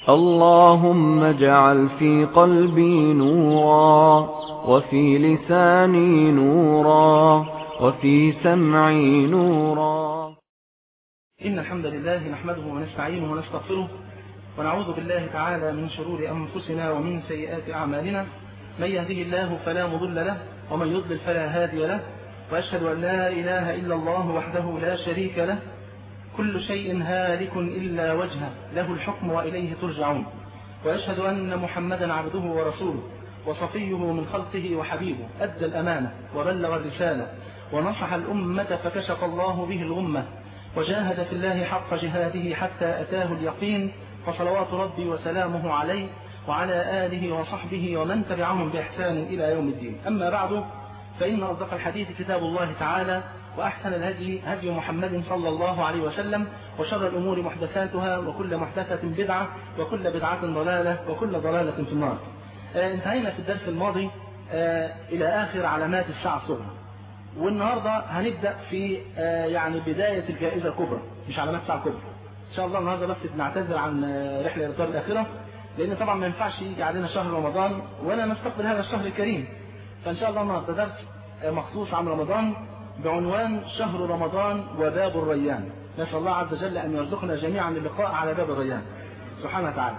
اللهم اجعل في قلبي نورا وفي لساني نورا وفي سمعي نورا إن الحمد لله نحمده ونستعينه ونستغفره ونعوذ بالله تعالى من شرور أنفسنا ومن سيئات أعمالنا من يهده الله فلا مضل له ومن يضلل فلا هادي له وأشهد أن لا إله إلا الله وحده لا شريك له كل شيء هالك إلا وجهه له الحكم وإليه ترجعون وأشهد أن محمدا عبده ورسوله وصفيه من خلقه وحبيبه أدى الأمانة وبلغ الرسالة ونصح الأمة فكشف الله به الغمة وجاهد في الله حق جهاده حتى أتاه اليقين فصلوات ربي وسلامه عليه وعلى آله وصحبه ومن تبعهم بإحسان إلى يوم الدين أما بعد فإن أصدق الحديث كتاب الله تعالى وأحسن الهدي هدي محمد صلى الله عليه وسلم وشر الأمور محدثاتها وكل محدثة بدعة وكل بدعة ضلالة وكل ضلالة في النار آه انتهينا في الدرس الماضي آه إلى آخر علامات الساعة الصغرى والنهاردة هنبدأ في آه يعني بداية الجائزة الكبرى مش علامات الساعة الكبرى إن شاء الله النهاردة بس نعتذر عن رحلة الإطار الأخيرة لأن طبعا ما ينفعش يجي علينا شهر رمضان ولا نستقبل هذا الشهر الكريم فإن شاء الله النهاردة درس مخصوص عن رمضان بعنوان شهر رمضان وباب الريان نسأل الله عز وجل أن يرزقنا جميعا اللقاء على باب الريان سبحانه وتعالى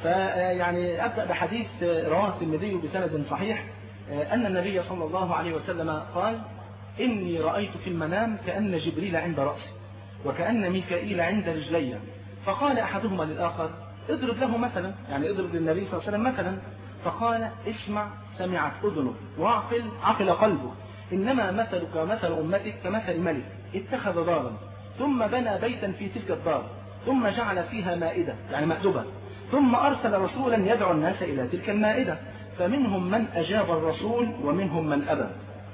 فيعني أبدأ بحديث رواه الترمذي بسند صحيح أن النبي صلى الله عليه وسلم قال إني رأيت في المنام كأن جبريل عند رأسي وكأن ميكائيل عند رجلي فقال أحدهما للآخر اضرب له مثلا يعني اضرب للنبي صلى الله عليه وسلم مثلا فقال اسمع سمعت أذنك واعقل عقل قلبك إنما مثلك ومثل أمتك كمثل ملك اتخذ دارا ثم بنى بيتا في تلك الدار ثم جعل فيها مائدة يعني مأدبة ثم أرسل رسولا يدعو الناس إلى تلك المائدة فمنهم من أجاب الرسول ومنهم من أبى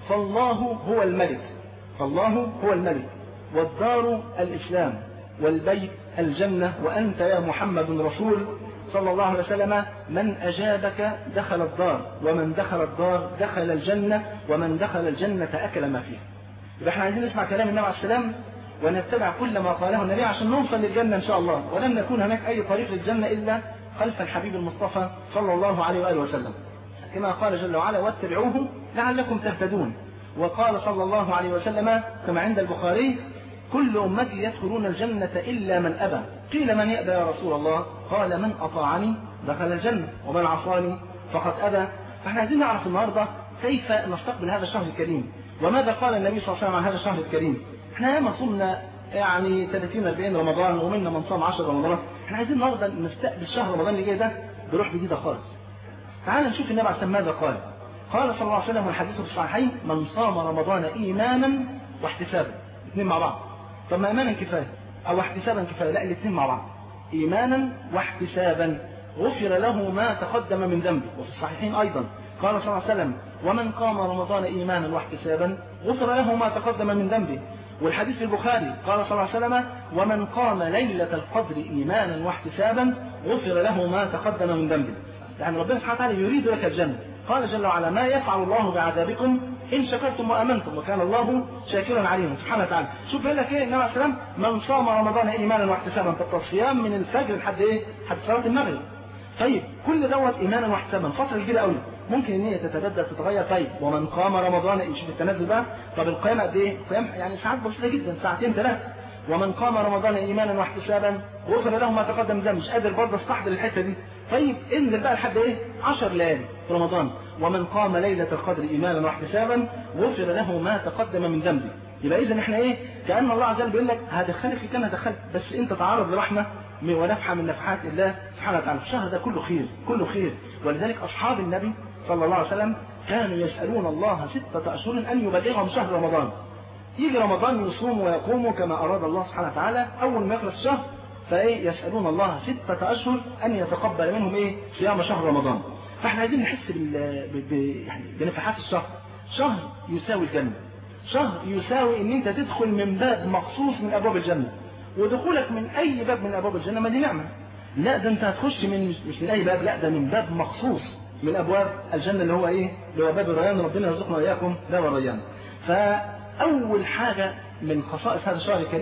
فالله هو الملك فالله هو الملك والدار الإسلام والبيت الجنة وأنت يا محمد رسول صلى الله عليه وسلم من أجابك دخل الدار ومن دخل الدار دخل الجنة ومن دخل الجنة أكل ما فيها يبقى احنا عايزين نسمع كلام النبي عليه السلام ونتبع كل ما قاله النبي عشان نوصل للجنة إن شاء الله ولن يكون هناك أي طريق للجنة إلا خلف الحبيب المصطفى صلى الله عليه وآله وسلم كما قال جل وعلا واتبعوه لعلكم تهتدون وقال صلى الله عليه وسلم كما عند البخاري كل أمتي يدخلون الجنة إلا من أبى قيل من يأبى يا رسول الله قال من أطاعني دخل الجنة ومن عصاني فقد أبى فاحنا عايزين نعرف النهاردة كيف نستقبل هذا الشهر الكريم وماذا قال النبي صلى الله عليه وسلم عن هذا الشهر الكريم احنا ياما صمنا يعني 30 40 رمضان ومنا من صام 10 رمضان احنا عايزين النهارده نستقبل شهر رمضان اللي جاي ده بروح جديده خالص تعال نشوف النبي عليه ماذا قال قال صلى الله عليه وسلم والحديث في الصحيحين من صام رمضان ايمانا واحتسابا الاثنين مع بعض طب ما ايمانا كفايه او احتسابا كفايه لا الاثنين مع بعض ايمانا واحتسابا غفر له ما تقدم من ذنبه وفي الصحيحين ايضا قال صلى الله عليه وسلم ومن قام رمضان ايمانا واحتسابا غفر له ما تقدم من ذنبه والحديث في البخاري قال صلى الله عليه وسلم ومن قام ليلة القدر إيمانا واحتسابا غفر له ما تقدم من ذنبه يعني ربنا سبحانه وتعالى يريد لك الجنة قال جل وعلا ما يفعل الله بعذابكم إن شكرتم وأمنتم وكان الله شاكرا عليما سبحانه وتعالى شوف بيقول لك إيه النبي عليه السلام من صام رمضان إيمانا واحتسابا طب الصيام من الفجر لحد إيه؟ لحد صلاة المغرب طيب كل دوت إيمانا واحتسابا فترة كبيرة قوي ممكن ان هي تتبدل تتغير طيب ومن قام رمضان شوف التنزل بقى طب القيام قد ايه؟ القيام يعني ساعات بسيطه جدا ساعتين ثلاثه ومن قام رمضان ايمانا واحتسابا غفر له ما تقدم ذنب مش قادر برضه استحضر الحته دي طيب انزل بقى لحد ايه 10 ليالي في رمضان ومن قام ليله القدر ايمانا واحتسابا غفر له ما تقدم من ذنبه يبقى اذا احنا ايه كان الله عز وجل بيقول لك هدخلك في الجنه هدخلك بس انت تعرض لرحمه ونفحه من نفحات الله سبحانه وتعالى الشهر ده كله خير كله خير ولذلك اصحاب النبي صلى الله عليه وسلم كانوا يسألون الله ستة أشهر أن يبلغهم شهر رمضان يجي رمضان يصوموا ويقوموا كما أراد الله سبحانه وتعالى أول ما يخلص الشهر فإيه يسألون الله ستة أشهر أن يتقبل منهم إيه صيام شهر رمضان فإحنا عايزين نحس بال... ب... يعني بنفحات الشهر شهر يساوي الجنة شهر يساوي ان انت تدخل من باب مخصوص من ابواب الجنة ودخولك من اي باب من ابواب الجنة ما دي نعمة لا ده انت هتخش من مش من اي باب لا ده من باب مخصوص من ابواب الجنة اللي هو ايه اللي هو باب الريان ربنا يرزقنا واياكم باب الريان فاول حاجة من خصائص هذا الشهر الكريم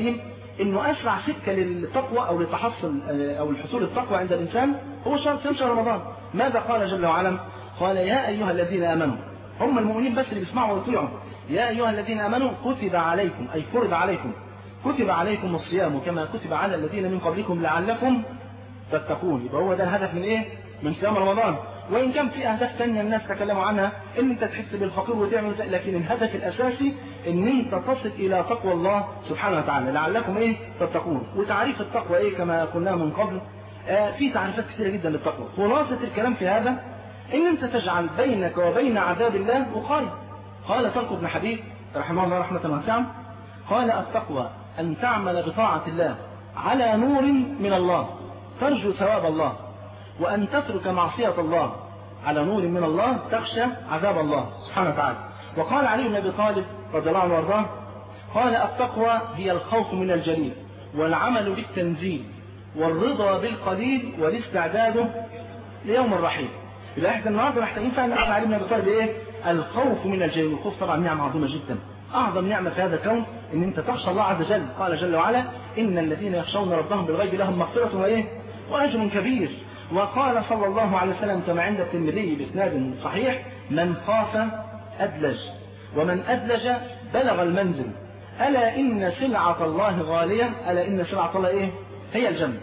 انه اسرع سكه للتقوى او لتحصل او الحصول التقوى عند الانسان هو شهر صيام شهر رمضان ماذا قال جل وعلا قال يا ايها الذين امنوا هم المؤمنين بس اللي بيسمعوا ويطيعوا يا ايها الذين امنوا كتب عليكم اي فرض عليكم كتب عليكم الصيام كما كتب على الذين من قبلكم لعلكم تتقون يبقى هو ده الهدف من ايه من صيام رمضان وان كان في اهداف ثانيه الناس تكلموا عنها ان انت تحس بالفقير وتعمل زي لكن الهدف الاساسي ان انت تصل الى تقوى الله سبحانه وتعالى لعلكم ايه تتقون وتعريف التقوى ايه كما قلنا من قبل آه في تعريفات كثيره جدا للتقوى خلاصه الكلام في هذا ان انت تجعل بينك وبين عذاب الله وقايه قال طلق بن حبيب رحمه الله رحمه واسعه قال التقوى ان تعمل بطاعه الله على نور من الله ترجو ثواب الله وأن تترك معصية الله على نور من الله تخشى عذاب الله سبحانه وتعالى وقال علي بن أبي طالب رضي الله عنه وارضاه قال التقوى هي الخوف من الجليل والعمل بالتنزيل والرضا بالقليل والاستعداد ليوم الرحيل يبقى احنا النهارده محتاجين فعلا نقول علي بن ابي طالب ايه؟ الخوف من الجليل، الخوف طبعا نعمه عظيمه جدا. اعظم نعمه في هذا الكون ان انت تخشى الله عز وجل، قال جل وعلا: ان الذين يخشون ربهم بالغيب لهم مغفره وايه؟ واجر كبير. وقال صلى الله عليه وسلم كما عند الترمذي باسناد صحيح: من خاف ادلج ومن ادلج بلغ المنزل. الا ان سلعه الله غاليه، الا ان سلعه الله ايه؟ هي الجنه.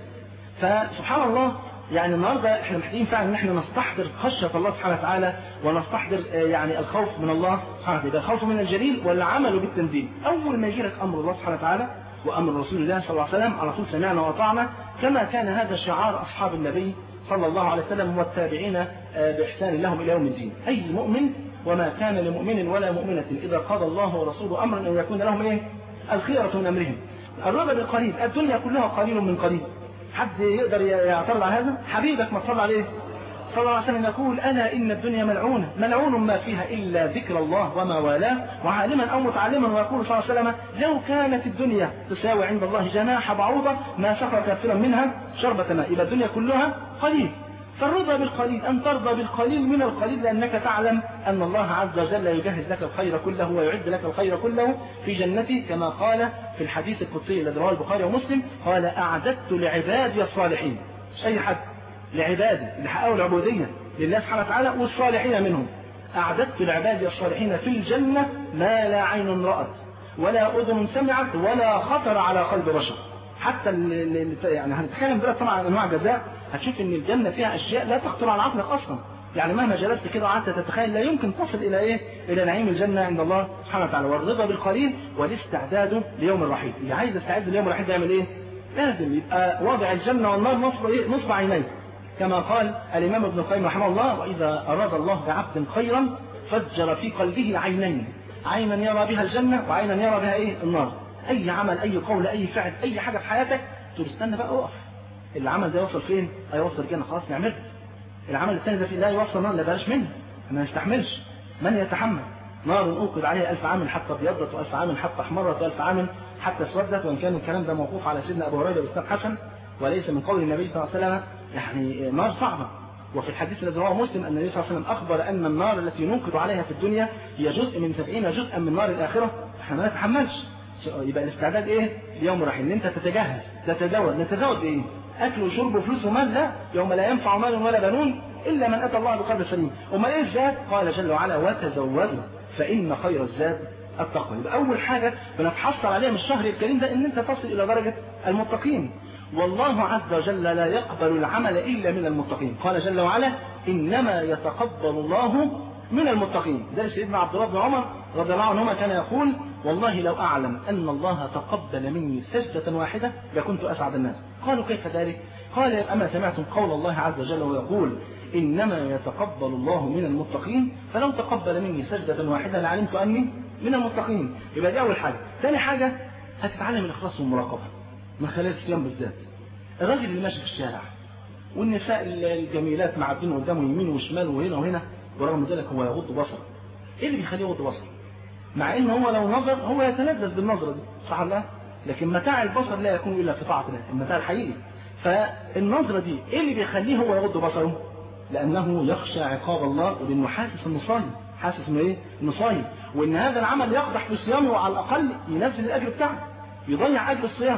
فسبحان الله يعني النهارده احنا محتاجين فعلا ان احنا نستحضر خشيه الله سبحانه وتعالى ونستحضر يعني الخوف من الله سبحانه وتعالى، الخوف من الجليل والعمل بالتنزيل. اول ما يجي لك امر الله سبحانه وتعالى وامر رسول الله صلى الله عليه وسلم على طول سمعنا واطعنا كما كان هذا شعار اصحاب النبي صلى الله عليه وسلم والتابعين باحسان لهم الى يوم الدين. اي مؤمن وما كان لمؤمن ولا مؤمنه اذا قضى الله ورسوله امرا ان يكون لهم ايه؟ الخيره من امرهم. الرضا بالقليل، الدنيا كلها قليل من قليل. حد يقدر يعترض على هذا حبيبك ما تصلى عليه صلى الله عليه وسلم يقول ألا إن الدنيا ملعونة ملعون ما فيها إلا ذكر الله وما والاه وعالما أو متعلما ويقول صلى الله عليه وسلم لو كانت الدنيا تساوي عند الله جناح بعوضة ما سقى كافرا منها شربة ماء يبقى الدنيا كلها قليل فالرضا بالقليل أن ترضى بالقليل من القليل لأنك تعلم أن الله عز وجل يجهز لك الخير كله ويعد لك الخير كله في جنته كما قال في الحديث القدسي الذي رواه البخاري ومسلم قال أعددت لعبادي الصالحين مش أي حد لعبادي اللي حققوا العبودية لله سبحانه وتعالى والصالحين منهم أعددت لعبادي الصالحين في الجنة ما لا عين رأت ولا أذن سمعت ولا خطر على قلب بشر حتى اللي يعني هنتكلم دلوقتي طبعا عن انواع الجزاء هتشوف ان الجنه فيها اشياء لا تخطر على عقلك اصلا يعني مهما جلست كده وقعدت تتخيل لا يمكن تصل الى ايه؟ الى نعيم الجنه عند الله سبحانه وتعالى والرضا بالقليل والاستعداد ليوم الرحيل، اللي عايز يستعد ليوم الرحيل ده يعمل ايه؟ لازم يبقى واضع الجنه والنار نصب ايه؟ نصب عينيه. كما قال الامام ابن القيم رحمه الله واذا اراد الله بعبد خيرا فجر في قلبه عينين، عينا يرى بها الجنه وعينا يرى بها ايه؟ النار. اي عمل اي قول اي فعل اي حاجه في حياتك تقول استنى بقى اقف العمل ده يوصل فين؟ هيوصل الجنه خلاص نعمله العمل الثاني ده فيه لا يوصل نار لا بلاش منه ما نستحملش من يتحمل نار اوقد عليها ألف عام حتى ابيضت وألف عام حتى احمرت وألف عام حتى اسودت وان كان الكلام ده موقوف على سيدنا ابو هريره باسناد حسن وليس من قول النبي صلى الله عليه وسلم يعني نار صعبه وفي الحديث الذي رواه مسلم ان النبي صلى الله عليه وسلم اخبر ان النار التي نوقد عليها في الدنيا هي جزء من سبعين جزءا من نار الاخره احنا ما نتحملش يبقى الاستعداد ايه؟ ليوم الرحيل ان انت تتجهز تتزود نتزود بايه؟ اكل وشرب وفلوس ومال لا يوم لا ينفع مال ولا بنون الا من اتى الله بقلب سليم امال ايه الزاد؟ قال جل وعلا وتزودوا فان خير الزاد التقوى يبقى اول حاجه بنتحصل عليها من الشهر الكريم ده ان انت تصل الى درجه المتقين والله عز وجل لا يقبل العمل الا من المتقين قال جل وعلا انما يتقبل الله من المتقين ده سيدنا عبد الله بن عمر رضي الله عنهما كان يقول والله لو أعلم أن الله تقبل مني سجدة واحدة لكنت أسعد الناس قالوا كيف ذلك قال أما سمعتم قول الله عز وجل ويقول إنما يتقبل الله من المتقين فلو تقبل مني سجدة واحدة لعلمت أني من المتقين يبقى دي أول حاجة ثاني حاجة هتتعلم الإخلاص والمراقبة من خلال الصيام بالذات الراجل اللي ماشي في الشارع والنساء الجميلات معدين قدامه يمين وشمال وهنا وهنا ورغم ذلك هو يغض بصره ايه اللي بيخليه يغض بصره مع ان هو لو نظر هو يتلذذ بالنظره دي صح ولا لكن متاع البصر لا يكون الا في طاعه الله المتاع الحقيقي فالنظره دي ايه اللي بيخليه هو يغض بصره لانه يخشى عقاب الله لانه حاسس انه صايم حاسس انه ايه انه صايم وان هذا العمل يقدح في صيامه وعلى الاقل ينزل الاجر بتاعه يضيع اجر الصيام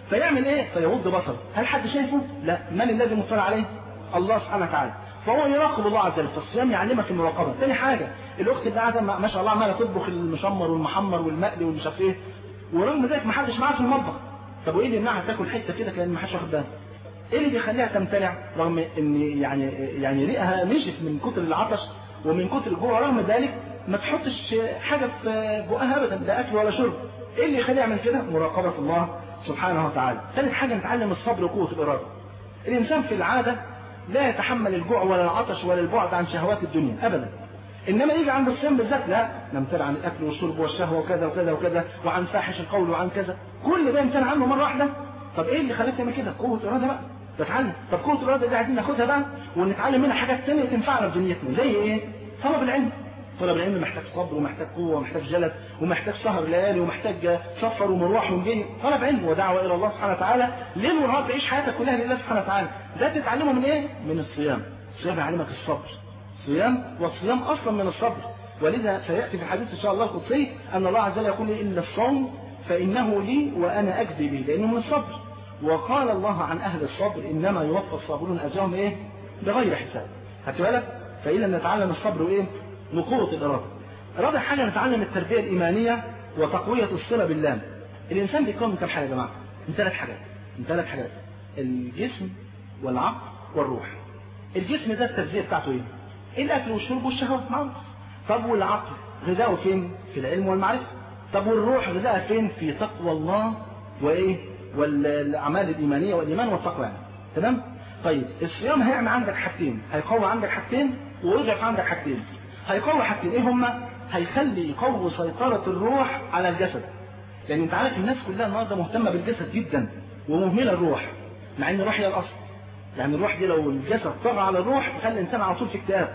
فيعمل ايه فيغض بصره هل حد شايفه لا من الذي مطلع عليه الله سبحانه وتعالى فهو يراقب الله عز وجل فالصيام يعلمك المراقبه ثاني حاجه الاخت اللي قاعده ما شاء الله عماله تطبخ المشمر والمحمر والمقلي والمش عارف ايه ورغم ذلك ما حدش معاها في المطبخ طب وايه اللي يمنعها تاكل حته كده كان ما حدش واخد باله ايه اللي بيخليها تمتنع رغم ان يعني يعني ريقها نشف من كتر العطش ومن كتر الجوع رغم ذلك ما تحطش حاجه في بقها ابدا لا اكل ولا شرب ايه اللي يخليها يعمل كده مراقبه الله سبحانه وتعالى ثالث حاجه نتعلم الصبر وقوه الاراده الانسان في العاده لا يتحمل الجوع ولا العطش ولا البعد عن شهوات الدنيا ابدا انما يجي عند الصيام بالذات لا نمتنع عن الاكل والشرب والشهوه وكذا وكذا وكذا وعن فاحش القول وعن كذا كل ده يمتنع عنه مره واحده طب ايه اللي خلاك تعمل كده قوه اراده بقى تتعلم طب قوه الاراده دي عايزين ناخدها بقى ونتعلم منها حاجات ثانيه تنفعنا في دنيتنا زي ايه طلب العلم طلب العلم محتاج صبر ومحتاج قوه ومحتاج جلد ومحتاج سهر ليالي ومحتاج سفر ومروح ومجي طلب علم ودعوه الى الله سبحانه وتعالى ليل ونهار تعيش حياتك كلها لله سبحانه وتعالى ده تتعلمه من ايه من الصيام الصيام يعلمك الصبر صيام والصيام اصلا من الصبر ولذا سياتي في الحديث ان شاء الله القدسي ان الله عز وجل يقول الا الصوم فانه لي وانا اجزي به لانه من الصبر وقال الله عن اهل الصبر انما يوفى الصابرون اجرهم ايه بغير حساب خدت بالك فاذا نتعلم الصبر وايه وقوه الاراده رابع حاجه نتعلم التربيه الايمانيه وتقويه الصله بالله الانسان بيكون من كم حاجه يا جماعه من ثلاث حاجات من ثلاث حاجات الجسم والعقل والروح الجسم ده التغذيه بتاعته ايه الاكل والشرب والشهوات معروف طب والعقل غذاؤه فين في العلم والمعرفه طب والروح غذاءها فين في تقوى الله وايه والاعمال الايمانيه والايمان والتقوى يعني تمام طيب الصيام هيعمل عندك حاجتين هيقوي عندك حاجتين ويضعف عندك حاجتين هيقوي حاجتين ايه هما هيخلي يقوي سيطره الروح على الجسد لان انت عارف الناس كلها النهارده مهتمه بالجسد جدا ومهمله الروح مع ان الروح هي الاصل يعني الروح دي لو الجسد طغى على الروح يخلي الانسان على طول في اكتئاب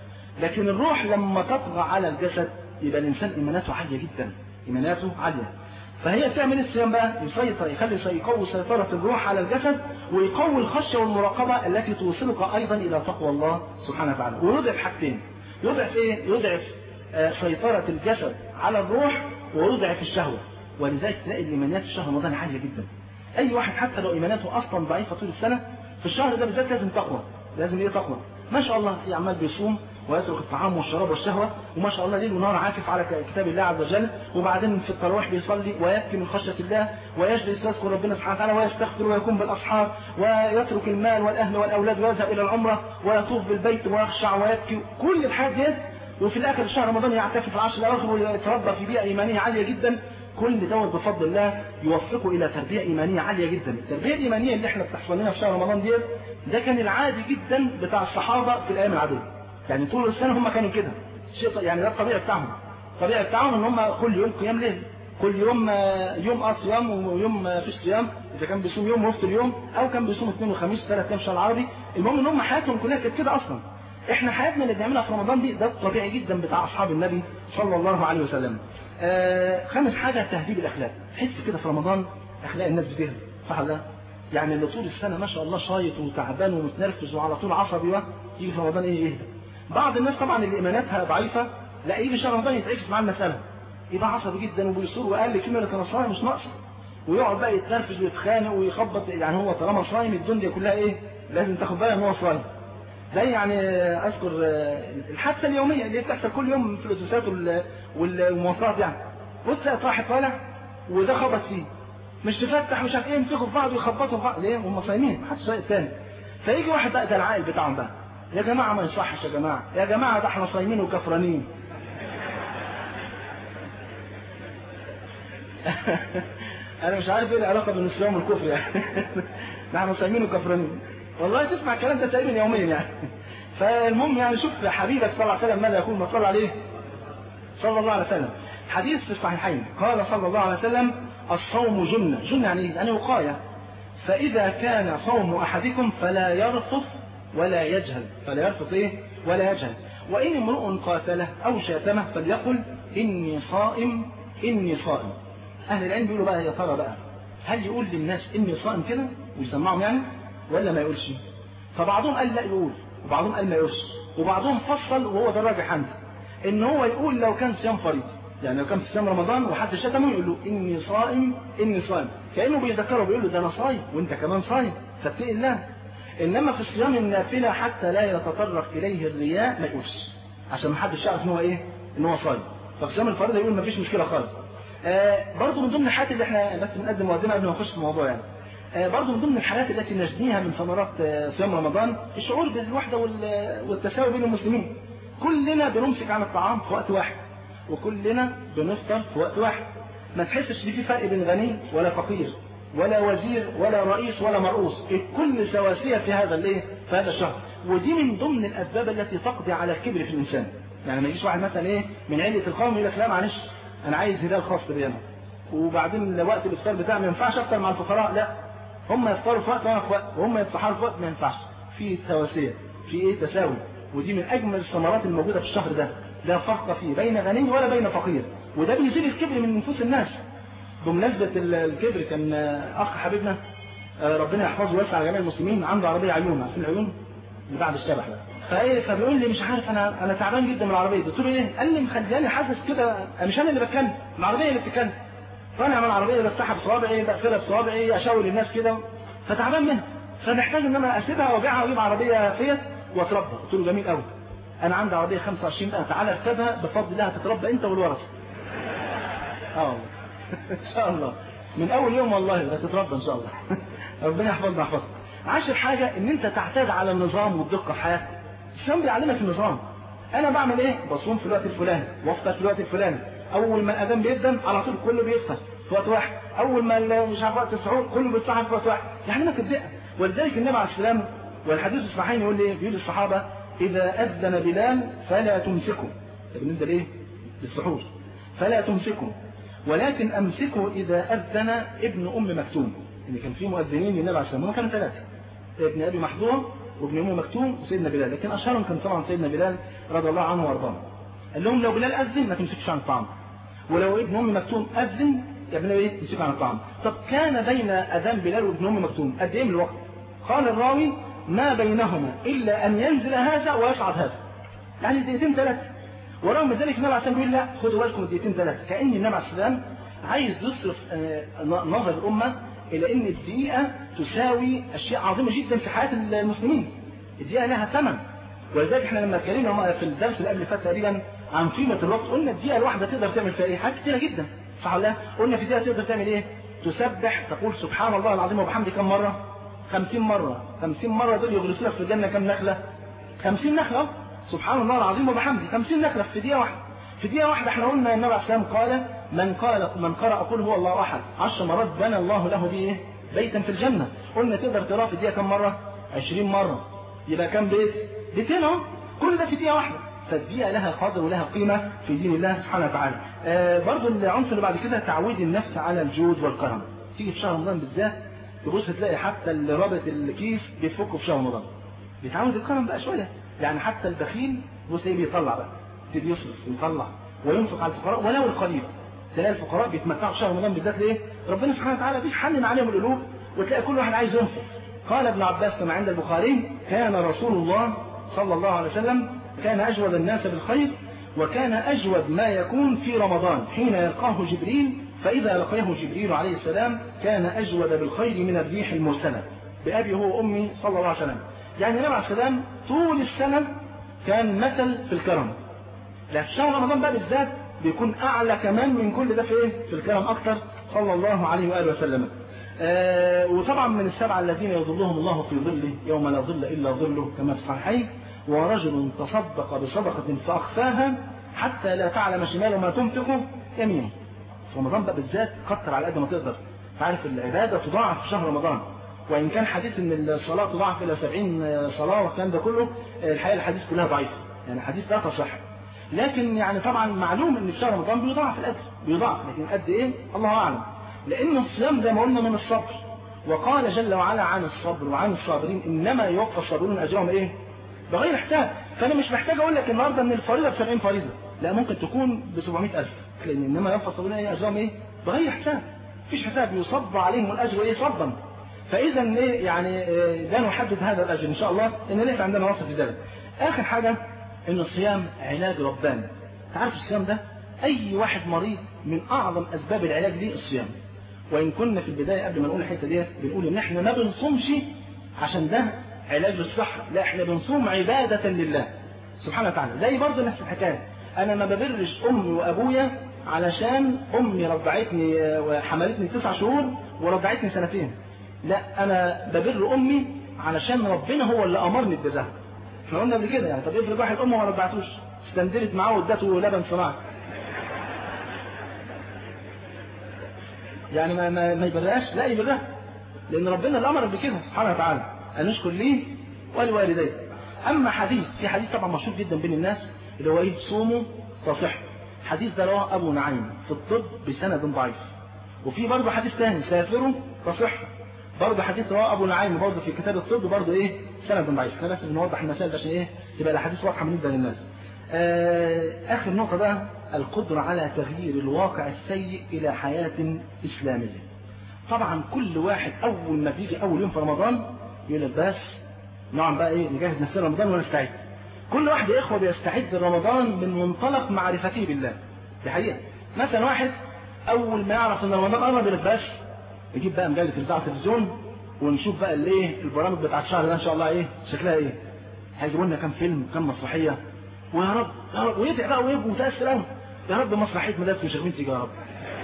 لكن الروح لما تطغى على الجسد يبقى الانسان ايماناته عاليه جدا ايماناته عاليه فهي تعمل الصيام بقى يسيطر يخلي يقوي سيطرة الروح على الجسد ويقوي الخشية والمراقبة التي توصلك أيضا إلى تقوى الله سبحانه وتعالى ويضعف حاجتين يضعف إيه؟ يضعف آه سيطرة الجسد على الروح ويضعف الشهوة ولذلك تلاقي الإيمانيات في شهر رمضان عالية جدا أي واحد حتى لو إيماناته أصلا ضعيفة طول السنة في الشهر ده بالذات لازم تقوى لازم إيه تقوى ما شاء الله في عمال بيصوم ويترك الطعام والشراب والشهوة وما شاء الله ليل ونهار عاكف على كتاب الله عز وجل وبعدين في التراويح بيصلي ويبكي من خشية الله ويجلس يذكر ربنا سبحانه وتعالى ويستغفر ويكون بالأصحاب ويترك المال والأهل والأولاد ويذهب إلى العمرة ويطوف بالبيت ويخشع ويبكي كل الحاجات دي وفي الآخر شهر رمضان يعتكف في العشر الأواخر ويتربى في بيئة إيمانية عالية جدا كل دوت بفضل الله يوفقه الى تربيه ايمانيه عاليه جدا، التربيه الايمانيه اللي احنا بتحصل لنا في شهر رمضان ديت ده كان العادي جدا بتاع الصحابه في الايام العاديه. يعني طول السنه هم كانوا كده، شيء يعني ده الطبيعي بتاعهم. الطبيعي بتاعهم ان هم كل يوم قيام ليل، كل يوم يوم اه صيام ويوم فيش صيام، اذا كان بيصوم يوم ويفطر يوم او كان بيصوم اثنين وخميس ثلاث ايام شهر العربي، المهم ان هم حياتهم كلها كانت كده اصلا. احنا حياتنا اللي بنعملها في رمضان دي ده الطبيعي جدا بتاع اصحاب النبي صلى الله عليه وسلم. آه خامس حاجة تهذيب الأخلاق تحس كده في رمضان أخلاق الناس بتهدى صح ولا يعني اللي طول السنة ما شاء الله شايط وتعبان ومتنرفز وعلى طول عصبي يجي في رمضان إيه يهدى بعض الناس طبعا اللي إيماناتها ضعيفة لا يجي شهر رمضان يتعكس معاه المسألة يبقى عصبي جدا وبيصور وقال كلمة اللي كان صايم مش ناقصة ويقعد بقى يتنرفز ويتخانق ويخبط يعني هو طالما صايم الدنيا كلها إيه لازم تاخد بالك إن هو صايم زي يعني اذكر الحادثه اليوميه اللي بتحصل كل يوم في الاتوبيسات والمواصلات يعني بص واحد طالع وده خبط فيه مش تفتح مش عارف ايه يمسكوا في بعض ويخبطوا في بعض ليه هم صايمين محدش صايم تاني فيجي واحد بقى ده العائل بتاعهم بقى يا جماعه ما يصحش يا جماعه يا جماعه ده احنا صايمين وكفرانين انا مش عارف ايه العلاقه بين الصيام والكفر يعني نحن صايمين وكفرانين والله تسمع الكلام ده تقريبا يوميا يعني فالمهم يعني شوف حبيبك صلى الله عليه وسلم ماذا يقول ما صلى عليه صلى الله عليه وسلم حديث في الصحيحين قال صلى الله عليه وسلم الصوم جنة جنة يعني ايه؟ يعني وقاية فإذا كان صوم أحدكم فلا يرفث ولا يجهل فلا يرفث إيه ولا يجهل وإن امرؤ قاتله أو شاتمه فليقل إني صائم إني صائم أهل العلم بيقولوا بقى يا ترى بقى هل يقول للناس إني صائم كده ويسمعهم يعني ولا ما يقولش فبعضهم قال لا يقول وبعضهم قال ما يقولش وبعضهم فصل وهو ده الراجح عندي ان هو يقول لو كان صيام فريض يعني لو كان في صيام رمضان وحد شتمه يقول له اني صائم اني صائم كانه بيذكره بيقول له ده انا صايم وانت كمان صايم فاتق الله انما في صيام النافله حتى لا يتطرق اليه الرياء ما يقولش عشان ما حدش يعرف ان هو ايه ان هو صايم ففي صيام الفريضه يقول ما فيش مشكله خالص آه برضه من ضمن الحاجات اللي احنا بس بنقدم مقدمه قبل ما نخش في الموضوع يعني آه برضه من ضمن الحاجات التي نجنيها من ثمرات آه صيام رمضان الشعور بالوحده والتساوي بين المسلمين كلنا بنمسك عن الطعام في وقت واحد وكلنا بنفطر في وقت واحد ما تحسش ان في فرق بين غني ولا فقير ولا وزير ولا رئيس ولا مرؤوس الكل سواسية في هذا الايه في هذا الشهر ودي من ضمن الاسباب التي تقضي على الكبر في الانسان يعني ما يجيش واحد مثلا ايه من عيلة القوم يقول لك لا معلش انا عايز هلال خاص بي انا وبعدين وقت الافطار بتاعي ما ينفعش افطر مع الفقراء لا هم يفطروا في وقت وانا في وقت وهم يتسحروا في وقت ما ينفعش في سواسية في ايه تساوي ودي من اجمل الثمرات الموجودة في الشهر ده لا فرق فيه بين غني ولا بين فقير وده بيزيل الكبر من نفوس الناس بمناسبة الكبر كان أخ حبيبنا ربنا يحفظه ويسع على جميع المسلمين عنده عربية عيون عارفين العيون اللي بعد الشبح ده فايه فبيقول لي مش عارف انا انا تعبان جدا من العربيه قلت له ايه قال لي مخلياني حاسس كده مش انا اللي بتكلم العربيه اللي بتتكلم فانا من العربيه بفتحها بصوابعي بقفلها بصوابعي اشاور الناس كده فتعبان منها فمحتاج ان انا اسيبها وابيعها واجيب عربيه فيت واتربى قلت له جميل قوي انا عندي عربيه 25 بقى تعالى اركبها بفضل الله هتتربى انت والورثه اه ان شاء الله من اول يوم والله هتتربى ان شاء الله ربنا يحفظنا يحفظك عاشر حاجه ان انت تعتاد على النظام والدقه في حياتك الاسلام بيعلمك النظام انا بعمل ايه بصوم في الوقت الفلاني وافطر في الوقت الفلاني اول ما الاذان بيقدم على طول كله بيفطر في وقت واحد اول ما مش عارف وقت السحور كله بيتصحى في وقت واحد يعلمك الدقه ولذلك النبي عليه السلام والحديث الصحيحين يقول ايه بيقول للصحابه اذا اذن بلال فلا تمسكوا ده بالنسبه لايه للسحور فلا تمسكوا ولكن امسكوا اذا اذن ابن ام مكتوم ان كان في مؤذنين للنبي عليه السلام كانوا ثلاثه ابن ابي محذور وابن ام مكتوم وسيدنا بلال لكن اشهرهم كان طبعا سيدنا بلال رضي الله عنه وارضاه قال لهم لو بلال اذن ما تمسكش عن الطعام ولو ابن ام مكتوم اذن يعملوا ايه تمسكوا عن الطعام طب كان بين اذان بلال وابن ام مكتوم قد ايه من الوقت قال الراوي ما بينهما الا ان ينزل هذا ويصعد هذا يعني دقيقتين ثلاثه ورغم ذلك النبي عليه السلام بيقول لا خدوا بالكم دقيقتين ثلاثه كان النبي عليه السلام عايز يصرف نظر الامه الى ان الدقيقه تساوي اشياء عظيمه جدا في حياه المسلمين الدقيقه لها ثمن ولذلك احنا لما اتكلمنا في الدرس اللي قبل فات تقريبا عن قيمه الوقت قلنا الدقيقه الواحده تقدر تعمل فيها ايه حاجات كتيره جدا صح ولا قلنا في دقيقه تقدر تعمل ايه تسبح تقول سبحان الله العظيم وبحمده كم مره 50 مره 50 مره دول يغرسوا لك في الجنه كم نخله 50 نخله سبحان الله العظيم وبحمده 50 نخله في دقيقه واحده في دقيقه واحده احنا قلنا النبي عليه السلام قال من قال من قرأ قل هو الله احد 10 مرات بنى الله له به ايه بيتا في الجنه قلنا تقدر تقراه في دقيقه كم مره 20 مره يبقى كم بيت بيتين اهو كل ده في دقيقه واحده فالدقيقه لها قدر ولها قيمه في دين الله سبحانه وتعالى آه برضو العنصر اللي بعد كده تعويد النفس على الجود والكرم تيجي في شهر رمضان بالذات تبص تلاقي حتى اللي رابط الكيس بيفكه في شهر رمضان بيتعود الكرم بقى شويه يعني حتى البخيل بص ايه بيطلع بقى يبتدي يصرف ويطلع وينفق على الفقراء ولو القليل تلاقي الفقراء بيتمتعوا في شهر رمضان بالذات ليه؟ ربنا سبحانه وتعالى بيحنن عليهم القلوب وتلاقي كل واحد عايز ينفق قال ابن عباس كما عند البخاري كان رسول الله صلى الله عليه وسلم كان اجود الناس بالخير وكان اجود ما يكون في رمضان حين يلقاه جبريل فاذا لقيه جبريل عليه السلام كان اجود بالخير من الريح المرسله بابي هو وامي صلى الله عليه وسلم يعني النبي عليه السلام طول السنه كان مثل في الكرم لكن في شهر رمضان بقى بالذات بيكون اعلى كمان من كل ده في ايه في الكرم اكتر صلى الله عليه واله وسلم آه وطبعا من السبعه الذين يظلهم الله في ظله يوم لا ظل الا ظله كما في الصحيحين ورجل تصدق بصدقه فاخفاها حتى لا تعلم شماله ما تنفق يمينه في رمضان بقى بالذات كتر على قد ما تقدر تعرف العباده تضاعف في شهر رمضان وان كان حديث ان الصلاه تضاعف الى 70 صلاه والكلام ده كله الحقيقه الحديث كلها ضعيفه يعني حديث لا تصح لكن يعني طبعا معلوم ان في شهر رمضان بيضاعف الاجر بيضاعف لكن قد ايه الله اعلم لان الصيام زي ما قلنا من الصبر وقال جل وعلا عن الصبر وعن الصابرين انما يوفى الصابرون اجرهم ايه بغير حساب فانا مش محتاج اقول لك النهارده ان الفريضه ب 70 فريضه لا ممكن تكون ب 700000 لان انما يوفى الصابرون ايه اجرهم ايه بغير حساب مفيش حساب يصب عليهم الاجر ايه صبا فاذا ايه يعني لا نحدد هذا الاجر ان شاء الله ان ليس عندنا وصف في ذلك اخر حاجه ان الصيام علاج رباني تعرف الصيام ده اي واحد مريض من اعظم اسباب العلاج ليه الصيام وان كنا في البدايه قبل ما نقول الحته ديت بنقول ان احنا ما بنصومش عشان ده علاج للصحه لا احنا بنصوم عباده لله سبحانه وتعالى زي برضه نفس الحكايه انا ما ببرش امي وابويا علشان امي رضعتني وحملتني تسع شهور ورضعتني سنتين لا انا ببر امي علشان ربنا هو اللي امرني ببرها احنا قلنا قبل كده يعني طب افرض واحد امه ما رضعتوش استندلت معاه وادته لبن صناعي يعني ما ما, ما يبرهاش لا يبرها لان ربنا اللي امر بكده سبحانه وتعالى ان نشكر ليه ولوالديه اما حديث في حديث طبعا مشهور جدا بين الناس اللي هو ايه صوموا تصحوا حديث ده رواه ابو نعيم في الطب بسند ضعيف وفي برضه حديث ثاني سافروا تصحوا برضه حديث رواه ابو نعيم برضه في كتاب الطب برضه ايه سند ضعيف احنا بس بنوضح المسائل عشان ايه تبقى الاحاديث واضحه بالنسبه للناس آه اخر نقطه بقى القدره على تغيير الواقع السيء الى حياه اسلاميه طبعا كل واحد اول ما بيجي اول يوم في رمضان يقول لك بس نعم بقى ايه نجهز نفسنا رمضان ونستعد كل واحد يا اخوه بيستعد لرمضان من منطلق معرفته بالله دي حقيقه مثلا واحد اول ما يعرف ان رمضان قرب يقول بس يجيب بقى مجله اذاعه التلفزيون ونشوف بقى الايه البرامج بتاعت الشهر ده ان شاء الله ايه شكلها ايه هيجيبوا لنا كام فيلم كام مسرحيه ويا رب يا رب ويدعي بقى ويبقى متاثر قوي يا رب مسرحيه مدرسه مشاغبين تيجي يا رب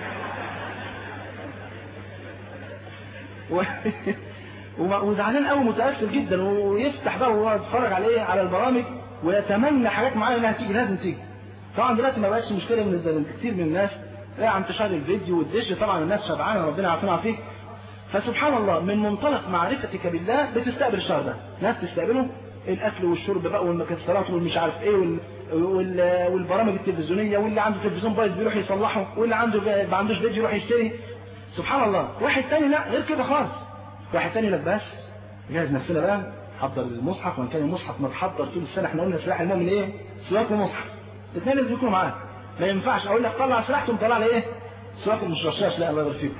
و... وزعلان قوي متاثر جدا ويفتح بقى ويقعد يتفرج على ايه على البرامج ويتمنى حاجات معينه انها تيجي لازم تيجي طبعا دلوقتي ما بقتش مشكله من كتير من الناس لا عن انتشار الفيديو والدش طبعا الناس شبعانه ربنا يعافينا فيك فسبحان الله من منطلق معرفتك بالله بتستقبل الشهر ده ناس تستقبله الاكل والشرب بقى والمكسرات والمش عارف ايه وال... وال... والبرامج التلفزيونيه واللي عنده تلفزيون بايظ بيروح يصلحه واللي عنده ما عندوش فيديو يروح يشتري سبحان الله واحد تاني لا غير كده خالص واحد تاني لك بس جهز نفسنا بقى حضر المصحف وان كان المصحف متحضر طول السنه احنا قلنا سلاح المؤمن ايه؟ سواك ومصحف الاثنين لازم يكونوا معاه ما ينفعش اقول لك طلع سلاحته وطلع لي ايه؟ سواك مش رشاش لا الله يبارك فيكم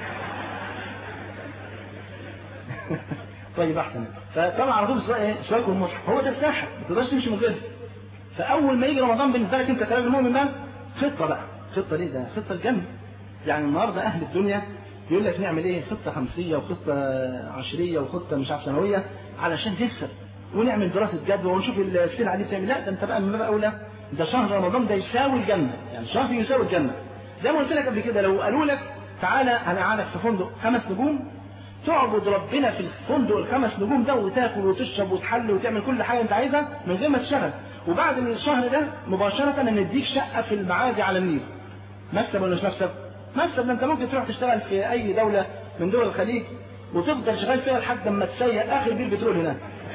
طيب احسن فطبعا على طول سواك ايه؟ سواك والمصحف هو ده الساحه ما تقدرش تمشي من غيره فاول ما يجي رمضان بالنسبه لك انت كلام المؤمن ده خطه بقى خطه ليه ده؟ خطه الجنه يعني النهارده اهل الدنيا يقول لك نعمل ايه خطه خمسيه وخطه عشريه وخطه مش عارف سنويه علشان نكسب ونعمل دراسه جدوى ونشوف السلعه دي بتعمل لا ده انت بقى من باب اولى ده شهر رمضان ده يساوي الجنه يعني شهر يساوي الجنه زي ما قلت لك قبل كده لو قالوا لك تعالى انا قاعدك في فندق خمس نجوم تعبد ربنا في الفندق الخمس نجوم ده وتاكل وتشرب وتحل وتعمل كل حاجه انت عايزها من غير ما تشتغل وبعد الشهر ده مباشره نديك شقه في المعادي على النيل مكسب ولا مش مكسب؟ مكسب ده انت ممكن تروح تشتغل في اي دوله من دول الخليج وتفضل شغال فيها لحد ما تسيق اخر بير بترول هناك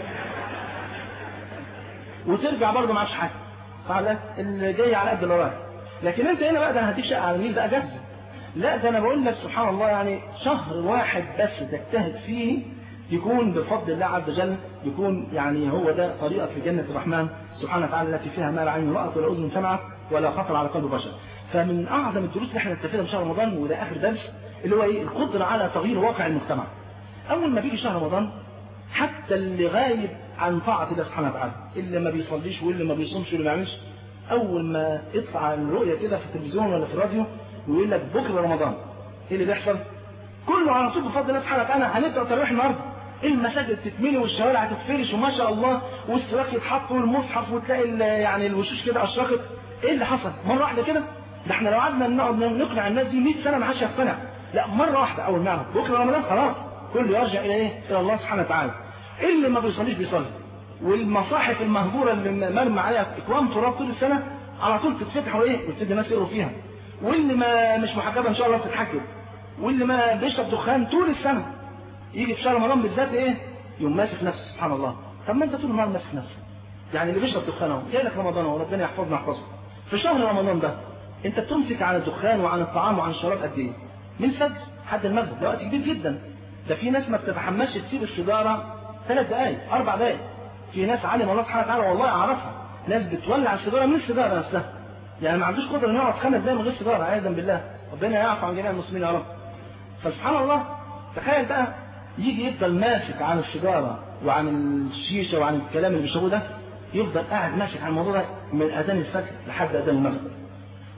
وترجع برضه معكش حاجه فعلا اللي جاي على قد اللي رايح لكن انت هنا بقى ده هديك شقه على النيل ده اجازه لا ده انا بقول لك سبحان الله يعني شهر واحد بس تجتهد فيه يكون بفضل الله عز وجل يكون يعني هو ده طريقك في جنه الرحمن سبحانه وتعالى التي فيها ما لا عين رأت ولا اذن سمعت ولا خطر على قلب بشر فمن اعظم الدروس اللي احنا نستفيدها من شهر رمضان وده اخر درس اللي هو ايه القدره على تغيير واقع المجتمع اول ما بيجي شهر رمضان حتى اللي غايب عن طاعه الله سبحانه وتعالى اللي ما بيصليش واللي ما بيصومش واللي ما يعملش اول ما يطلع الرؤيه كده في التلفزيون ولا في الراديو ويقول لك بكره رمضان ايه اللي بيحصل؟ كله على طول بفضل الله سبحانه وتعالى هنبدا تراويح النهارده المساجد تتملي والشوارع هتتفرش وما شاء الله والسواك يتحط والمصحف وتلاقي يعني الوشوش كده اشرقت ايه اللي حصل؟ مره واحده كده ده احنا لو قعدنا نقعد نقنع الناس دي 100 سنه ما حدش يقتنع لا مره واحده اول ما يعرف بكره رمضان خلاص كله يرجع الى ايه؟ الى الله سبحانه وتعالى اللي ما بيصليش بيصلي والمصاحف المهجوره اللي مرمى عليها اكوام تراب طول السنه على طول تتفتح وايه؟ وتبتدي الناس يقروا فيها واللي ما مش محجبه ان شاء الله تتحجب واللي ما بيشرب دخان طول السنه يجي في شهر رمضان بالذات ايه؟ يقوم ماسك نفسه سبحان الله طب ما انت طول النهار ماسك نفسك يعني اللي بيشرب دخان اهو جاي لك رمضان اهو ربنا يحفظنا يحفظه في شهر رمضان ده انت بتمسك عن الدخان وعن الطعام وعن الشراب قد ايه؟ من الفجر لحد المغرب ده وقت كبير جدا ده في ناس ما بتتحملش تسيب السيجاره ثلاث دقائق اربع دقائق في ناس علم الله سبحانه وتعالى والله اعرفها ناس بتولع السيجاره من السيجاره نفسها يعني ما عندوش قدره انه يقعد خمس دقائق من غير سيجاره عياذا بالله ربنا يعفو عن جميع المسلمين يا رب فسبحان الله تخيل بقى يجي يفضل ماسك عن السيجاره وعن الشيشه وعن الكلام اللي بيشربوه ده يفضل قاعد ماسك على الموضوع ده من اذان الفجر لحد اذان المغرب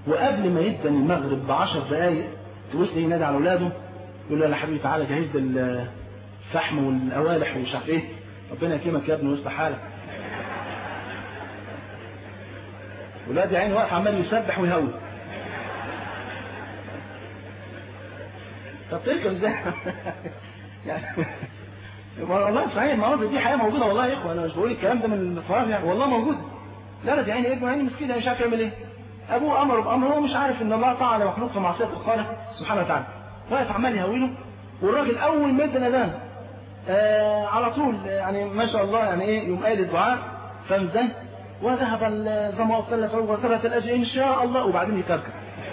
وقبل ما يبدا المغرب ب 10 دقائق تبص ليه ينادي على اولاده يقول له يا حبيبي تعالى جهز لي الفحم والقوالح ومش عارف ايه ربنا يكرمك يا ابني ويصلح حالك ولاد يا عيني واقف عمال يسبح ويهوي طب تركب ازاي؟ يعني والله صحيح المواقف دي حقيقه موجوده والله يا اخوه انا مش بقول الكلام ده من الفراغ يعني والله موجود لا لا يعني ابنه يعني مسكين مش عارف يعمل ايه ابوه امره بامر هو مش عارف ان الله تعالى مخلوق في معصيه الخالق سبحانه وتعالى واقف عمال يهويله والراجل اول ما يدى الاذان آه على طول يعني ما شاء الله يعني ايه يقوم قايل الدعاء فاهم ازاي؟ وذهب الظما وثلث وثبت الاجر ان شاء الله وبعدين يكركر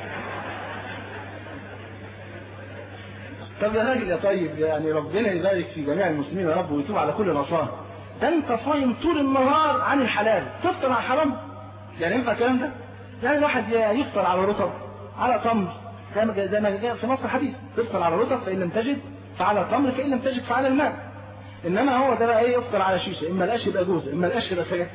طب يا راجل يا طيب يعني ربنا يبارك في جميع المسلمين يا رب ويتوب على كل العصاه ده انت صايم طول النهار عن الحلال تفطر على الحرام يعني ينفع الكلام ده؟ يعني الواحد يفطر على رطب على تمر زي ما زي ما جاء في نص الحديث تفطر على رطب فان لم تجد فعلى تمر فان لم تجد فعلى الماء انما هو ده بقى ايه يفطر على شيشه اما لقاش يبقى جوز اما لقاش يبقى سجاير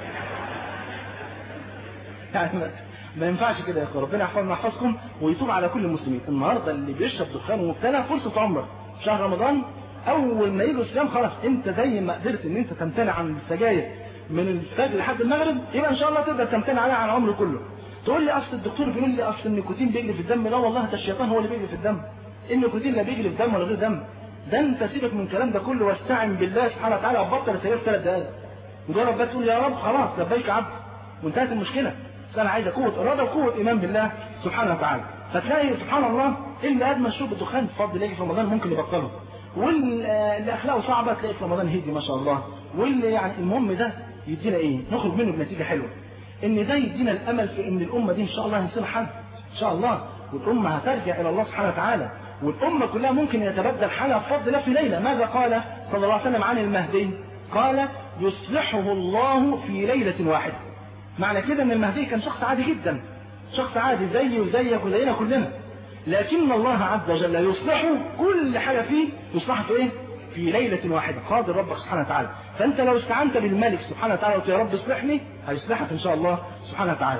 يعني ما ينفعش كده يا اخوة ربنا يحفظنا يحفظكم ويتوب على كل المسلمين النهارده اللي بيشرب دخان ومبتلى فرصه عمرك شهر رمضان اول ما يجي الصيام خلاص انت زي ما قدرت ان انت تمتنع عن السجاير من الفجر لحد المغرب يبقى ان شاء الله تقدر تمتنع عليها عن العمر كله تقول لي اصل الدكتور بيقول لي اصل النيكوتين بيجري في الدم لا والله ده الشيطان هو اللي بيجري في الدم النيكوتين لا بيجري في دم ولا غير دم ده انت سيبك من الكلام ده كله واستعن بالله سبحانه وتعالى وبطل السجاير ثلاث دقائق مجرد بس تقول يا رب خلاص لبيك عبد وانتهت المشكله بس انا عايز قوه اراده وقوه ايمان بالله سبحانه وتعالى فتلاقي سبحان الله اللي ادمى شرب الدخان بفضل الله في رمضان ممكن يبطله واللي اخلاقه صعبه تلاقي في رمضان هدي ما شاء الله واللي يعني المهم ده يدينا ايه نخرج منه بنتيجه حلوه ان ده يدينا الامل في ان الامه دي ان شاء الله هنصير حل ان شاء الله والامه هترجع الى الله سبحانه وتعالى والامه كلها ممكن يتبدل حالها بفضل الله في ليله ماذا قال صلى الله عليه وسلم عن المهدي قال يصلحه الله في ليله واحده معنى كده ان المهدي كان شخص عادي جدا شخص عادي زيي وزيك وزينا كلنا لكن الله عز وجل يصلحه كل حاجه فيه يصلحها في ايه في ليلة واحدة قادر ربك سبحانه وتعالى فأنت لو استعنت بالملك سبحانه وتعالى وقلت يا رب اصلحني هيصلحك إن شاء الله سبحانه وتعالى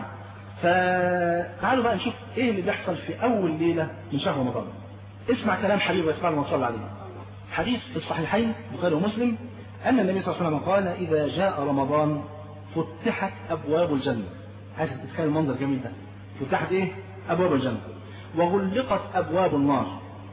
فتعالوا بقى نشوف إيه اللي بيحصل في أول ليلة من شهر رمضان اسمع كلام حبيبي واسمع ما صلى عليه حديث في الصحيحين البخاري ومسلم أن النبي صلى الله عليه وسلم قال إذا جاء رمضان فتحت أبواب الجنة عايز تتخيل المنظر الجميل ده فتحت إيه؟ أبواب الجنة وغلقت أبواب النار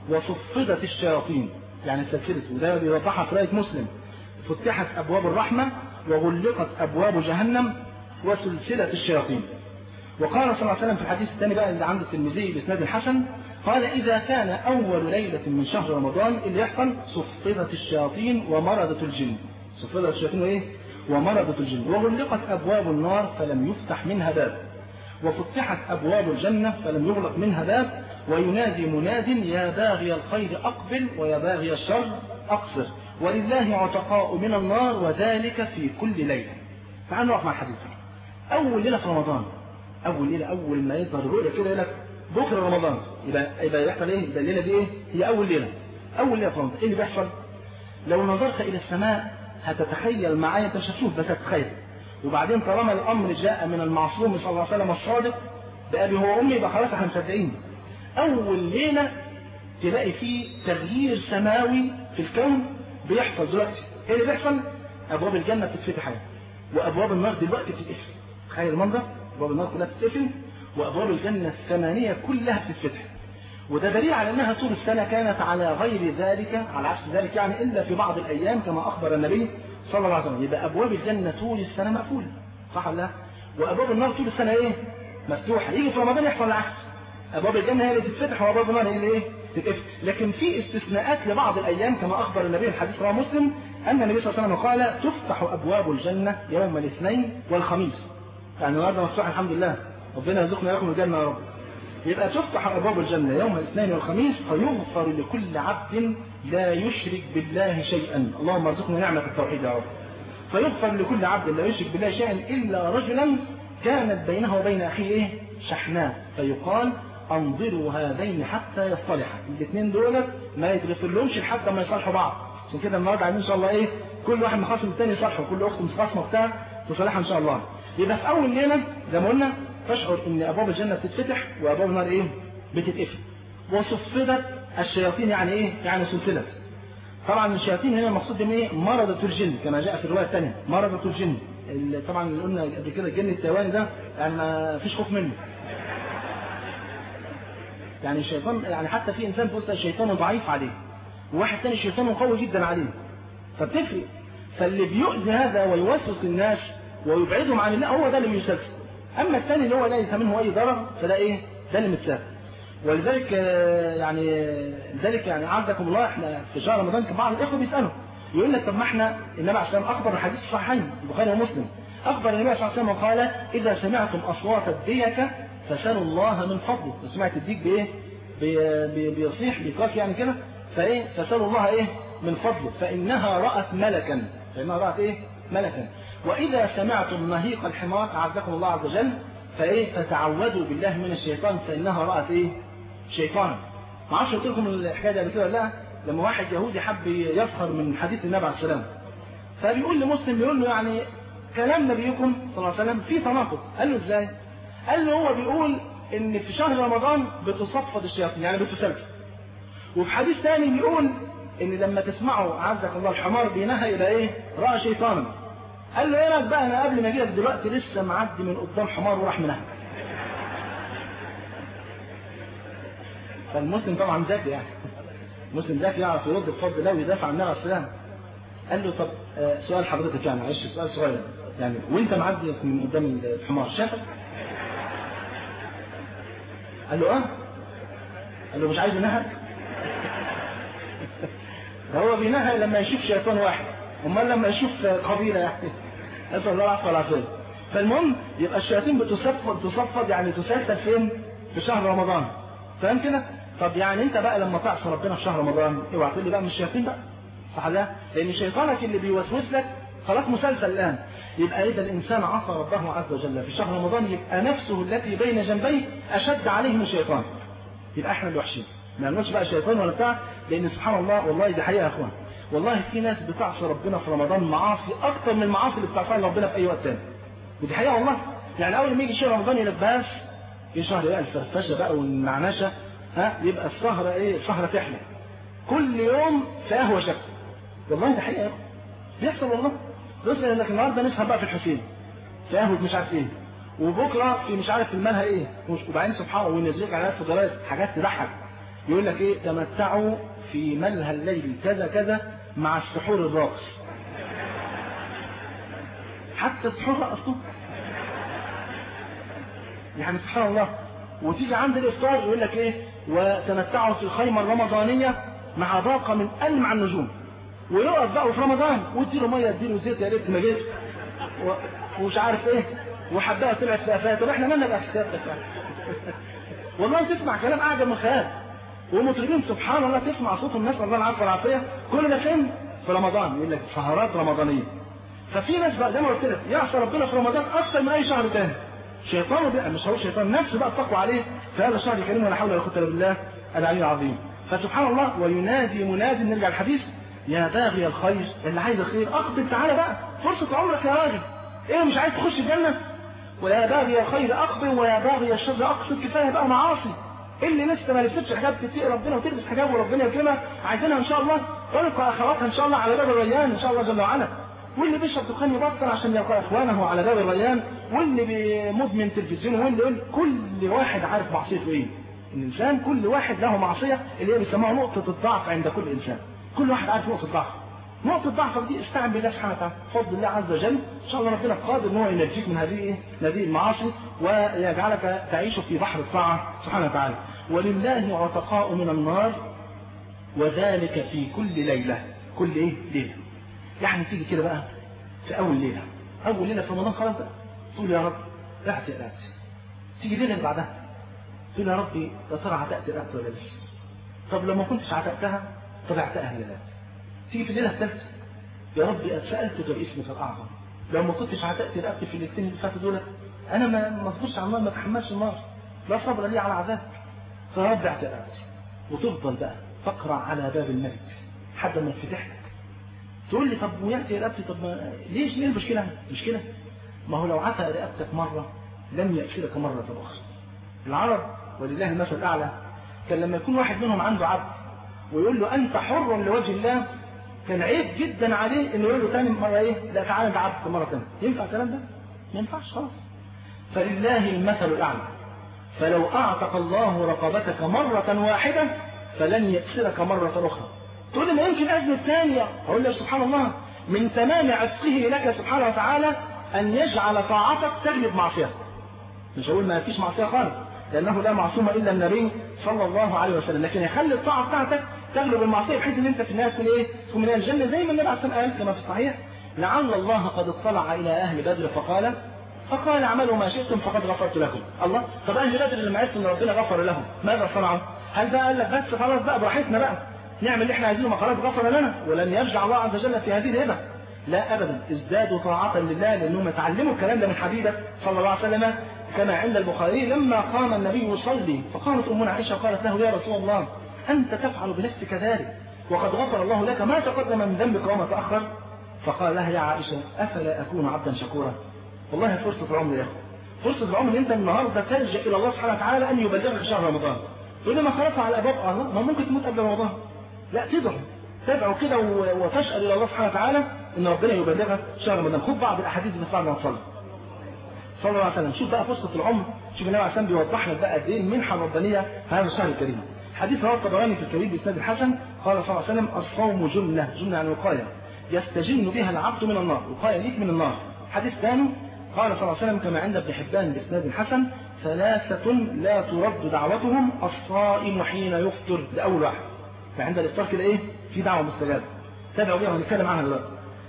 وصفدت الشياطين يعني سلسلة وده بيوضحها في رواية مسلم فتحت أبواب الرحمة وغلقت أبواب جهنم وسلسلة الشياطين وقال صلى الله عليه وسلم في الحديث الثاني بقى اللي عند الترمذي بإسناد الحسن قال إذا كان أول ليلة من شهر رمضان اللي يحصل صفدت الشياطين ومرضت الجن صفدت الشياطين وإيه؟ ومرضت الجن وغلقت أبواب النار فلم يفتح منها باب وفتحت أبواب الجنة فلم يغلق منها باب وينادي مناد يا باغي الخير أقبل ويا باغي الشر أقصر ولله عتقاء من النار وذلك في كل ليلة تعالوا نقف مع الحديث أول ليلة في رمضان أول ليلة أول ما يظهر الرؤية كده يقول لك بكرة رمضان يبقى يبقى يحصل إيه؟ يبقى الليلة دي إيه؟ هي أول ليلة أول ليلة في رمضان إيه اللي بيحصل؟ لو نظرت إلى السماء هتتخيل معايا أنت مش هتشوف بس هتتخيل وبعدين طالما الأمر جاء من المعصوم صلى الله عليه وسلم الصادق بأبي هو وأمي يبقى خلاص احنا مصدقين أول ليلة تلاقي فيه تغيير سماوي في الكون بيحصل دلوقتي ايه اللي بيحصل؟ أبواب الجنة بتتفتح اهي وأبواب النار دلوقتي بتتقفل تخيل المنظر أبواب النار كلها بتتقفل وأبواب الجنة الثمانية كلها بتتفتح وده دليل على أنها طول السنة كانت على غير ذلك على عكس ذلك يعني إلا في بعض الأيام كما أخبر النبي صلى الله عليه وسلم يبقى أبواب الجنة طول السنة مقفولة صح ولا لا؟ وأبواب النار طول السنة إيه؟ مفتوحة يجي في رمضان يحصل العكس ابواب الجنه هي اللي تتفتح وابواب النار هي اللي ايه تتقفل لكن في استثناءات لبعض الايام كما اخبر النبي الحديث رواه مسلم ان النبي صلى الله عليه وسلم قال تفتح ابواب الجنه يوم الاثنين والخميس يعني النهارده مفتوح الحمد لله ربنا يرزقنا لكم الجنه يا رب يبقى تفتح ابواب الجنه يوم الاثنين والخميس فيغفر لكل عبد لا يشرك بالله شيئا اللهم ارزقنا نعمه التوحيد يا رب فيغفر لكل عبد لا يشرك بالله شيئا الا رجلا كانت بينه وبين اخيه ايه شحناء فيقال انظروا هذين حتى يصطلحا الاثنين دول ما يتغفر لهمش لحد ما يصالحوا بعض عشان كده النهارده عايزين ان شاء الله ايه كل واحد مخاصم الثاني يصالحه كل اخت مخاصمه بتاع تصالحها ان شاء الله يبقى في اول ليله زي ما قلنا تشعر ان ابواب الجنه بتتفتح وابواب النار ايه بتتقفل وصفدت الشياطين يعني ايه يعني سلسله طبعا الشياطين هنا المقصود بهم ايه مرضة الجن كما جاء في الروايه الثانيه مرضة الجن اللي طبعا اللي قلنا قبل كده الجن التواني ده يعني ما فيش خوف منه يعني الشيطان يعني حتى في انسان تقول الشيطان ضعيف عليه وواحد ثاني شيطانه قوي جدا عليه فبتفرق فاللي بيؤذي هذا ويوسوس الناس ويبعدهم عن الله هو ده اللي بيسلسل اما الثاني اللي هو ليس منه اي ضرر فده ايه ده اللي متساهل ولذلك يعني ذلك يعني عزكم الله احنا في شهر رمضان كان بعض الاخوه بيسالوا يقول لك طب ما احنا النبي عليه الصلاه والسلام اخبر الحديث الصحيحين البخاري ومسلم اخبر النبي صلى الله عليه وسلم قال اذا سمعتم اصوات الديكه فسالوا الله من فضله سمعت الديك بايه بيصيح بيقاك يعني كده فايه فسالوا الله ايه من فضله فانها رات ملكا فانها رات ايه ملكا واذا سمعتم نهيق الحمار اعزكم الله عز وجل فايه فتعوذوا بالله من الشيطان فانها رات ايه شيطانا ما اعرفش قلت لكم الحكايه دي قبل كده ولا لا لما واحد يهودي حب يسخر من حديث النبي عليه السلام فبيقول لمسلم بيقول له يعني كلام نبيكم صلى الله عليه وسلم فيه تناقض قال له ازاي قال له هو بيقول ان في شهر رمضان بتصفد الشياطين يعني بتسلسل وفي حديث ثاني بيقول ان لما تسمعوا عزك الله الحمار بينهى الى ايه راى شيطانا قال له ايه رايك بقى انا قبل ما اجي لك دلوقتي لسه معدي من قدام حمار وراح منها فالمسلم طبعا ذكي يعني مسلم ذكي يعرف يرد بفضل الله ويدافع عن النبي عليه السلام قال له طب آه سؤال حضرتك يعني معلش سؤال صغير يعني وانت معدي من قدام الحمار شافك؟ قال له اه قال له مش عايز ينهك ده هو بينهى لما يشوف شيطان واحد امال لما يشوف قبيله يعني نسال الله العفو والعافيه فالمهم يبقى الشياطين بتصفد تصفد يعني تسلسل فين؟ في شهر رمضان فاهم كده؟ طب يعني انت بقى لما تعصي ربنا في شهر رمضان اوعى تقول لي بقى مش الشياطين بقى صح لا؟ لان شيطانك اللي بيوسوس لك خلاص مسلسل الان يبقى اذا الانسان عصى ربه عز وجل في شهر رمضان يبقى نفسه التي بين جنبيه اشد عليه من الشيطان يبقى احنا اللي وحشين ما نقولش بقى شيطان ولا بتاع لان سبحان الله والله دي حقيقه يا اخوان والله في ناس بتعصي ربنا في رمضان معاصي اكتر من المعاصي اللي بتعصيها ربنا في اي وقت تاني ودي حقيقه والله يعني اول ما يجي شهر رمضان يلباس في شهر بقى الفرفشه بقى والنعنشه ها يبقى السهره ايه السهره تحلى كل يوم في قهوه شكل والله ده حقيقه بيحصل والله بص لك النهارده نسهر بقى في الحسين في قهوه مش عارف ايه وبكره في مش عارف في المالها ايه وبعدين سبحان الله وينزلك على الفضلات حاجات تضحك يقول لك ايه تمتعوا في ملهى الليل كذا كذا مع السحور الراقص حتى السحور رقصوا يعني سبحان الله وتيجي عند الافطار يقول لك ايه وتمتعوا في الخيمه الرمضانيه مع باقه من ألمع النجوم ويقف بقى في رمضان واديله ميه اديله زيت يا ريت ما جيت ومش عارف ايه وحبايه طلعت في قفاها طب احنا مالنا باحساس والله تسمع كلام اعجب من خيال ومطربين سبحان الله تسمع صوتهم نسال الله العافيه والعافيه كل ده فين؟ في رمضان يقول لك سهرات رمضانيه ففي ناس بقى زي ما قلت لك يعصى ربنا في رمضان اكثر من اي شهر تاني شيطان بقى مش هو شيطان نفسه بقى التقوى عليه في هذا الشهر الكريم ولا حول ولا قوه الا بالله العلي العظيم فسبحان الله وينادي منادي نرجع الحديث يا باغي الخير اللي عايز الخير اقبل تعالى بقى فرصه عمرك يا راجل ايه مش عايز تخش الجنه ويا باغي الخير اقبل ويا باغي الشر اقصد كفايه بقى معاصي اللي لسه ما لبستش حجاب تتقي ربنا وتلبس حجاب وربنا يكرمها عايزينها ان شاء الله طلق اخواتها ان شاء الله على باب الريان ان شاء الله جل وعلا واللي بيشرب دخان يبطل عشان يلقى اخوانه على باب الريان واللي مدمن تلفزيون واللي كل واحد عارف معصيته ايه الانسان كل واحد له معصيه اللي هي بيسموها نقطه الضعف عند كل انسان كل واحد عارف نقطه ضعف نقطة ضعفك دي استعن بالله سبحانه وتعالى بفضل الله عز وجل ان شاء الله ربنا قادر ان هو ينجيك من هذه ايه؟ هذه المعاصي ويجعلك تعيش في بحر الطاعة سبحانه وتعالى ولله عتقاء من النار وذلك في كل ليلة كل ايه؟ ليلة يعني تيجي كده بقى في اول ليلة اول ليلة في رمضان خلاص بقى تقول يا رب اعتق رقبتي تيجي الليلة اللي بعدها تقول يا ربي يا ترى عتقت رقبتي ولا لسه طب لو ما كنتش عتقتها طب اعتقها لله تيجي في الليله الثالثه يا رب سالتك باسمك الاعظم لو ما كنتش عتقت رقبتي في الاثنين اللي فاتوا دول انا ما ما اصبرش على النار ما اتحملش النار لا صبر لي على عذاب فيا رب اعتق رقبتي وتفضل بقى تقرا على باب الملك لحد ما يتفتح لك تقول لي طب وياتي رقبتي طب ما ليش ليه المشكله؟ مشكله ما هو لو عتق رقبتك مره لن يأسرك مرة أخرى العرب ولله المثل الأعلى كان لما يكون واحد منهم عنده عبد ويقول له أنت حر لوجه الله كان عيب جدا عليه انه يقول له ثاني مرة ايه لا تعالى انت عبد مرة ثانية ينفع الكلام ده؟ ما ينفعش خلاص فلله المثل الأعلى فلو أعتق الله رقبتك مرة واحدة فلن يأسرك مرة أخرى تقول لي ما يمكن أذن الثانية أقول لك سبحان الله من تمام عتقه لك سبحانه وتعالى أن يجعل طاعتك تغلب معصيتك مش هقول ما فيش معصية خالص لأنه لا معصوم إلا النبي صلى الله عليه وسلم لكن يخلي الطاعة بتاعتك تغلب المعصية بحيث أن أنت في النهاية تكون إيه؟ تكون من الجنة زي ما النبي عليه الصلاة والسلام قال كما في الصحيح لعل الله قد اطلع إلى أهل بدر فقال فقال اعملوا ما شئتم فقد غفرت لكم الله طب أهل بدر اللي عرفت أن ربنا غفر لهم ماذا صنعوا؟ هل بقى قال لك بس خلاص بقى براحتنا بقى نعمل اللي احنا عايزينه ما خلاص غفر لنا ولن يرجع الله عز وجل في هذه الهبة لا ابدا ازدادوا طاعة لله لانهم اتعلموا الكلام ده من حبيبه صلى الله عليه وسلم كما عند البخاري لما قام النبي يصلي فقامت امنا عائشه قالت له يا رسول الله انت تفعل بنفسك ذلك وقد غفر الله لك ما تقدم من ذنبك وما تاخر فقال لها يا عائشه افلا اكون عبدا شكورا والله فرصه العمر يا اخي فرصه العمر ان انت النهارده تلجا الى الله سبحانه وتعالى ان يبلغك شهر رمضان تقول لي ما خلاص على الابواب الله ما ممكن تموت قبل رمضان لا تدعو تدعو كده وتسال الى الله سبحانه وتعالى ان ربنا يبلغك شهر رمضان خد بعض الاحاديث اللي بعد ما تصلي صلى الله عليه وسلم شوف بقى فرصه العمر شوف النبي عليه الصلاه بيوضح لك بقى قد ايه المنحه الربانيه هذا الشهر الكريم حديث رواه الطبراني في الكبير باسناد الحسن قال صلى الله عليه وسلم الصوم جنه جنه عن وقايه يستجن بها العبد من النار وقايه ليك من النار حديث ثاني قال صلى الله عليه وسلم كما عند ابن حبان باسناد الحسن ثلاثة لا ترد دعوتهم الصائم حين يفطر ده أول واحد فعند الإفطار كده إيه في دعوة مستجابة تدعو بها ونتكلم عنها دلوقتي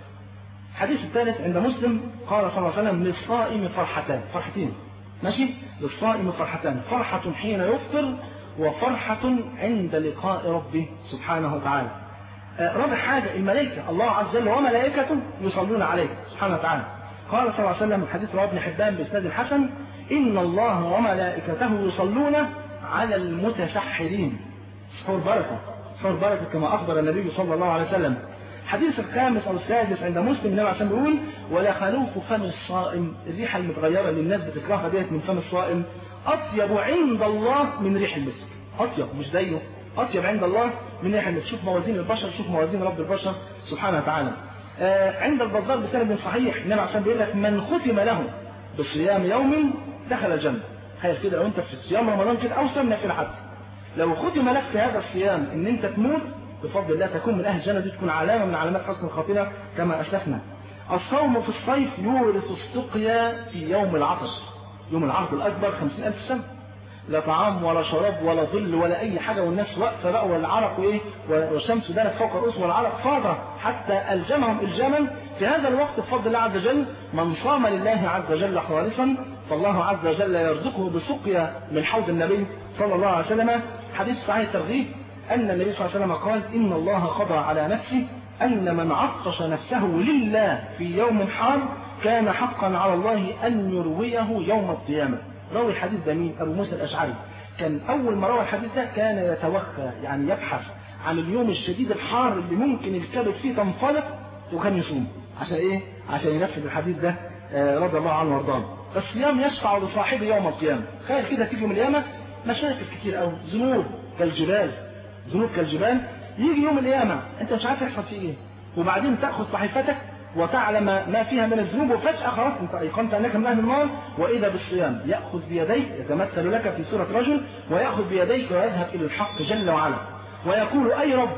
الحديث الثالث عند مسلم قال صلى الله عليه وسلم للصائم فرحتان فرحتين ماشي للصائم فرحتان فرحة حين يفطر وفرحة عند لقاء ربه سبحانه وتعالى آه رابع حاجة الملائكة الله عز وجل وملائكته يصلون عليه سبحانه وتعالى قال صلى الله عليه وسلم حديث رواه ابن حبان بإسناد الحسن إن الله وملائكته يصلون على المتسحرين سحور بركة سحور بركة كما أخبر النبي صلى الله عليه وسلم الحديث الخامس أو السادس عند مسلم النبي عشان بيقول ولا خلوف فم الصائم الريحة المتغيرة اللي الناس بتكرهها ديت من فم الصائم أطيب عند الله من ريح المسك أطيب مش زيه أطيب عند الله من ريح المسك شوف موازين البشر شوف موازين رب البشر سبحانه وتعالى آه عند البزار بسند صحيح النبي عشان بيقول لك من ختم له بصيام يوم دخل الجنة تخيل كده لو انت في صيام رمضان كده او صيام نافله حتى لو ختم لك في هذا الصيام ان انت تموت بفضل الله تكون من اهل الجنه دي تكون علامه من علامات حسن الخاتمه كما اسلفنا. الصوم في الصيف يورث السقيا في يوم العطش. يوم العرض الاكبر خمسين الف سنه. لا طعام ولا شراب ولا ظل ولا اي حاجه والناس واقفه بقى والعرق وايه والشمس دانت فوق الرؤوس والعرق فاض حتى الجمهم الجما في هذا الوقت بفضل الله عز وجل من صام لله عز وجل خالصا فالله عز وجل يرزقه بسقيا من حوض النبي صلى الله عليه وسلم حديث صحيح الترغيب أن النبي صلى الله عليه وسلم قال إن الله قضى على نفسه أن من عطش نفسه لله في يوم حار كان حقا على الله أن يرويه يوم القيامة روي الحديث ده مين أبو موسى الأشعري كان أول ما روى الحديث ده كان يتوخى يعني يبحث عن اليوم الشديد الحار اللي ممكن الكبد فيه تنفلق وكان يصوم عشان إيه؟ عشان ينفذ الحديث ده رضي الله عنه وارضاه الصيام يشفع لصاحبه يوم القيامة تخيل كده تيجي يوم القيامة مشاكل كتير قوي ذنوب كالجبال ذنوب كالجبال يجي يوم القيامة انت مش عارف يحصل فيه ايه وبعدين تأخذ صحيفتك وتعلم ما فيها من الذنوب وفجأة خلاص انت ايقنت انك من اهل النار واذا بالصيام يأخذ بيديك يتمثل لك في سورة رجل ويأخذ بيديك ويذهب الى الحق جل وعلا ويقول اي رب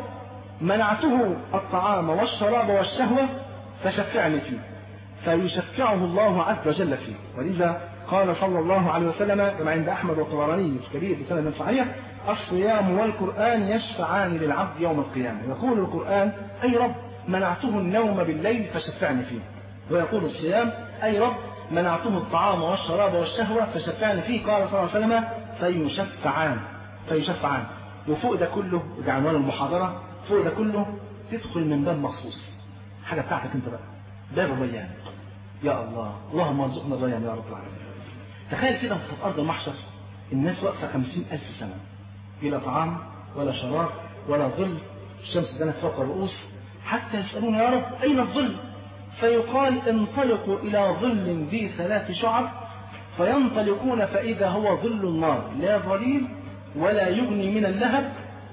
منعته الطعام والشراب والشهوة فشفعني فيه فيشفعه الله عز وجل فيه ولذا قال صلى الله عليه وسلم كما عند احمد والطبراني في كبير بسند صحيح الصيام والقران يشفعان للعبد يوم القيامه يقول القران اي رب منعته النوم بالليل فشفعني فيه ويقول الصيام اي رب منعته الطعام والشراب والشهوه فشفعني فيه قال صلى الله عليه وسلم فيشفعان فيشفعان وفوق ده كله ده عنوان المحاضره فوق ده كله تدخل من باب مخصوص حاجه بتاعتك انت بقى باب الريان يا الله اللهم ارزقنا الريان يا رب العالمين تخيل كده في أرض المحشر الناس واقفة خمسين ألف سنة بلا طعام ولا شراب ولا ظل الشمس دانت فوق الرؤوس حتى يسألون يا رب أين الظل فيقال انطلقوا إلى ظل ذي ثلاث شعب فينطلقون فإذا هو ظل النار لا ظليل ولا يغني من اللهب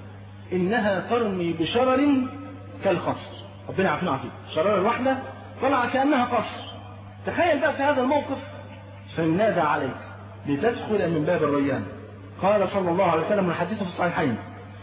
إنها ترمي بشرر كالقصر ربنا يعافينا عافية شرارة الواحدة طلع كأنها قصر تخيل بقى في هذا الموقف فينادى عليك لتدخل من باب الريان قال صلى الله عليه وسلم من حديثه في الصحيحين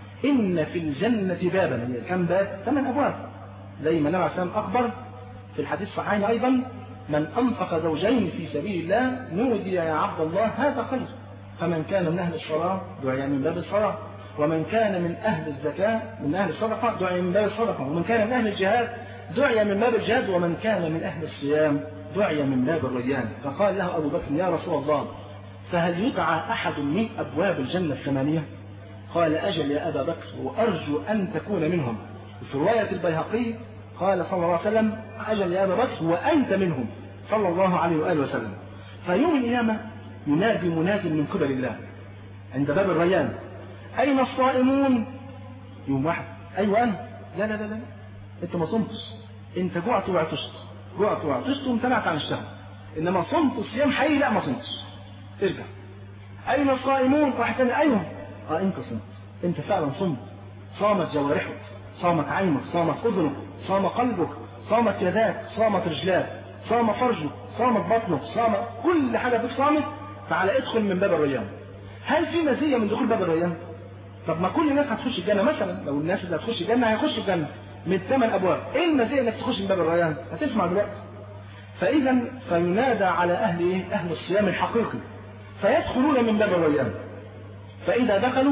إن في الجنة بابا كم باب؟ ثمان أبواب زي ما النبي عليه السلام أخبر في الحديث الصحيحين أيضا من أنفق زوجين في سبيل الله نودي يا عبد الله هذا خير فمن كان من أهل الصلاة دعي من باب الصلاة ومن كان من أهل الزكاة من أهل الصدقة دعي من باب الصدقة ومن كان من أهل الجهاد دعي من باب الجهاد ومن كان من أهل الصيام دعي من باب الريان فقال له أبو بكر يا رسول الله فهل يدعى أحد من أبواب الجنة الثمانية قال أجل يا أبا بكر وأرجو أن تكون منهم في رواية البيهقي قال صلى الله عليه وسلم أجل يا أبا بكر وأنت منهم صلى الله عليه وآله وسلم فيوم القيامة ينادي مناد من قبل الله عند باب الريان أين الصائمون يوم واحد أيوة أنا لا لا لا لا أنت ما صمتش أنت جوعت وعطشت جوعت وعطشت وامتنعت عن الشهوة إنما صمت صيام حقيقي لا ما صمتش ارجع أين الصائمون واحد تاني أيوة اه أنت صمت أنت فعلا صمت صامت جوارحك صامت عينك صامت أذنك صام قلبك صامت يداك صامت رجلاك صام فرجك صامت بطنك صام كل حاجة فيك صامت تعالى ادخل من باب الريان هل في مزية من دخول باب الريان طب ما كل الناس هتخش الجنة مثلا لو الناس اللي هتخش الجنة هيخش الجنة من ثمان أبواب إيه المزية إنك تخش من باب الريان هتسمع دلوقتي فإذا فينادى على أهل إيه؟ أهل الصيام الحقيقي فيدخلون من باب الريان فإذا دخلوا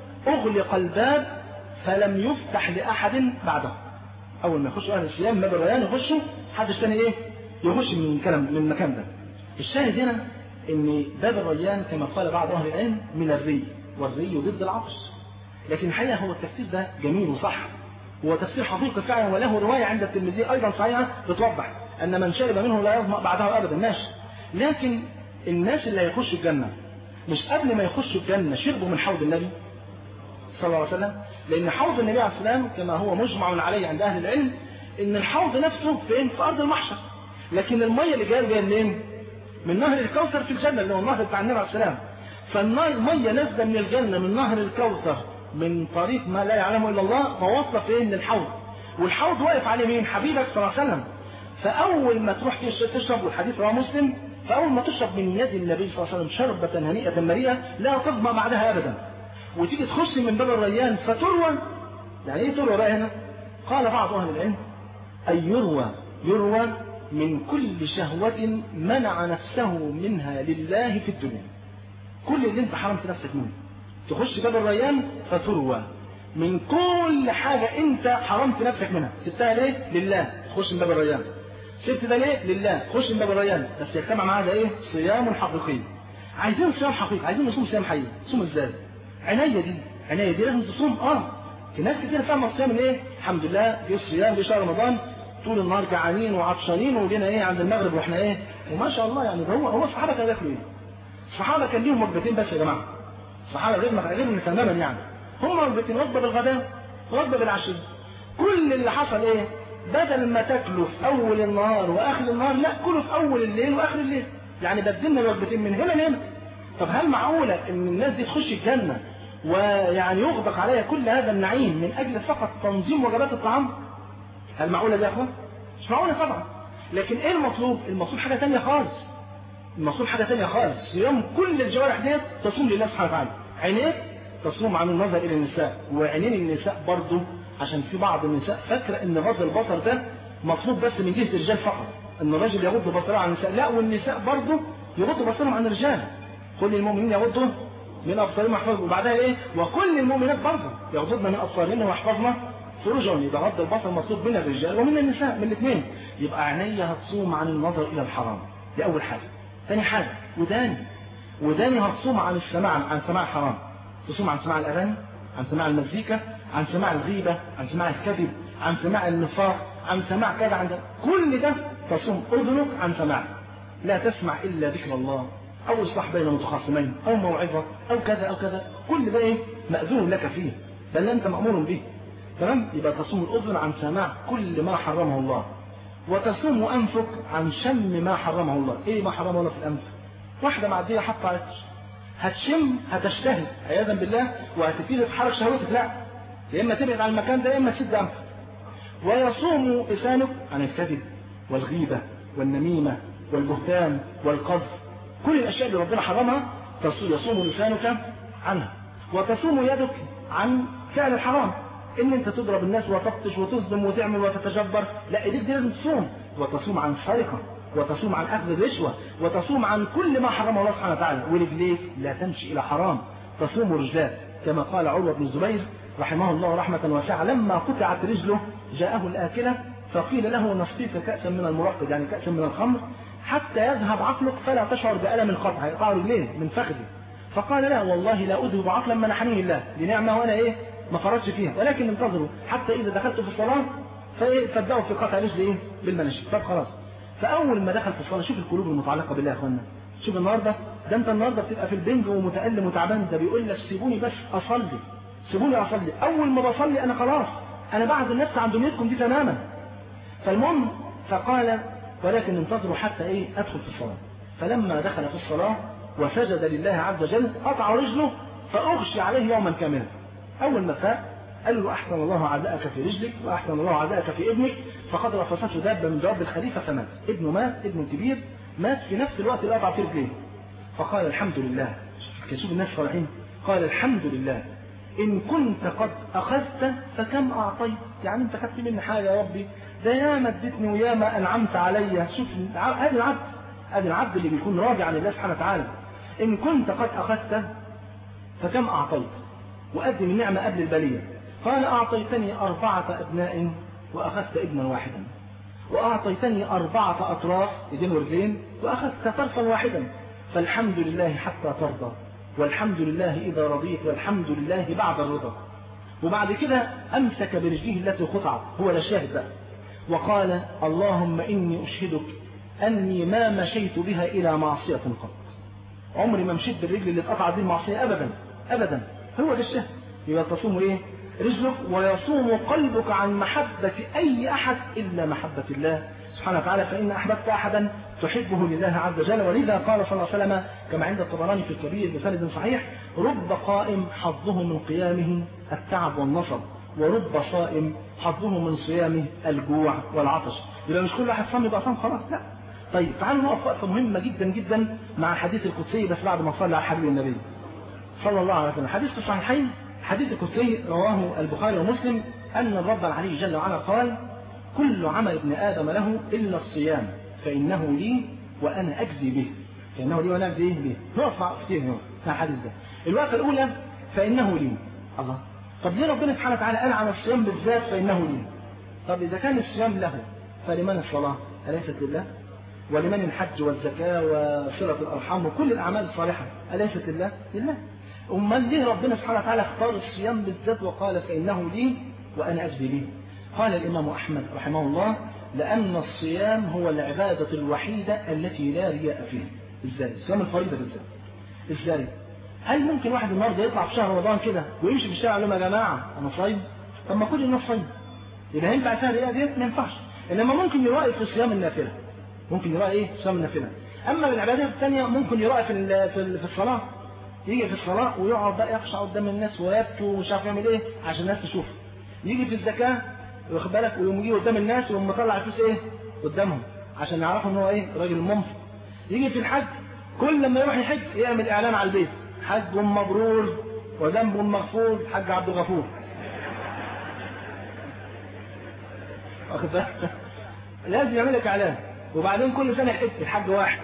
أغلق الباب فلم يفتح لأحد بعده أول ما يخشوا أهل الصيام باب الريان يخشوا حدش تاني إيه يخش من كلام من المكان ده الشاهد هنا ان باب الريان كما قال بعض اهل العلم من الري والري ضد العطش لكن الحقيقه هو التفسير ده جميل وصح هو تفسير حقيقي فعلا وله روايه عند الترمذي ايضا صحيحه بتوضح ان من شرب منه لا يظمأ بعده ابدا ماشي لكن الناس اللي هيخشوا الجنه مش قبل ما يخشوا الجنه شربوا من حوض النبي صلى الله عليه وسلم لان حوض النبي عليه السلام كما هو مجمع عليه عند اهل العلم ان الحوض نفسه فين في ارض المحشر لكن الميه اللي جايه جايه منين من نهر الكوثر في الجنة اللي هو النهر بتاع النبي عليه السلام فالمية نازلة من الجنة من نهر الكوثر من طريق ما لا يعلمه إلا الله فواصلة فين للحوض والحوض واقف عليه مين حبيبك صلى الله عليه وسلم فأول ما تروح تشرب والحديث رواه مسلم فأول ما تشرب من يد النبي صلى الله عليه وسلم شربة هنيئة مريئة لا تظمأ بعدها أبدا وتيجي تخش من باب الريان فتروى يعني ايه تروى بقى هنا قال بعض أهل العلم أي يروى يروى من كل شهوة منع نفسه منها لله في الدنيا كل اللي انت حرمت نفسك منه تخش باب الريان فتروى من كل حاجة انت حرمت نفسك منها سبتها ليه؟ لله تخش من باب الريان سبت ده ليه؟ لله تخش من باب الريان بس يجتمع معاه ده ايه؟ صيام حقيقي عايزين صيام حقيقي عايزين نصوم صيام حقيقي تصوم ازاي؟ عناية دي عناية دي لازم تصوم اه في ناس كتير فاهمة الصيام من ايه؟ الحمد لله في الصيام في شهر رمضان طول النهار جعانين وعطشانين وجينا ايه عند المغرب واحنا ايه وما شاء الله يعني هو هو الصحابه كانوا ياكلوا ايه؟ الصحابه كان ليهم وجبتين بس يا جماعه الصحابه غير غير تماما يعني هم وجبتين وجبه بالغداء وجبه بالعشاء كل اللي حصل ايه؟ بدل ما تاكلوا في اول النهار واخر النهار لا كلوا في اول الليل واخر الليل يعني بدلنا الوجبتين من هنا لهنا طب هل معقوله ان الناس دي تخش الجنه ويعني يغدق عليها كل هذا النعيم من اجل فقط تنظيم وجبات الطعام؟ هل معقولة ده يا اخوان؟ مش معقولة طبعا لكن ايه المطلوب؟ المطلوب حاجة تانية خالص المطلوب حاجة تانية خالص صيام كل الجوارح ديت تصوم لله سبحانه وتعالى عينيك تصوم عن النظر الى النساء وعينين النساء برضه عشان في بعض النساء فاكرة ان غض البصر ده مطلوب بس من جهة الرجال فقط ان الرجل يغض بصره عن النساء لا والنساء برضه يغضوا بصرهم عن الرجال كل المؤمنين يغضوا من ابصارهم واحفظوا وبعدها ايه وكل المؤمنات برضه يغضضن من ابصارهن واحفظن فروجهم يبقى غض البصر مطلوب من الرجال ومن النساء من الاثنين يبقى عينيا هتصوم عن النظر الى الحرام دي اول حاجه ثاني حاجه وداني وداني هتصوم عن السماع عن سماع الحرام تصوم عن سماع الاغاني عن سماع المزيكا عن سماع الغيبه عن سماع الكذب عن سماع النفاق عن سماع كذا عن كل ده تصوم اذنك عن سماع لا تسمع الا ذكر الله او اصلاح بين متخاصمين او موعظه او كذا او كذا كل ده ايه ماذون لك فيه بل انت مامور به تمام يبقى تصوم الاذن عن سماع كل ما حرمه الله وتصوم انفك عن شم ما حرمه الله ايه ما حرمه الله في الانف واحده معديه حاطه عطر هتشم هتشتهي عياذا بالله وهتبتدي تتحرك شهوتك لا يا اما تبعد عن المكان ده يا اما تسد انفك ويصوم لسانك عن الكذب والغيبه والنميمه والبهتان والقذف كل الاشياء اللي ربنا حرمها يصوم لسانك عنها وتصوم يدك عن فعل الحرام ان انت تضرب الناس وتبطش وتظلم وتعمل وتتجبر لا ايديك دي لازم تصوم وتصوم عن السرقه وتصوم عن اخذ الرشوه وتصوم عن كل ما حرمه الله سبحانه وتعالى ورجليك لا تمشي الى حرام تصوم رجلات كما قال عروه بن الزبير رحمه الله رحمه واسعه لما قطعت رجله جاءه الاكله فقيل له نسقيك كاسا من المرقد يعني كاسا من الخمر حتى يذهب عقلك فلا تشعر بألم القطع يقطع رجليه من فخذه فقال لا والله لا أذهب عقلا منحنيه الله دي نعمة وأنا إيه ما فرطش فيها ولكن انتظروا حتى إذا دخلت في الصلاة فإيه فابدأوا في قطع رجل إيه بالمناشير طب خلاص فأول ما دخل في الصلاة شوف القلوب المتعلقة بالله يا أخوانا شوف النهارده ده أنت النهارده بتبقى في البنج ومتألم وتعبان ده بيقول لك سيبوني بس أصلي سيبوني أصلي أول ما بصلي أنا خلاص أنا بعزل نفسي عن دنيتكم دي تماما فالمهم فقال ولكن انتظروا حتى ايه ادخل في الصلاة فلما دخل في الصلاة وسجد لله عز وجل قطع رجله فاغشي عليه يوما كاملا اول ما فاق قال له احسن الله عزاءك في رجلك واحسن الله عزاءك في ابنك فقد رفسته دابه من دواب الخليفه فمات ابنه مات ابنه كبير مات في نفس الوقت اللي قطع فيه رجليه فقال الحمد لله شوف الناس صالحين قال الحمد لله إن كنت قد أخذت فكم أعطيت يعني أنت خدت مني حاجة يا ربي ده ياما اديتني وياما أنعمت عليا شوف هذا العبد هذا العبد اللي بيكون راجع لله سبحانه وتعالى إن كنت قد أخذت فكم أعطيت وأدم النعمة قبل البلية قال أعطيتني أربعة أبناء وأخذت ابنا واحدا وأعطيتني أربعة أطراف إيدين ورجلين وأخذت طرفا واحدا فالحمد لله حتى ترضى والحمد لله إذا رضيت والحمد لله بعد الرضا وبعد كده أمسك برجله التي قطعت هو لا شاهد بقى وقال اللهم إني أشهدك أني ما مشيت بها إلى معصية قط عمري ما مشيت بالرجل اللي اتقطعت دي المعصية أبدا أبدا هو ده الشهد يبقى تصوم إيه رجلك ويصوم قلبك عن محبة أي أحد إلا محبة الله سبحانه وتعالى فإن أحببت أحدا تحبه لله عز وجل ولذا قال صلى الله عليه وسلم كما عند الطبراني في الكبير بسند صحيح رب قائم حظه من قيامه التعب والنصب ورب صائم حظه من صيامه الجوع والعطش يبقى مش كل واحد صام يبقى صام خلاص لا طيب تعالوا نقف وقفه مهمه جدا جدا مع حديث القدسي بس بعد ما صلى على حبيب النبي صلى الله عليه وسلم حديث في الصحيحين حديث القدسي رواه البخاري ومسلم ان الرب العلي جل وعلا قال كل عمل ابن ادم له الا الصيام فانه لي وانا اجزي به فانه لي وانا اجزي به نقف مع كتير هنا مع الحديث ده الوقفه الاولى فانه لي الله طب ليه ربنا سبحانه وتعالى قال عن الصيام بالذات فانه لي طب اذا كان الصيام له فلمن الصلاه اليست لله ولمن الحج والزكاه وصله الارحام وكل الاعمال الصالحه اليست لله لله امال ليه ربنا سبحانه وتعالى اختار الصيام بالذات وقال فانه لي وانا اجزي به قال الامام احمد رحمه الله لان الصيام هو العباده الوحيده التي لا رياء فيها ازاي صيام الفريضه بالذات ازاي هل ممكن واحد النهارده يطلع في شهر رمضان كده ويمشي في الشارع يقول لهم يا جماعه انا صايم طب ما كل الناس صايم يبقى ينفع فيها الرياء ديت ما ينفعش انما ممكن يرائي في صيام النافله ممكن يرائي ايه صيام النافله اما العبادات الثانيه ممكن يرائي في في في الصلاه يجي في الصلاه ويقعد بقى يخشع قدام الناس ويبكي ومش عارف يعمل ايه عشان الناس تشوفه يجي في الزكاه واخد بالك ويقوم يجي قدام الناس ويقوم مطلع الفلوس ايه قدامهم عشان يعرفوا ان هو ايه راجل منفق يجي في الحج كل لما يروح يحج يعمل اعلان على البيت حج مبرور وذنب مغفور حج عبد الغفور واخد بالك لازم يعمل لك اعلان وبعدين كل سنه يحج الحج واحد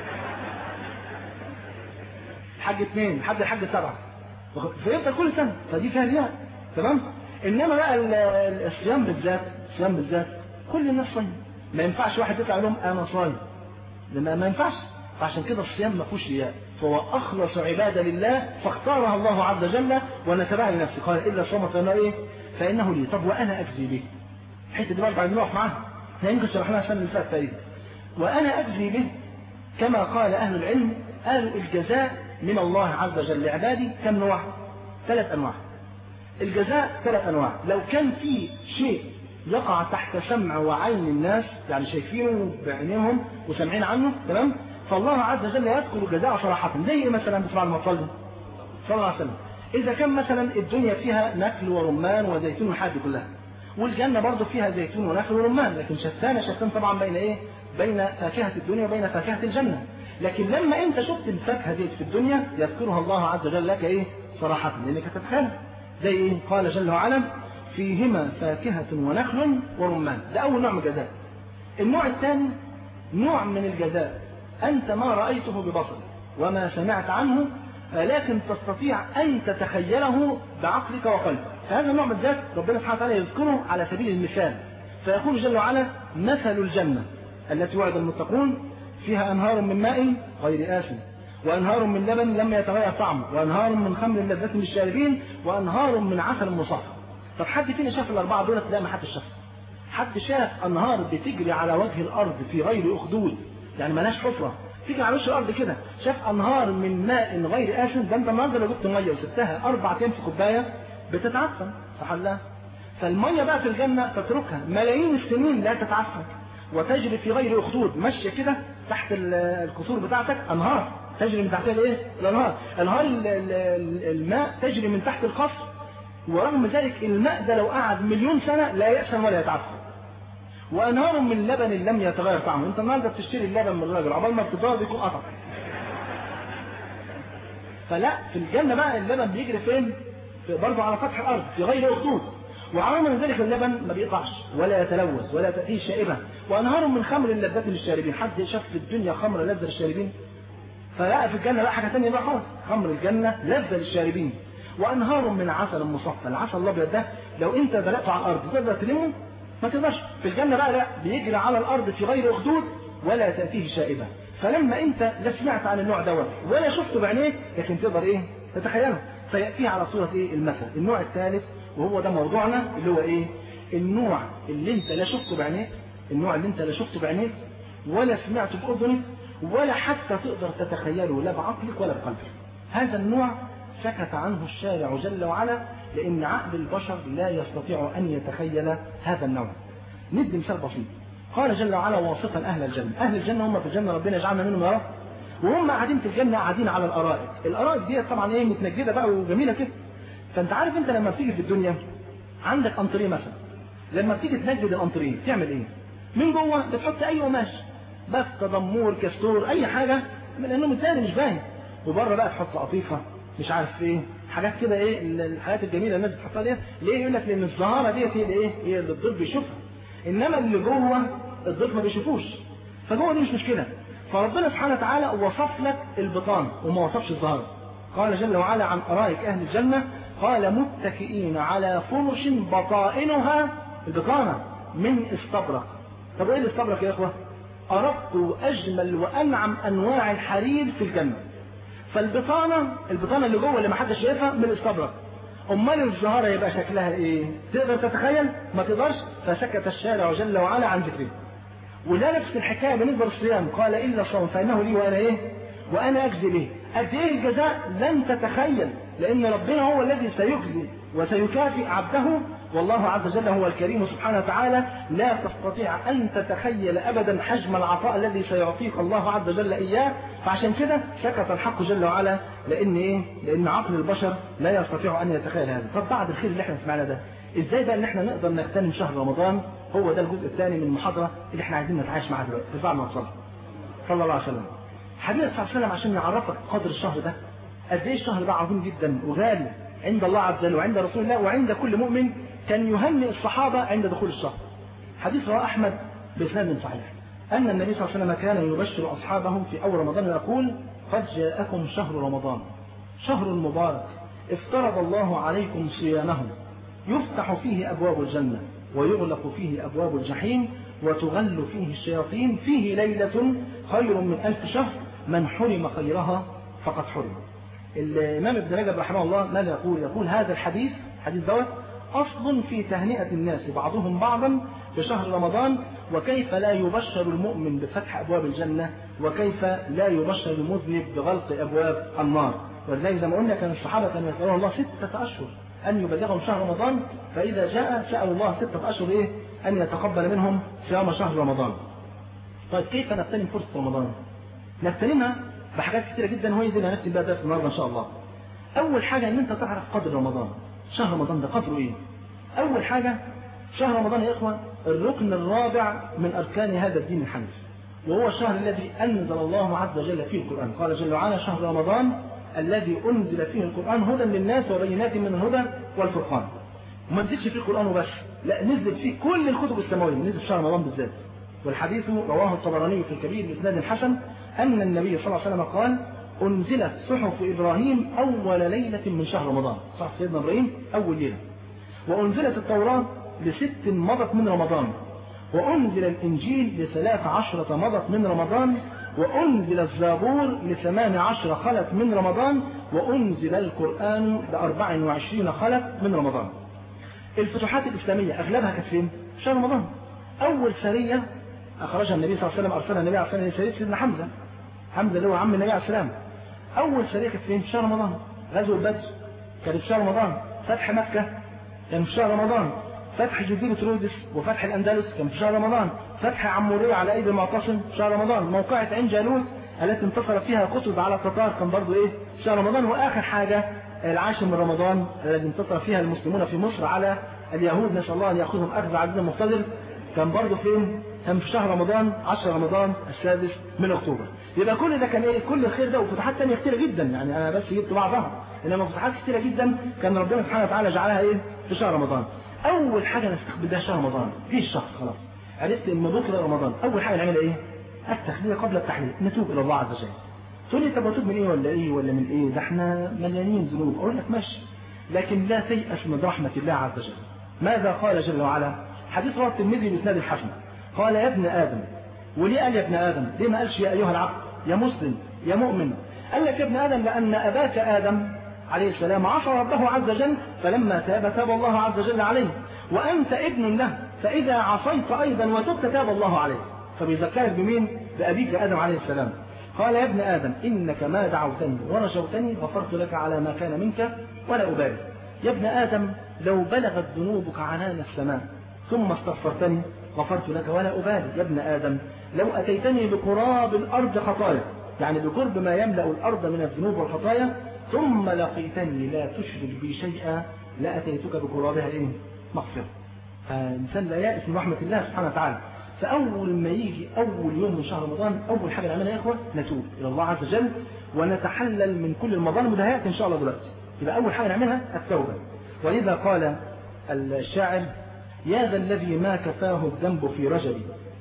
حج اثنين لحد الحج سبعه فيفضل كل سنه فدي فيها رياء تمام انما بقى الصيام بالذات الصيام بالذات كل الناس صايم ما ينفعش واحد يطلع لهم انا صايم لما ما ينفعش فعشان كده الصيام ما فيهوش رياء فهو اخلص عباده لله فاختارها الله عز وجل ونسبها لنفسه قال الا صوم فانه ايه فانه لي طب وانا اجزي به الحته دي برضه عايزين نقف معاها احنا يمكن شرحناها السنه اللي فاتت تقريبا وانا اجزي به كما قال اهل العلم قالوا الجزاء من الله عز وجل لعبادي كم نوع؟ ثلاث انواع الجزاء ثلاث انواع لو كان في شيء يقع تحت سمع وعين الناس يعني شايفينه بعينيهم وسامعين عنه تمام فالله عز وجل يذكر جزاء صراحة زي ايه مثلا بسمع المصلي صلى الله عليه وسلم إذا كان مثلا الدنيا فيها نخل ورمان وزيتون والحاجات دي كلها والجنة برضه فيها زيتون ونخل ورمان لكن شتان شتان طبعا بين ايه بين فاكهة الدنيا وبين فاكهة الجنة لكن لما انت شفت الفاكهة دي في الدنيا يذكرها الله عز وجل لك ايه صراحة لانك تتخيلها زي ايه قال جل وعلا فيهما فاكهة ونخل ورمان ده اول نوع من الجزاء النوع الثاني نوع من الجزاء انت ما رأيته ببصرك وما سمعت عنه لكن تستطيع أن تتخيله بعقلك وقلبك فهذا النوع من الذات ربنا سبحانه وتعالى يذكره على سبيل المثال فيقول جل وعلا مثل الجنة التي وعد المتقون فيها أنهار من ماء غير آسن وأنهار من لبن لم يتغير طعمه وأنهار من خمر لذة للشاربين وأنهار من عسل مصفى طب حد فينا شاف الأربعة دول لا ما حد شاف حد شاف أنهار بتجري على وجه الأرض في غير أخدود يعني ملهاش حفرة تيجي على وش الارض كده شاف انهار من ماء غير اسن ده انت النهارده لو جبت ميه وسبتها اربع ايام في كوبايه بتتعفن صح لا فالميه بقى في الجنه تتركها ملايين السنين لا تتعفن وتجري في غير اخدود ماشيه كده تحت القصور بتاعتك انهار تجري من تحتها الايه؟ الانهار انهار الماء تجري من تحت القصر ورغم ذلك الماء ده لو قعد مليون سنه لا يأسن ولا يتعفن وانهار من لبن لم يتغير طعمه انت النهارده بتشتري اللبن من الراجل عقبال ما بتضرب بيكون قطع فلا في الجنه بقى اللبن بيجري فين برضه على سطح الارض في غير اخدود وعلى من ذلك اللبن ما بيقطعش ولا يتلوث ولا تأتيه شائبة وأنهار من خمر لذة للشاربين حد شاف في الدنيا خمر لذة للشاربين فلا في الجنة بقى حاجة ثانية بقى خالص خمر الجنة لذة للشاربين وأنهار من عسل مصفى العسل الأبيض ده لو أنت دلقته على الأرض تقدر تلمه ما تقدرش في الجنة بقى لا بيجري على الأرض في غير أخدود ولا تأتيه شائبة فلما أنت لا سمعت عن النوع دوت ولا شفته بعينيك لكن تقدر إيه تتخيله فيأتيه على صورة إيه المثل النوع الثالث وهو ده موضوعنا اللي هو إيه النوع اللي أنت لا شفته بعينيك النوع اللي أنت لا شفته بعينيك ولا سمعته بأذنك ولا حتى تقدر تتخيله لا بعقلك ولا بقلبك هذا النوع سكت عنه الشارع جل وعلا لأن عقل البشر لا يستطيع أن يتخيل هذا النوع ندي مثال بسيط قال جل وعلا واصفا أهل الجنة أهل الجنة هم في الجنة ربنا يجعلنا منهم يا رب وهم قاعدين في الجنة قاعدين على الأرائك الأرائك دي طبعا ايه متنجدة بقى وجميلة كده فأنت عارف أنت لما بتيجي في الدنيا عندك أنطريه مثلا لما بتيجي تنجد الأنطريه تعمل إيه؟ من جوه بتحط أي قماش بس تدمور كستور أي حاجة من لأنه مثالي مش باين وبره بقى تحط قطيفة مش عارف ايه حاجات كده ايه الحاجات الجميله الناس بتحطها ديت ليه يقول لك لان الزهاره ديت هي ايه هي اللي الضيف بيشوفها انما اللي جوه الضيف ما بيشوفوش فجوه دي مش مشكله فربنا سبحانه وتعالى وصف لك البطان وما وصفش الزهاره قال جل وعلا عن ارائك اهل الجنه قال متكئين على فرش بطائنها البطانه من استبرق طب ايه الاستبرق يا اخوه ارق واجمل وانعم انواع الحرير في الجنه فالبطانة البطانة اللي جوه اللي ما حدش شايفها من الاستبرق امال الزهارة يبقى شكلها ايه تقدر تتخيل ما تقدرش فسكت الشارع جل وعلا عن ذكره وده نفس الحكاية بالنسبة للصيام قال إلا الصوم فإنه لي وأنا إيه وأنا أجزي به قد إيه الجزاء لن تتخيل لأن ربنا هو الذي سيجزي وسيكافئ عبده والله عز وجل هو الكريم سبحانه وتعالى لا تستطيع أن تتخيل أبدا حجم العطاء الذي سيعطيك الله عز وجل إياه فعشان كده سكت الحق جل وعلا لأن إيه؟ لأن عقل البشر لا يستطيع أن يتخيل هذا طب بعد الخير اللي احنا سمعنا ده ازاي بقى ان احنا نقدر نغتنم شهر رمضان هو ده الجزء الثاني من المحاضرة اللي احنا عايزين نتعايش معاه دلوقتي ارفع ما صلى صلى الله عليه وسلم حبيبي صلى الله عليه وسلم عشان يعرفك قدر الشهر ده قد ايه الشهر ده عظيم جدا وغالي عند الله عز وجل وعند رسول الله وعند كل مؤمن كان يهنئ الصحابة عند دخول الشهر حديث رواه أحمد بإسناد صحيح أن النبي صلى الله عليه وسلم كان يبشر أصحابه في أول رمضان ويقول قد جاءكم شهر رمضان شهر مبارك افترض الله عليكم صيامه يفتح فيه أبواب الجنة ويغلق فيه أبواب الجحيم وتغل فيه الشياطين فيه ليلة خير من ألف شهر من حرم خيرها فقد حرم الإمام ابن رجب رحمه الله ماذا يقول يقول هذا الحديث حديث دوت أصل في تهنئة الناس بعضهم بعضا في شهر رمضان وكيف لا يبشر المؤمن بفتح أبواب الجنة وكيف لا يبشر المذنب بغلق أبواب النار ولذلك زي ما قلنا كان الصحابة كانوا يسألون الله ستة أشهر أن يبلغهم شهر رمضان فإذا جاء سألوا الله ستة أشهر إيه أن يتقبل منهم صيام شهر رمضان طيب كيف نغتنم فرصة رمضان نغتنمها بحاجات كتيرة جدا وهي دي اللي هنختم بيها درس النهارده إن شاء الله أول حاجة إن أنت تعرف قدر رمضان شهر رمضان ده قدره إيه أول حاجة شهر رمضان يا إخوة الركن الرابع من أركان هذا الدين الحنيف وهو الشهر الذي أنزل الله عز وجل فيه القرآن قال جل وعلا شهر رمضان الذي أنزل فيه القرآن هدى للناس وبينات من الهدى والفرقان وما نزلش فيه القرآن وبس لا نزل فيه كل الكتب السماوية نزل في شهر رمضان بالذات والحديث رواه الطبراني في الكبير بإسناد حسن أن النبي صلى الله عليه وسلم قال أنزلت صحف إبراهيم أول ليلة من شهر رمضان صحف سيدنا إبراهيم أول ليلة وأنزلت التوراة لست مضت من رمضان وأنزل الإنجيل لثلاث عشرة مضت من رمضان وأنزل الزبور لثمان عشر خلت من رمضان وأنزل القرآن لأربع وعشرين خلت من رمضان الفتوحات الإسلامية أغلبها كانت فين؟ شهر رمضان أول سرية أخرجها النبي صلى الله عليه وسلم أرسلها النبي عليه الصلاة والسلام سرية سيدنا حمزة حمزة اللي هو عم النبي عليه السلام أول سرية كانت فين؟ في شهر رمضان غزوة بدر كانت في شهر رمضان فتح مكة كان في شهر رمضان فتح جزيرة رودس وفتح الأندلس كان في شهر رمضان فتح عمورية على أيدي المعتصم في شهر رمضان موقعة عين جالوت التي انتصر فيها قطب على التتار كان برضه إيه في شهر رمضان وآخر حاجة العاشر من رمضان الذي انتصر فيها المسلمون في مصر على اليهود نسأل الله أن يأخذهم أخذ عزيز مقتدر كان برضه فين؟ كان في شهر رمضان 10 رمضان السادس من أكتوبر يبقى كل ده كان ايه كل الخير ده وفتوحات ثانيه كتيره جدا يعني انا بس جبت بعضها انما فتوحات كتيره جدا كان ربنا سبحانه وتعالى جعلها ايه في شهر رمضان اول حاجه نستقبل بها شهر رمضان في الشهر خلاص عرفت ان بكره رمضان اول حاجه نعملها ايه التخليه قبل التحليل نتوب الى الله عز وجل تقول لي طب اتوب من ايه ولا ايه ولا من ايه ده احنا مليانين ذنوب اقول لك ماشي لكن لا تيأس من رحمه الله عز وجل ماذا قال جل وعلا حديث رواه الترمذي باسناد الحسن قال يا ابن ادم وليه قال يا ابن ادم ليه ما قالش يا ايها العبد يا مسلم يا مؤمن قال لك يا ابن ادم لان اباك ادم عليه السلام عصى ربه عز وجل فلما تاب تاب الله عز وجل عليه وانت ابن له فاذا عصيت ايضا وتبت تاب الله عليه فبيذكرك بمين بابيك ادم عليه السلام قال يا ابن ادم انك ما دعوتني ورجوتني غفرت لك على ما كان منك ولا ابالي يا ابن ادم لو بلغت ذنوبك عنان السماء ثم استغفرتني غفرت لك ولا أبالي يا ابن آدم لو أتيتني بقراب الأرض خطايا يعني بقرب ما يملأ الأرض من الذنوب والخطايا ثم لقيتني لا تشرك بي شيئا لأتيتك بقرابها إيه؟ مغفرة فالإنسان لا يأس من رحمة الله سبحانه وتعالى فأول ما يجي أول يوم من شهر رمضان أول حاجة نعملها يا إخوة نتوب إلى الله عز وجل ونتحلل من كل المظالم وده هيأتي إن شاء الله دلوقتي يبقى أول حاجة نعملها التوبة ولذا قال الشاعر يا ذا الذي ما كفاه الذنب في رجب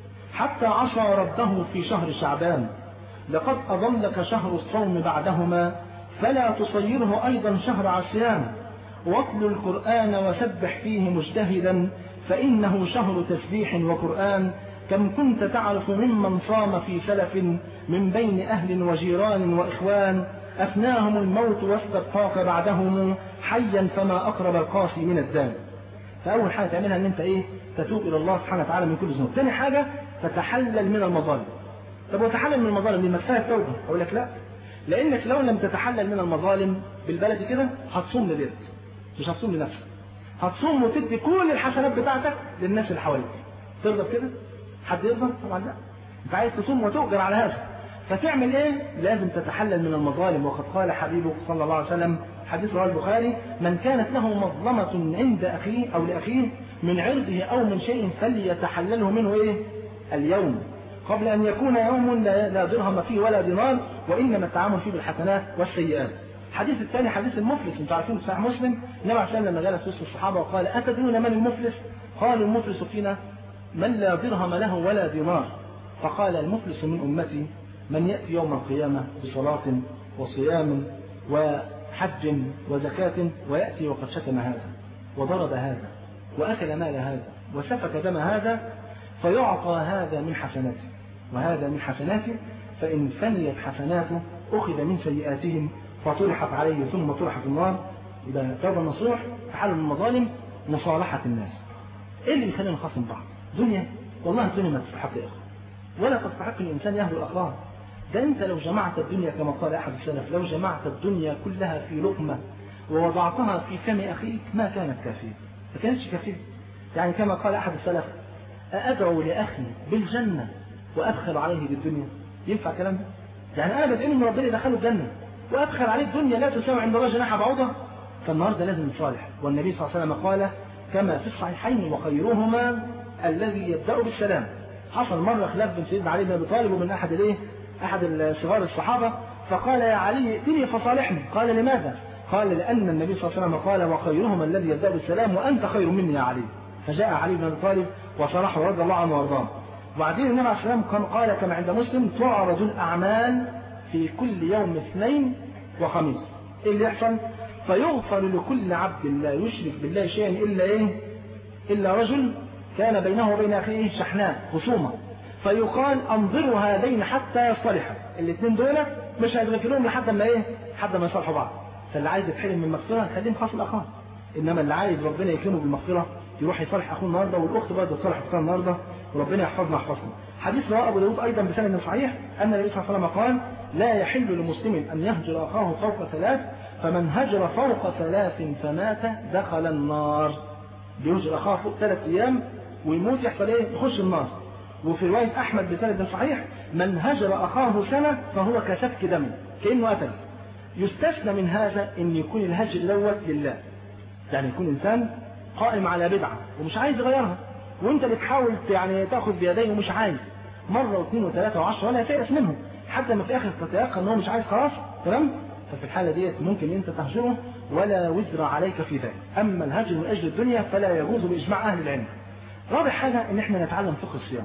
حتى عصى ربه في شهر شعبان لقد أضلك شهر الصوم بعدهما فلا تصيره أيضا شهر عصيان واتل القرآن وسبح فيه مجتهدا فإنه شهر تسبيح وقرآن كم كنت تعرف ممن صام في سلف من بين أهل وجيران وإخوان أفناهم الموت واستبقاك بعدهم حيا فما أقرب القاسي من الدان فأول حاجة تعملها أن أنت إيه تتوب إلى الله سبحانه وتعالى من كل ذنوب ثاني حاجة تتحلل من المظالم طب وتحلل من المظالم دي مسألة توبة أقول لك لا لأنك لو لم تتحلل من المظالم بالبلد كده هتصوم لغيرك مش هتصوم لنفسك هتصوم وتدي كل الحسنات بتاعتك للناس اللي حواليك ترضى بكده؟ حد يرضى؟ طبعا لا أنت عايز تصوم وتؤجر على هذا فتعمل ايه؟ لازم تتحلل من المظالم وقد قال حبيبك صلى الله عليه وسلم حديث رواه البخاري من كانت له مظلمة عند أخيه أو لأخيه من عرضه أو من شيء فليتحلله منه إيه؟ اليوم قبل أن يكون يوم لا درهم فيه ولا دينار وإنما التعامل فيه بالحسنات والسيئات الحديث الثاني حديث المفلس انتم عارفين في صحيح مسلم النبي عليه الصلاه لما جلس وسط الصحابه وقال اتدرون من المفلس؟ قالوا المفلس فينا من لا درهم له ولا دينار فقال المفلس من امتي من ياتي يوم القيامه بصلاه وصيام وحج وزكاه وياتي وقد شتم هذا وضرب هذا واكل مال هذا وسفك دم هذا فيعطى هذا من حسناته وهذا من حسناته فإن فنيت حسناته أخذ من سيئاتهم فطرحت عليه ثم طرح في النار يبقى توبة نصوح تحلل من المظالم مصالحة الناس إيه اللي بيخلينا نخاصم بعض؟ دنيا والله الدنيا ما تستحق يا أخي ولا تستحق الإنسان يهدو الأخبار ده أنت لو جمعت الدنيا كما قال أحد السلف لو جمعت الدنيا كلها في لقمة ووضعتها في فم أخيك ما كانت كافية ما كانتش كافية يعني كما قال أحد السلف أدعو لأخي بالجنة وأدخل عليه بالدنيا ينفع كلام ده؟ يعني أنا بدعي إن ربنا يدخله الجنة وأدخل عليه الدنيا لا تساوي عند الله جناح بعوضة فالنهارده لازم نصالح والنبي صلى الله عليه وسلم قال كما في الصحيحين وخيرهما الذي يبدأ بالسلام حصل مرة خلاف بين سيدنا علي بن أبي طالب ومن أحد الإيه؟ أحد صغار الصحابة فقال يا علي ائتني فصالحني قال لماذا؟ قال لأن النبي صلى الله عليه وسلم قال وخيرهما الذي يبدأ بالسلام وأنت خير مني يا علي فجاء علي بن أبي طالب وصالحه رضي الله عنه وارضاه وبعدين النبي عليه الصلاة والسلام قال كما عند مسلم تعرض الأعمال في كل يوم اثنين وخميس ايه اللي يحصل فيغفر لكل عبد لا يشرك بالله شيئا الا ايه الا رجل كان بينه وبين اخيه شحناء خصومه فيقال انظروا هذين حتى يصطلحا الاثنين دول مش هيتغفرون لحد ما ايه لحد ما يصالحوا بعض فاللي عايز يتحرم من المغفره خليه خاص الاخوان انما اللي عايز ربنا يكرمه بالمغفره يروح يصالح اخوه النهارده والاخت برضه تصالح اختها النهارده وربنا يحفظنا يحفظنا حديث رواه ابو داود ايضا بسند صحيح ان النبي صلى الله عليه وسلم قال لا يحل لمسلم ان يهجر اخاه فوق ثلاث فمن هجر فوق ثلاث فمات دخل النار بيهجر اخاه فوق ثلاث ايام ويموت يحصل ايه يخش النار وفي رواية أحمد بسند صحيح من هجر أخاه سنة فهو كسفك دم كأنه قتل يستثنى من هذا أن يكون الهجر دوت لله يعني يكون إنسان قائم على بدعة ومش عايز يغيرها وانت بتحاول يعني تاخذ بيديه ومش عايز مرة واثنين وثلاثة وعشرة ولا تيأس منهم حتى ما في الاخر تتيقن ان هو مش عايز خلاص تمام ففي الحالة ديت ممكن انت تهجره ولا وزر عليك في ذلك اما الهجر من اجل الدنيا فلا يجوز باجماع اهل العلم رابع حاجة ان احنا نتعلم فقه الصيام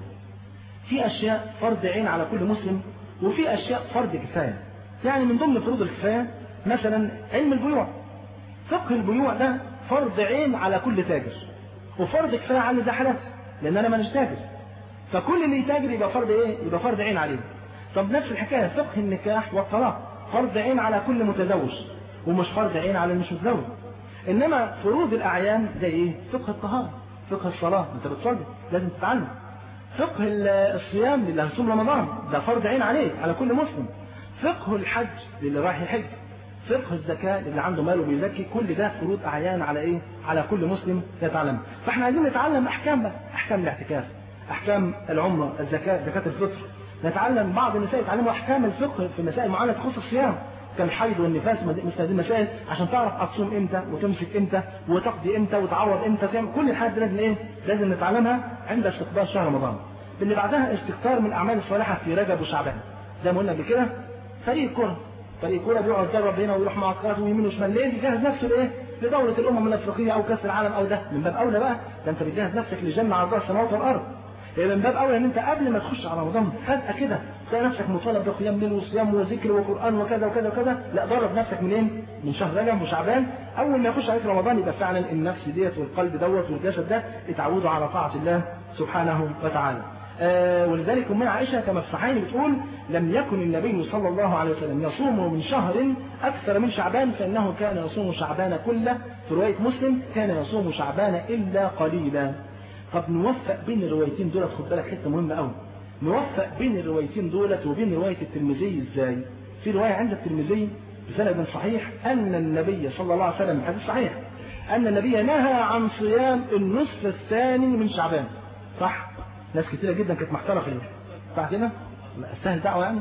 في اشياء فرض عين على كل مسلم وفي اشياء فرض كفاية يعني من ضمن فروض الكفاية مثلا علم البيوع فقه البيوع ده فرض عين على كل تاجر وفرض كفاية على ده حالات لان انا مانيش تاجر فكل اللي يتاجر يبقى فرض ايه يبقى فرض عين عليه طب نفس الحكايه فقه النكاح والطلاق فرض عين على كل متزوج ومش فرض عين على المش متزوج انما فروض الاعيان زي ايه فقه الطهاره فقه الصلاه انت بتصلي لازم تتعلم فقه الصيام للي هيصوم رمضان ده فرض عين عليه على كل مسلم فقه الحج للي رايح يحج فقه الزكاة اللي عنده مال وبيزكي كل ده فروض أعيان على إيه؟ على كل مسلم يتعلم فإحنا عايزين نتعلم أحكام بقى أحكام الاعتكاف أحكام العمرة الزكاة زكاة الفطر نتعلم بعض النساء يتعلموا أحكام الفقه في مسائل معينة تخص الصيام كالحيض والنفاس مثل هذه المسائل عشان تعرف هتصوم امتى وتمسك امتى وتقضي امتى وتعوض امتى تعمل كل الحاجات دي لازم ايه؟ لازم نتعلمها عند استقبال شهر رمضان. اللي بعدها استكثار من الاعمال الصالحه في رجب وشعبان. زي ما قلنا قبل كده فريق كره فريق كوره بيقعد يجرب هنا ويروح معسكرات ويمين وشمال ليه؟ بيجهز نفسه لايه؟ لدورة الأمم الأفريقية أو كأس العالم أو ده من باب أولى بقى ده أنت بتجهز نفسك لجنة عرضها السماوات والأرض يعني من باب أولى إن أنت قبل ما تخش على رمضان فجأة كده تلاقي نفسك مطالب بقيام ليل وصيام وذكر وقرآن وكذا وكذا وكذا لا درب نفسك منين؟ من شهر رجب وشعبان أول ما يخش عليك رمضان يبقى فعلا النفس ديت والقلب دوت والجسد ده اتعودوا على طاعة الله سبحانه وتعالى. آه ولذلك أمنا عائشة كما في الصحيحين بتقول لم يكن النبي صلى الله عليه وسلم يصوم من شهر أكثر من شعبان فإنه كان يصوم شعبان كله في رواية مسلم كان يصوم شعبان إلا قليلا طب نوفق بين الروايتين دولت خد بالك حتة مهمة قوي نوفق بين الروايتين دولت وبين رواية الترمذي ازاي في رواية عند الترمذي بسند صحيح أن النبي صلى الله عليه وسلم حديث صحيح أن النبي نهى عن صيام النصف الثاني من شعبان صح ناس كتيرة جدا كانت محتارة في صح كده؟ لا سهل دعوة يعني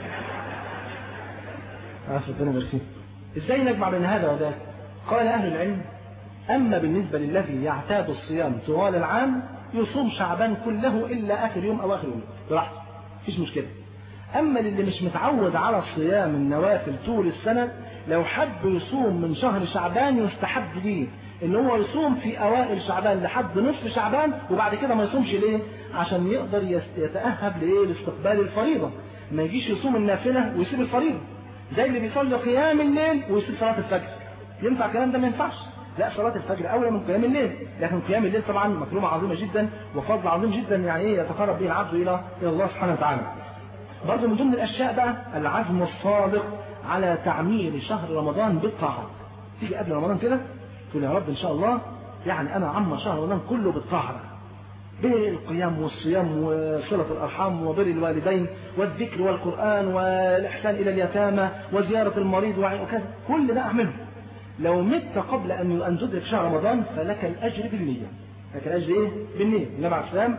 عارف ربنا يرسيه ازاي نجمع بين هذا وذاك؟ قال أهل العلم أما بالنسبة للذي يعتاد الصيام طوال العام يصوم شعبان كله إلا آخر يوم أو آخر يوم براحته مفيش مشكلة أما للي مش متعود على صيام النوافل طول السنة لو حب يصوم من شهر شعبان يستحب ليه ان هو يصوم في اوائل شعبان لحد نصف شعبان وبعد كده ما يصومش ليه عشان يقدر يتاهب لايه لاستقبال الفريضه ما يجيش يصوم النافله ويسيب الفريضه زي اللي بيصلي قيام الليل ويسيب صلاه الفجر ينفع الكلام ده ما ينفعش لا صلاة الفجر أولى من قيام الليل، لكن قيام الليل طبعا مكرمة عظيمة جدا وفضل عظيم جدا يعني إيه يتقرب به العبد إلى إلى الله سبحانه وتعالى. برضه من ضمن الأشياء بقى العزم الصادق على تعمير شهر رمضان بالطاعة. تيجي قبل رمضان كده تقول يا رب إن شاء الله يعني أنا عم شهر رمضان كله بالطاعة بالقيام والصيام وصلة الأرحام وبر الوالدين والذكر والقرآن والإحسان إلى اليتامى وزيارة المريض وكذا كل ده أعمله لو مت قبل أن أن تدرك شهر رمضان فلك الأجر بالنية لك الأجر إيه؟ بالنية النبي عليه السلام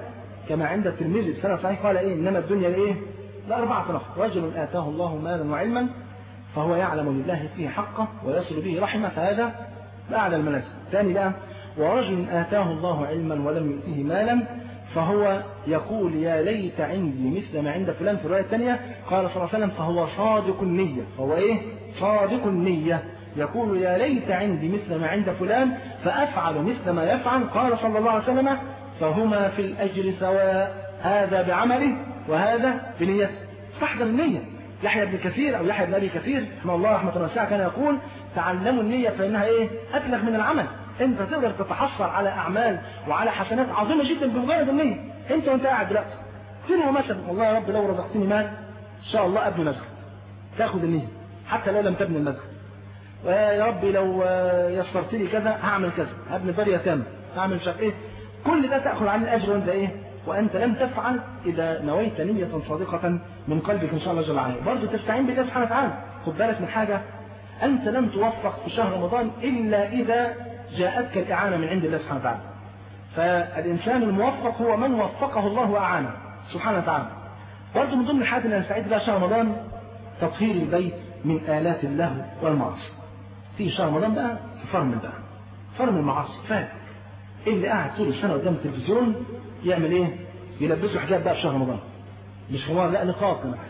كما عند الترمذي في سنة صحيح قال إيه إنما الدنيا إيه لأربعة نفر رجل آتاه الله مالا وعلما فهو يعلم لله فيه حقه ويصل به رحمه فهذا أعلى المنازل ثاني بقى ورجل آتاه الله علما ولم يؤته مالا فهو يقول يا ليت عندي مثل ما عند فلان في الرواية الثانية قال صلى الله عليه وسلم فهو صادق النية فهو إيه صادق النية يقول يا ليت عندي مثل ما عند فلان فأفعل مثل ما يفعل قال صلى الله عليه وسلم فهما في الأجر سواء هذا بعمله وهذا بنيته استحضر النية يحيى بن كثير أو يحيى بن أبي كثير رحمه الله رحمة واسعة كان يقول تعلموا النية فإنها إيه أبلغ من العمل أنت تقدر تتحصل على أعمال وعلى حسنات عظيمة جدا بمجرد النية أنت وأنت قاعد دلوقتي تنوى مثلا والله يا رب لو رزقتني مال إن شاء الله أبني مسجد تاخد النية حتى لو لم تبني المسجد ويا ربي لو يسرت لي كذا هعمل كذا هبني دار يتامى هعمل مش عارف ايه كل ده تاخذ عنه الاجر وانت ايه وانت لم تفعل اذا نويت نيه صادقه من قلبك ان شاء الله جل وعلا برضه تستعين بالله سبحانه وتعالى خد بالك من حاجه انت لم توفق في شهر رمضان الا اذا جاءتك الاعانه من عند الله سبحانه وتعالى فالانسان الموفق هو من وفقه الله واعانه سبحانه وتعالى برضه من ضمن الحاجات اللي نستعيد بها شهر رمضان تطهير البيت من آلات اللهو والمعاصي في شهر رمضان بقى فرم بقى فرم المعاصي فات اللي قاعد طول السنه قدام التلفزيون يعمل ايه؟ يلبسه حجاب بقى في شهر رمضان مش هو لا نقاب كمان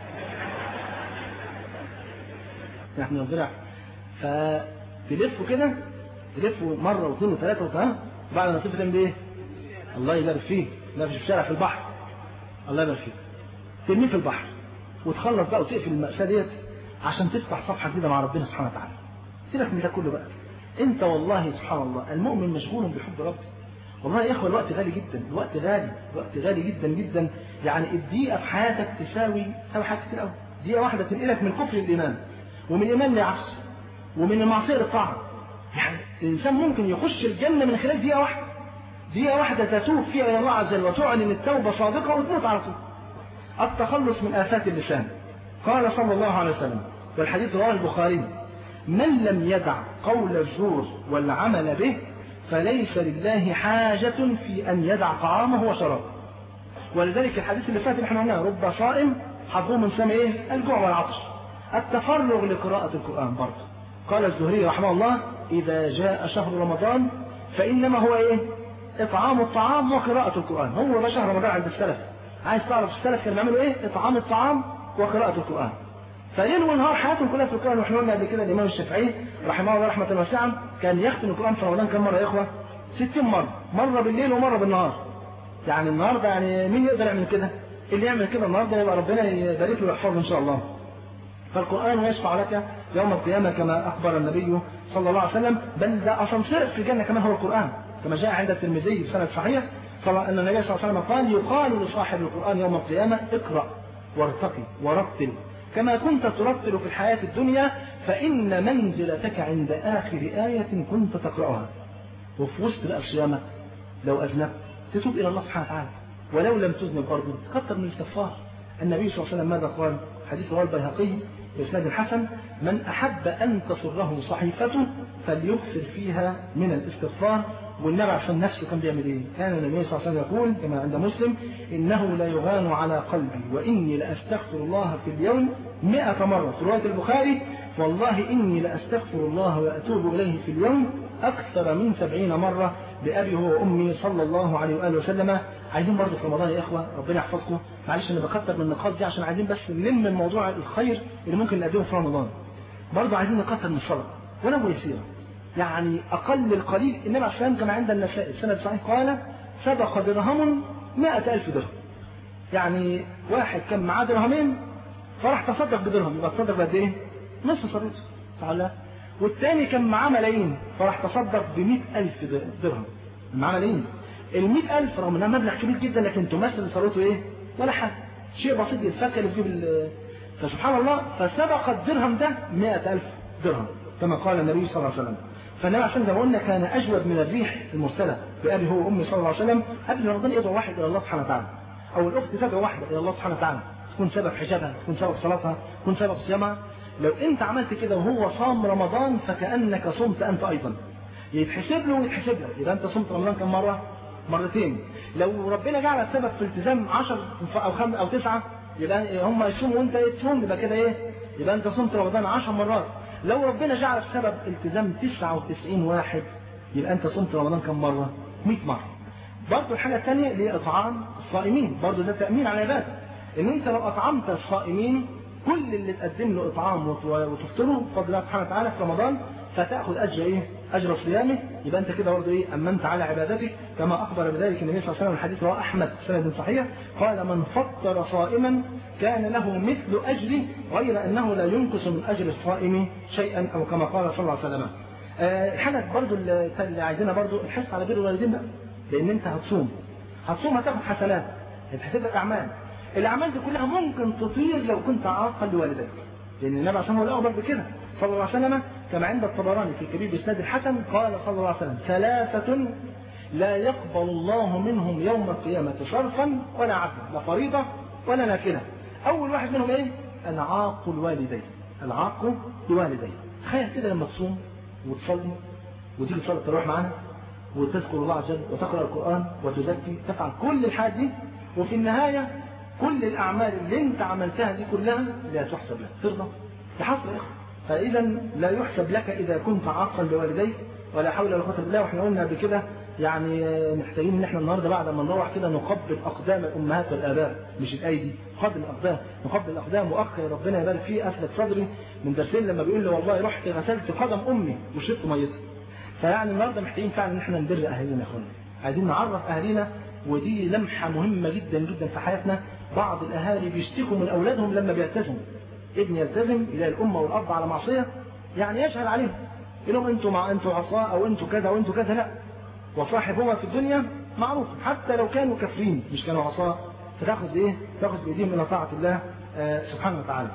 احنا نضرع فتلفوا كده تلفوا مره واثنين وثلاثه وثلاثه بعد ما تلف تعمل ايه؟ الله يبارك فيه لا في الشارع في البحر الله يبارك فيه ترميه في البحر وتخلص بقى وتقفل المأساة ديت عشان تفتح صفحة جديدة مع ربنا سبحانه وتعالى سيبك من ده كله بقى انت والله سبحان الله المؤمن مشغول بحب ربه والله يا اخوه الوقت غالي جدا الوقت غالي الوقت غالي جدا جدا يعني الدقيقه في حياتك تساوي تساوي حاجات كتير قوي دقيقه واحده تنقلك من كفر الايمان ومن الايمان لعصر ومن المعصيه للطاعه يعني الانسان ممكن يخش الجنه من خلال دقيقه واحده دقيقه واحده تتوب فيها الى الله عز وجل وتعلن التوبه صادقه وتموت على طول التخلص من آفات اللسان قال صلى الله عليه وسلم والحديث رواه البخاري من لم يدع قول الزور والعمل به فليس لله حاجة في أن يدع طعامه وشرابه ولذلك الحديث اللي فات اللي احنا قلناه رب صائم حظه من سمع ايه؟ الجوع والعطش التفرغ لقراءة القرآن برضه قال الزهري رحمه الله إذا جاء شهر رمضان فإنما هو ايه؟ إطعام الطعام وقراءة القرآن هو ده شهر رمضان عند السلف عايز تعرف السلف كانوا بيعملوا ايه؟ اطعام الطعام وقراءة القرآن. فليل ونهار حياتهم كلها في القرآن واحنا قلنا قبل كده الإمام الشافعي رحمه الله رحمة واسعة كان يختم القرآن في رمضان كم مرة يا إخوة؟ 60 مرة، مرة بالليل ومرة بالنهار. يعني النهارده يعني مين يقدر يعمل كده؟ اللي يعمل كده النهارده يبقى ربنا يبارك له ويحفظه إن شاء الله. فالقرآن يشفع لك يوم القيامة كما أخبر النبي صلى الله عليه وسلم بل ده أسانسير في الجنة كمان هو القرآن كما جاء عند الترمذي بسند صحيح أن النبي صلى الله عليه وسلم قال يقال لصاحب القرآن يوم القيامة اقرأ وارتقي ورتل كما كنت ترتل في الحياة الدنيا فإن منزلتك عند آخر آية كنت تقرأها وفي وسط القيامة لو أذنبت تتوب إلى الله سبحانه وتعالى ولو لم تذنب برضه تكثر من الاستغفار النبي صلى الله عليه وسلم ماذا قال حديث رواه البيهقي بإسناد حسن من أحب أن تسره صحيفته فليكثر فيها من الاستغفار والنبي عشان نفسه كان بيعمل ايه؟ كان النبي صلى الله عليه وسلم يقول كما عند مسلم انه لا يغان على قلبي واني لاستغفر الله في اليوم مئة مرة في رواية البخاري والله اني لاستغفر الله واتوب اليه في اليوم اكثر من سبعين مرة بابي هو وامي صلى الله عليه واله وسلم عايزين برضه في رمضان يا اخوه ربنا يحفظكم معلش انا بكتر من النقاط دي عشان عايزين بس نلم الموضوع الخير اللي ممكن نقدمه في رمضان برضه عايزين نكتر من الصلاه ولو يسيره يعني أقل القليل النبي عليه الصلاة كما عند النسائي السنة الصحيح قال سبق درهم مائة ألف درهم يعني واحد كان معاه درهمين فراح تصدق بدرهم يبقى تصدق بقد إيه؟ نصف صلوته تعالى والثاني كان معاه ملايين فراح تصدق ب ألف درهم معاه ملايين ال ألف رغم انها مبلغ كبير جدا لكن تمثل صلوته ايه؟ ولا حاجه شيء بسيط يتفكر يجيب ال فسبحان الله فسبق الدرهم ده مائة ألف درهم كما قال النبي صلى الله عليه وسلم فالنبي عشان زي ما قلنا كان اجود من الريح المرسله بابي هو وامي صلى الله عليه وسلم قبل رمضان يدعو واحد الى الله سبحانه وتعالى او الاخت تدعو واحده الى الله سبحانه وتعالى تكون سبب حجابها تكون سبب صلاتها تكون سبب صيامها لو انت عملت كده وهو صام رمضان فكانك صمت انت ايضا يتحسب له ويتحسب لك يبقى انت صمت رمضان كم مره مرتين لو ربنا جعل السبب في التزام 10 او 5 او 9 يبقى هم يصوموا وانت تصوم يبقى كده ايه يبقى انت صمت رمضان 10 مرات لو ربنا جعل السبب التزام 99 واحد يبقى انت صمت رمضان كم مره 100 مره برضه الحاجه الثانيه اللي هي اطعام الصائمين برضه ده تامين على العباده ان انت لو اطعمت الصائمين كل اللي تقدم له اطعام وتفطره بفضل الله سبحانه وتعالى في رمضان فتاخذ اجر ايه؟ اجر صيامه يبقى انت كده برضه ايه؟ امنت على عبادتك كما اخبر بذلك النبي صلى الله عليه وسلم الحديث رواه احمد سند صحيح قال من فطر صائما كان له مثل اجره غير انه لا ينقص من اجر الصائم شيئا او كما قال صلى الله عليه وسلم. أه حاجه برضه اللي عايزينها برضه الحرص على بر الوالدين بقى لان انت هتصوم هتصوم هتاخد حسنات هتحسب اعمال الاعمال دي كلها ممكن تطير لو كنت عاقا لوالديك لان النبي عليه الصلاه والسلام بكده صلى الله عليه وسلم كما عند الطبراني في كبير باسناد الحسن قال صلى الله عليه وسلم ثلاثه لا يقبل الله منهم يوم القيامه صرفا ولا عدلا لا فريضه ولا نافله اول واحد منهم ايه العاق الوالدين العاق لوالديه تخيل كده لما تصوم وتصلي وتيجي تصلي التراويح معانا وتذكر الله عز وجل وتقرا القران وتزكي تفعل كل الحاجات دي وفي النهايه كل الاعمال اللي انت عملتها دي كلها لا تحسب لك ترضى تحصل يا اخي فاذا لا يحسب لك اذا كنت عاقا لوالديك ولا حول ولا قوه الا بالله واحنا قلنا بكده يعني محتاجين ان احنا النهارده بعد ما نروح كده نقبل اقدام الامهات والاباء مش الايدي نقبل الاقدام نقبل الاقدام واخ ربنا يبارك فيه اسلك صدري من درسين لما بيقول لي والله رحت غسلت قدم امي وشربت ميتها فيعني النهارده محتاجين فعلا ان احنا ندر اهالينا يا اخوانا عايزين نعرف اهالينا ودي لمحه مهمه جدا جدا في حياتنا بعض الاهالي بيشتكوا من اولادهم لما بيلتزموا ابن يلتزم يلاقي الام والاب على معصيه يعني يشهد عليهم يقول لهم انتوا مع انتوا عصاه او انتوا كذا وانتوا كذا لا وصاحبهما في الدنيا معروف حتى لو كانوا كافرين مش كانوا عصاه فتاخذ ايه؟ تاخذ بايديهم الى طاعه الله آه سبحانه وتعالى.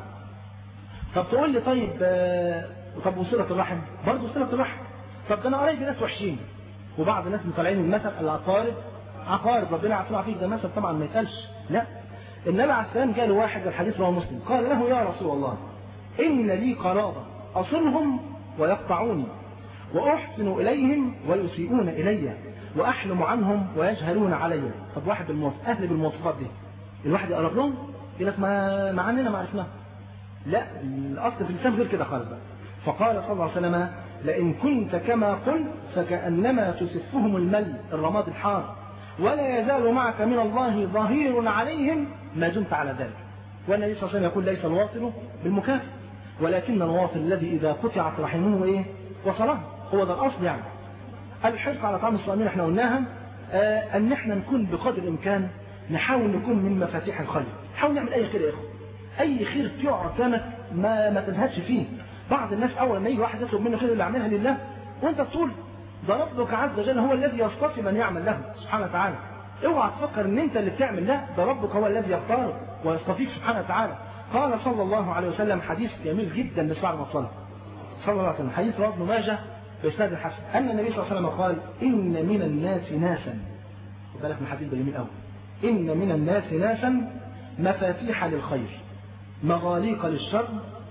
طب تقول لي طيب آه طب وصله الرحم؟ برضه صله الرحم. طب ده انا قريت ناس وحشين وبعض الناس مطلعين المثل العقارب عقارب ربنا يعفو فيك ده مثل طبعا ما يتقالش لا النبي عليه السلام جاء له واحد الحديث رواه مسلم قال له يا رسول الله ان لي قرابه اصلهم ويقطعوني واحسن اليهم ويسيئون الي واحلم عنهم ويجهلون علي طب واحد بالمواصف اهل بالمواصفات دي الواحد يقرب لهم يقول لك ما ما عننا ما عرفناه لا الاصل في الانسان غير كده خالص بقى فقال صلى الله عليه وسلم لئن كنت كما قلت فكأنما تسفهم المل الرماد الحار ولا يزال معك من الله ظهير عليهم ما دمت على ذلك والنبي صلى الله عليه وسلم يقول ليس الواصل بالمكافئ ولكن الواصل الذي إذا قطعت رحمه إيه وصله هو ده الأصل يعني الحرص على طعام الصائمين احنا قلناها آه ان احنا نكون بقدر الامكان نحاول نكون من مفاتيح الخير نحاول نعمل اي خير يا اخوه اي خير تعرف قدامك ما ما تزهدش فيه بعض الناس اول ما يجي واحد يطلب منه خير اللي اعملها لله وانت تقول ده ربك عز وجل هو الذي يصطفي من يعمل له سبحانه وتعالى اوعى تفكر ان انت اللي بتعمل لا ده ربك هو الذي يختارك ويصطفيك سبحانه وتعالى قال صلى الله عليه وسلم حديث جميل جدا لسعد مصلى صلى الله عليه وسلم حديث رواه ابن ماجه بإسناد الحسن أن النبي صلى الله عليه وسلم قال إن من الناس ناسا خد بالك من الحديث ده جميل قوي إن من الناس ناسا مفاتيح للخير مغاليق للشر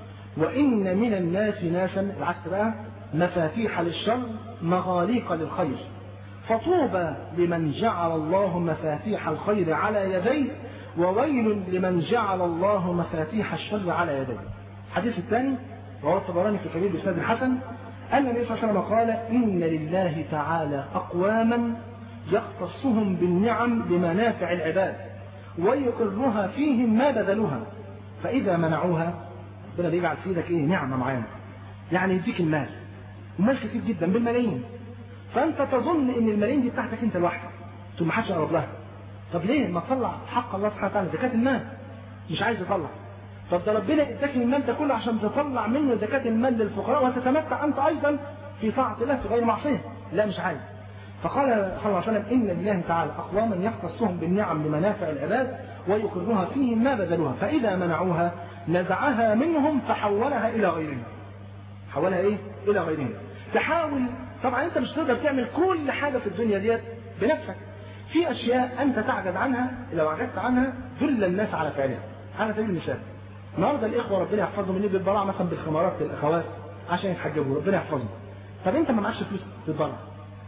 وإن من الناس ناسا العكس بقى مفاتيح للشر مغاليق للخير فطوبى لمن جعل الله مفاتيح الخير على يديه وويل لمن جعل الله مفاتيح الشر على يديه الحديث الثاني رواه الطبراني في كبير بإسناد الحسن أن النبي صلى الله عليه وسلم قال إن لله تعالى أقواما يختصهم بالنعم بمنافع العباد ويقرها فيهم ما بذلوها فإذا منعوها ربنا بيجعل في ايدك ايه نعمة معانا يعني يديك المال المال كتير جدا بالملايين فأنت تظن إن الملايين دي بتاعتك أنت لوحدك ثم ما حدش يقرب لها طب ليه ما تطلع حق الله سبحانه وتعالى زكاة المال مش عايز يطلع طب ده ربنا اداك المال ده كله عشان تطلع منه زكاة المال للفقراء وتتمتع أنت أيضا في طاعة الله في غير معصية لا مش عايز فقال صلى الله عليه وسلم إن لله تعالى أقواما يختصهم بالنعم لمنافع العباد ويقرها فيهم ما بذلوها فإذا منعوها نزعها منهم فحولها إلى غيرهم حولها إيه؟ إلى غيرهم تحاول طبعا أنت مش تقدر تعمل كل حاجة في الدنيا ديت بنفسك في أشياء أنت تعجز عنها لو عجزت عنها دل الناس على فعلها على سبيل المثال النهارده الإخوة ربنا يحفظهم اللي بيتبرع مثلا بالخمارات للأخوات عشان يتحجبوا ربنا يحفظهم طب أنت ما معكش فلوس تتبرع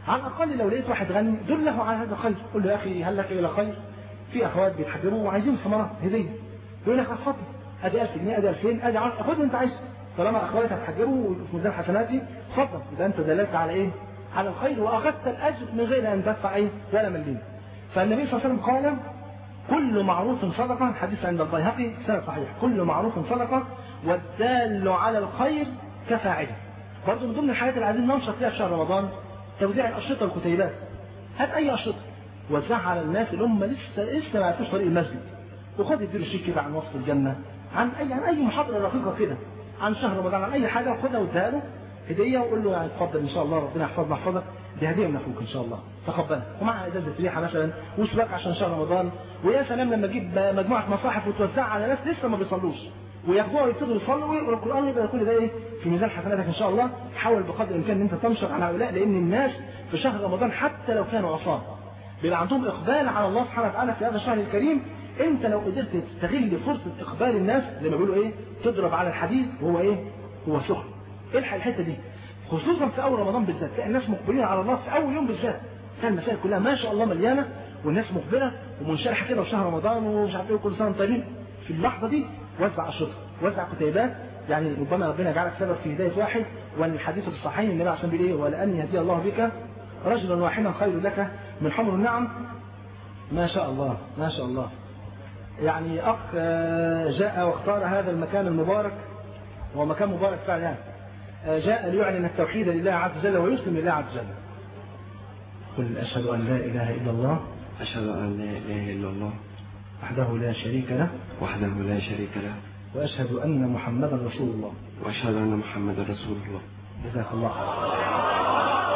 على الاقل لو لقيت واحد غني دله على هذا الخير قول له يا اخي هل لك الى خير في اخوات بيتحجبوا وعايزين ثمرات هديه يقول لك اتفضل ادي 1000 جنيه ادي 2000 ادي 10 خد اللي انت عايزه طالما اخواتك هتحجبوا في ميزان حسناتي اتفضل يبقى انت دللت على ايه؟ على الخير واخذت الاجر من غير ان تدفع ايه؟ ولا مليم. فالنبي صلى الله عليه وسلم قال كل معروف صدقه حديث عند البيهقي سنه صحيح كل معروف صدقه والدال على الخير كفاعله. برضه من ضمن الحاجات اللي عايزين ننشط فيها في شهر رمضان توزيع الاشرطه والكتيبات. هات اي اشرطه وزعها على الناس اللي هم لسه لسه ما عرفوش طريق المسجد. وخد اديله شيك كده عن وصف الجنه عن اي عن اي محاضره رقيقه كده عن شهر رمضان عن اي حاجه وخدها واديها له هديه وقول له يعني اتفضل ان شاء الله ربنا يحفظنا يحفظك دي هديه من اخوك ان شاء الله تقبلها ومع ازازه ريحه مثلا وسواك عشان شهر رمضان ويا سلام لما تجيب مجموعه مصاحف وتوزعها على ناس لسه ما بيصلوش وياخدوها ويبتدوا يصلوا ويقروا القران يبقى كل ده ايه في ميزان حسناتك ان شاء الله حاول بقدر الامكان ان انت تنشر على هؤلاء لان الناس في شهر رمضان حتى لو كانوا عصاه بيبقى عندهم اقبال على الله سبحانه وتعالى في هذا الشهر الكريم انت لو قدرت تستغل فرصه اقبال الناس زي ما بيقولوا ايه تضرب على الحديد وهو ايه هو سخن الحق الحته دي خصوصا في اول رمضان بالذات تلاقي الناس مقبلين على الله في اول يوم بالذات تلاقي المساجد كلها ما شاء الله مليانه والناس مقبله ومنشرحه كده في شهر رمضان ومش عارف ايه كل سنه طيبين في اللحظه دي وزع اشرطه وزع كتيبات يعني ربما ربنا يجعلك سبب في هدايه واحد والحديث الصحيح النبي عشان بيقول ايه ولان يهدي الله بك رجلا واحدا خير لك من حمر النعم ما شاء الله ما شاء الله يعني اخ جاء واختار هذا المكان المبارك هو مكان مبارك فعلا يعني جاء ليعلن التوحيد لله عز وجل ويسلم لله عز وجل قل اشهد ان لا اله الا الله أشهد أن لا إله إلا الله وحده لا شريك له وحده لا شريك له واشهد ان محمدا رسول الله وأشهد أن محمدا رسول الله جزاك الله خير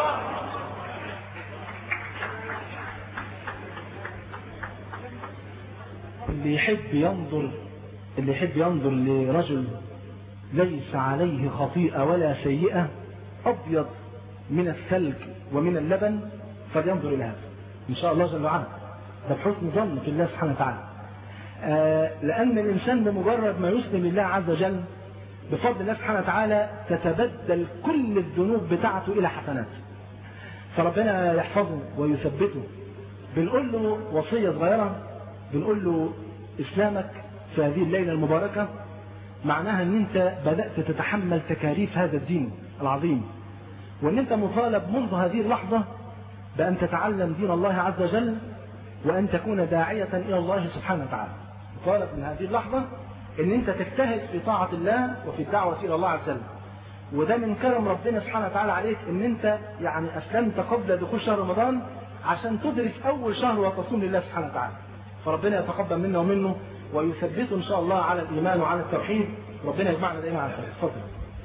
اللي يحب ينظر اللي يحب ينظر لرجل ليس عليه خطيئة ولا سيئة أبيض من الثلج ومن اللبن فلينظر إلى هذا إن شاء الله جل وعلا ده بحسن ظن في الله سبحانه وتعالى آه لأن الإنسان بمجرد ما يسلم لله عز وجل بفضل الله سبحانه وتعالى تتبدل كل الذنوب بتاعته إلى حسنات فربنا يحفظه ويثبته بنقول له وصية صغيرة بنقول له إسلامك في هذه الليلة المباركة معناها ان انت بدأت تتحمل تكاليف هذا الدين العظيم وان انت مطالب منذ هذه اللحظة بأن تتعلم دين الله عز وجل وأن تكون داعية إلى الله سبحانه وتعالى مطالب من هذه اللحظة ان انت تجتهد في طاعة الله وفي الدعوة إلى الله عز وجل وده من كرم ربنا سبحانه وتعالى عليك ان انت يعني اسلمت قبل دخول شهر رمضان عشان تدرك اول شهر وتصوم لله سبحانه وتعالى فربنا يتقبل منا ومنه ويثبته ان شاء الله على الايمان وعلى التوحيد ربنا يجمعنا دائما على الخير اتفضل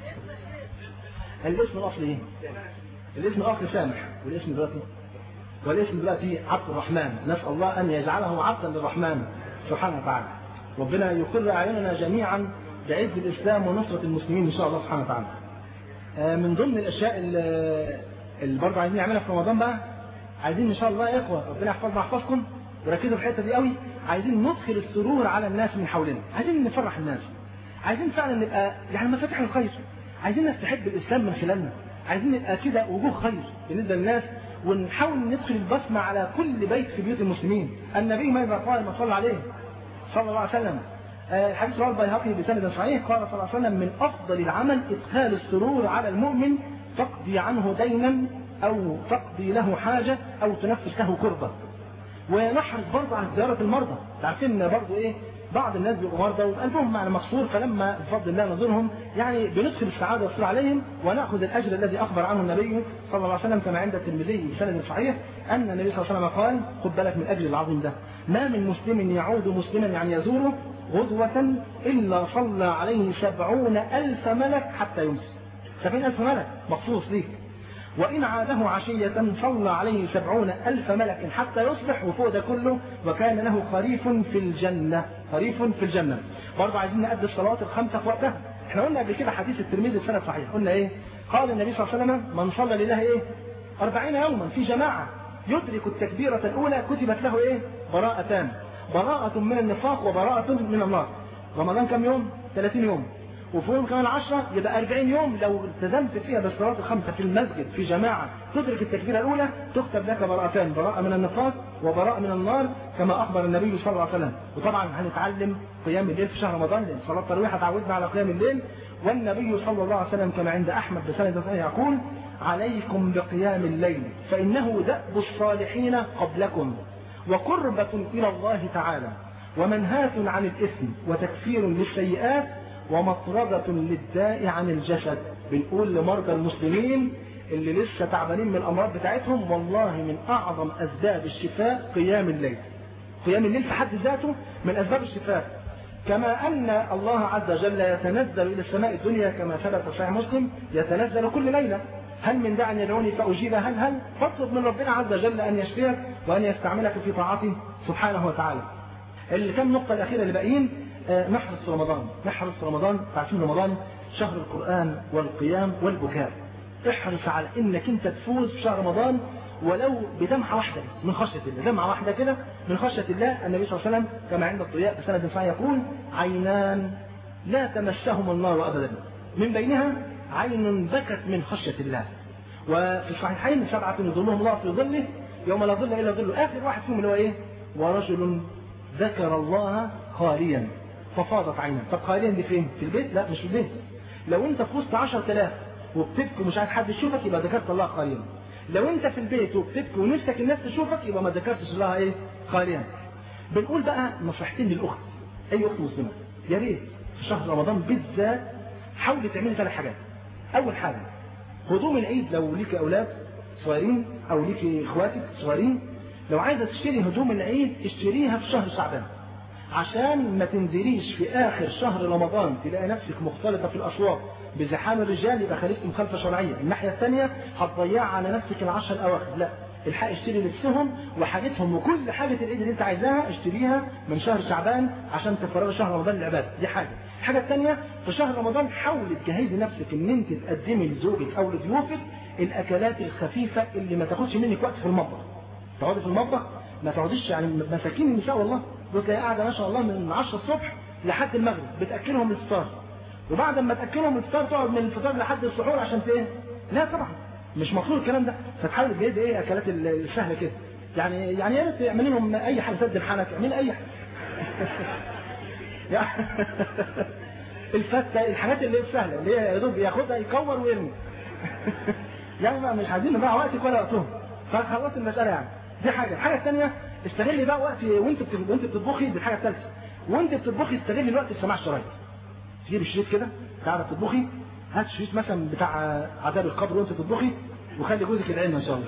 الاسم الاصلي ايه الاسم الاصلي سامح والاسم دلوقتي والاسم دلوقتي عبد الرحمن نسال الله ان يجعله عبدا للرحمن سبحانه وتعالى ربنا يقر اعيننا جميعا بعز الاسلام ونصره المسلمين ان شاء الله سبحانه وتعالى من ضمن الاشياء اللي, اللي برضه عايزين نعملها في رمضان بقى عايزين ان شاء الله يا اخوه ربنا يحفظنا ويحفظكم وركزوا في الحته دي قوي عايزين ندخل السرور على الناس من حولنا عايزين نفرح الناس عايزين فعلا نبقى يعني مفاتيح الخير عايزين الناس تحب الاسلام من خلالنا عايزين نبقى كده وجوه خير بالنسبه للناس ونحاول ندخل البصمه على كل بيت في بيوت المسلمين النبي ماذا قال ما صلى عليه صلى الله عليه وسلم آه حديث رواه البيهقي بسند صحيح قال صلى الله عليه وسلم من افضل العمل ادخال السرور على المؤمن تقضي عنه دينا او تقضي له حاجه او تنفس له كربه ونحرص برضه على زيارة المرضى عارفين ان برضه ايه بعض الناس بيبقوا مرضى وقلبهم يعني مكسور فلما بفضل الله نزورهم يعني بندخل السعادة والسرور عليهم ونأخذ الأجر الذي أخبر عنه النبي صلى الله عليه وسلم كما عند الترمذي بسند صحيح أن النبي صلى الله عليه وسلم قال خد بالك من الأجر العظيم ده ما من مسلم يعود مسلما يعني يزوره غدوة إلا صلى عليه سبعون ألف ملك حتى يمسي سبعين ألف ملك مخصوص ليك وإن عاده عشية صلى عليه سبعون ألف ملك حتى يصبح وفوق ده كله وكان له خريف في الجنة خريف في الجنة برضه عايزين نأدي الصلوات الخمسة في وقتها احنا قلنا قبل كده حديث الترمذي السنة صحيح قلنا ايه قال النبي صلى الله عليه وسلم من صلى لله ايه أربعين يوما في جماعة يدرك التكبيرة الأولى كتبت له ايه براءتان براءة من النفاق وبراءة من النار رمضان كم يوم 30 يوم وفوقهم كمان 10 يبقى 40 يوم لو التزمت فيها بالصلاه الخمسه في المسجد في جماعه تدرك التكبيره الاولى تكتب لك براءتان براءه من النفاق وبراءه من النار كما اخبر النبي صلى الله عليه وسلم وطبعا هنتعلم قيام الليل في شهر رمضان لان صلاه التراويح هتعودنا على قيام الليل والنبي صلى الله عليه وسلم كما عند احمد بسند صحيح يقول عليكم بقيام الليل فانه دأب الصالحين قبلكم وقربة إلى الله تعالى ومنهاة عن الإثم وتكفير للسيئات ومطردة للداء عن الجسد بنقول لمرضى المسلمين اللي لسه تعبانين من الأمراض بتاعتهم والله من أعظم أسباب الشفاء قيام الليل قيام الليل في حد ذاته من أسباب الشفاء كما أن الله عز وجل يتنزل إلى السماء الدنيا كما ثبت في صحيح مسلم يتنزل كل ليلة هل من داع يدعوني فأجيب هل هل فاطلب من ربنا عز وجل أن يشفيك وأن يستعملك في طاعته سبحانه وتعالى الكم نقطة الأخيرة اللي باقيين آه، نحرص رمضان نحرص رمضان تعرفين رمضان شهر القرآن والقيام والبكاء احرص على انك انت تفوز في شهر رمضان ولو بدمعة واحدة من خشية الله دمعة واحدة كده من خشية الله النبي صلى الله عليه وسلم كما عند الضياء بسند صحيح يقول عينان لا تمسهم النار أبدا من بينها عين بكت من خشية الله وفي الصحيحين سبعة يظلهم الله في ظله يوم لا ظل إلا ظله آخر واحد فيهم اللي هو إيه ورجل ذكر الله خاليا ففاضت عينه طب خاليا دي فين في البيت لا مش في البيت لو انت في وسط 10000 وبتبكي ومش عايز حد يشوفك يبقى ذكرت الله خاليا لو انت في البيت وبتبكي ونفسك الناس تشوفك يبقى ما ذكرتش الله ايه خاليا بنقول بقى نصيحتين للاخت اي اخت مسلمه يا ريت في شهر رمضان بالذات حاولي تعملي ثلاث حاجات اول حاجه هدوم العيد لو ليك اولاد صغيرين او ليك اخواتك صغيرين لو عايزه تشتري هدوم العيد اشتريها في شهر شعبان عشان ما تنزليش في اخر شهر رمضان تلاقي نفسك مختلطه في الاسواق بزحام الرجال يبقى خالفت مخالفه شرعيه، الناحيه الثانيه هتضيع على نفسك العشر الاواخر، لا الحق اشتري لبسهم وحاجتهم وكل حاجه العيد اللي انت عايزاها اشتريها من شهر شعبان عشان تفرغ شهر رمضان للعباده، دي حاجه. الحاجه الثانيه في شهر رمضان حاولي تجهزي نفسك ان انت تقدمي لزوجك او لضيوفك الاكلات الخفيفه اللي ما تاخدش منك وقت في المطبخ. تقعدي في المطبخ ما تقعديش يعني مساكين النساء والله بتلاقي قاعده ما شاء الله من 10 الصبح لحد المغرب بتاكلهم الفطار وبعد ما تاكلهم الفطار تقعد من الفطار لحد السحور عشان ايه؟ لا طبعا مش مفروض الكلام ده فتحاول تجهز ايه اكلات السهله كده يعني يعني يا ريت تعملي لهم اي حاجه سد الحنك اعملي اي حاجه الفته الحاجات اللي هي السهله اللي هي يا دوب ياخدها يكور ويرمي يعني بقى مش عايزين نضيع وقتك ولا وقتهم فخلصت المساله يعني دي حاجه الحاجه الثانيه استغلي بقى وقت وانت بت- وانت بتطبخي دي الحاجه الثالثه وانت بتطبخي استغلي الوقت في سماع الشرايط تجيب الشريط كده قاعده تطبخي هات شريط مثلا بتاع عذاب القبر وانت بتطبخي وخلي جوزك يدعي لنا ان شاء الله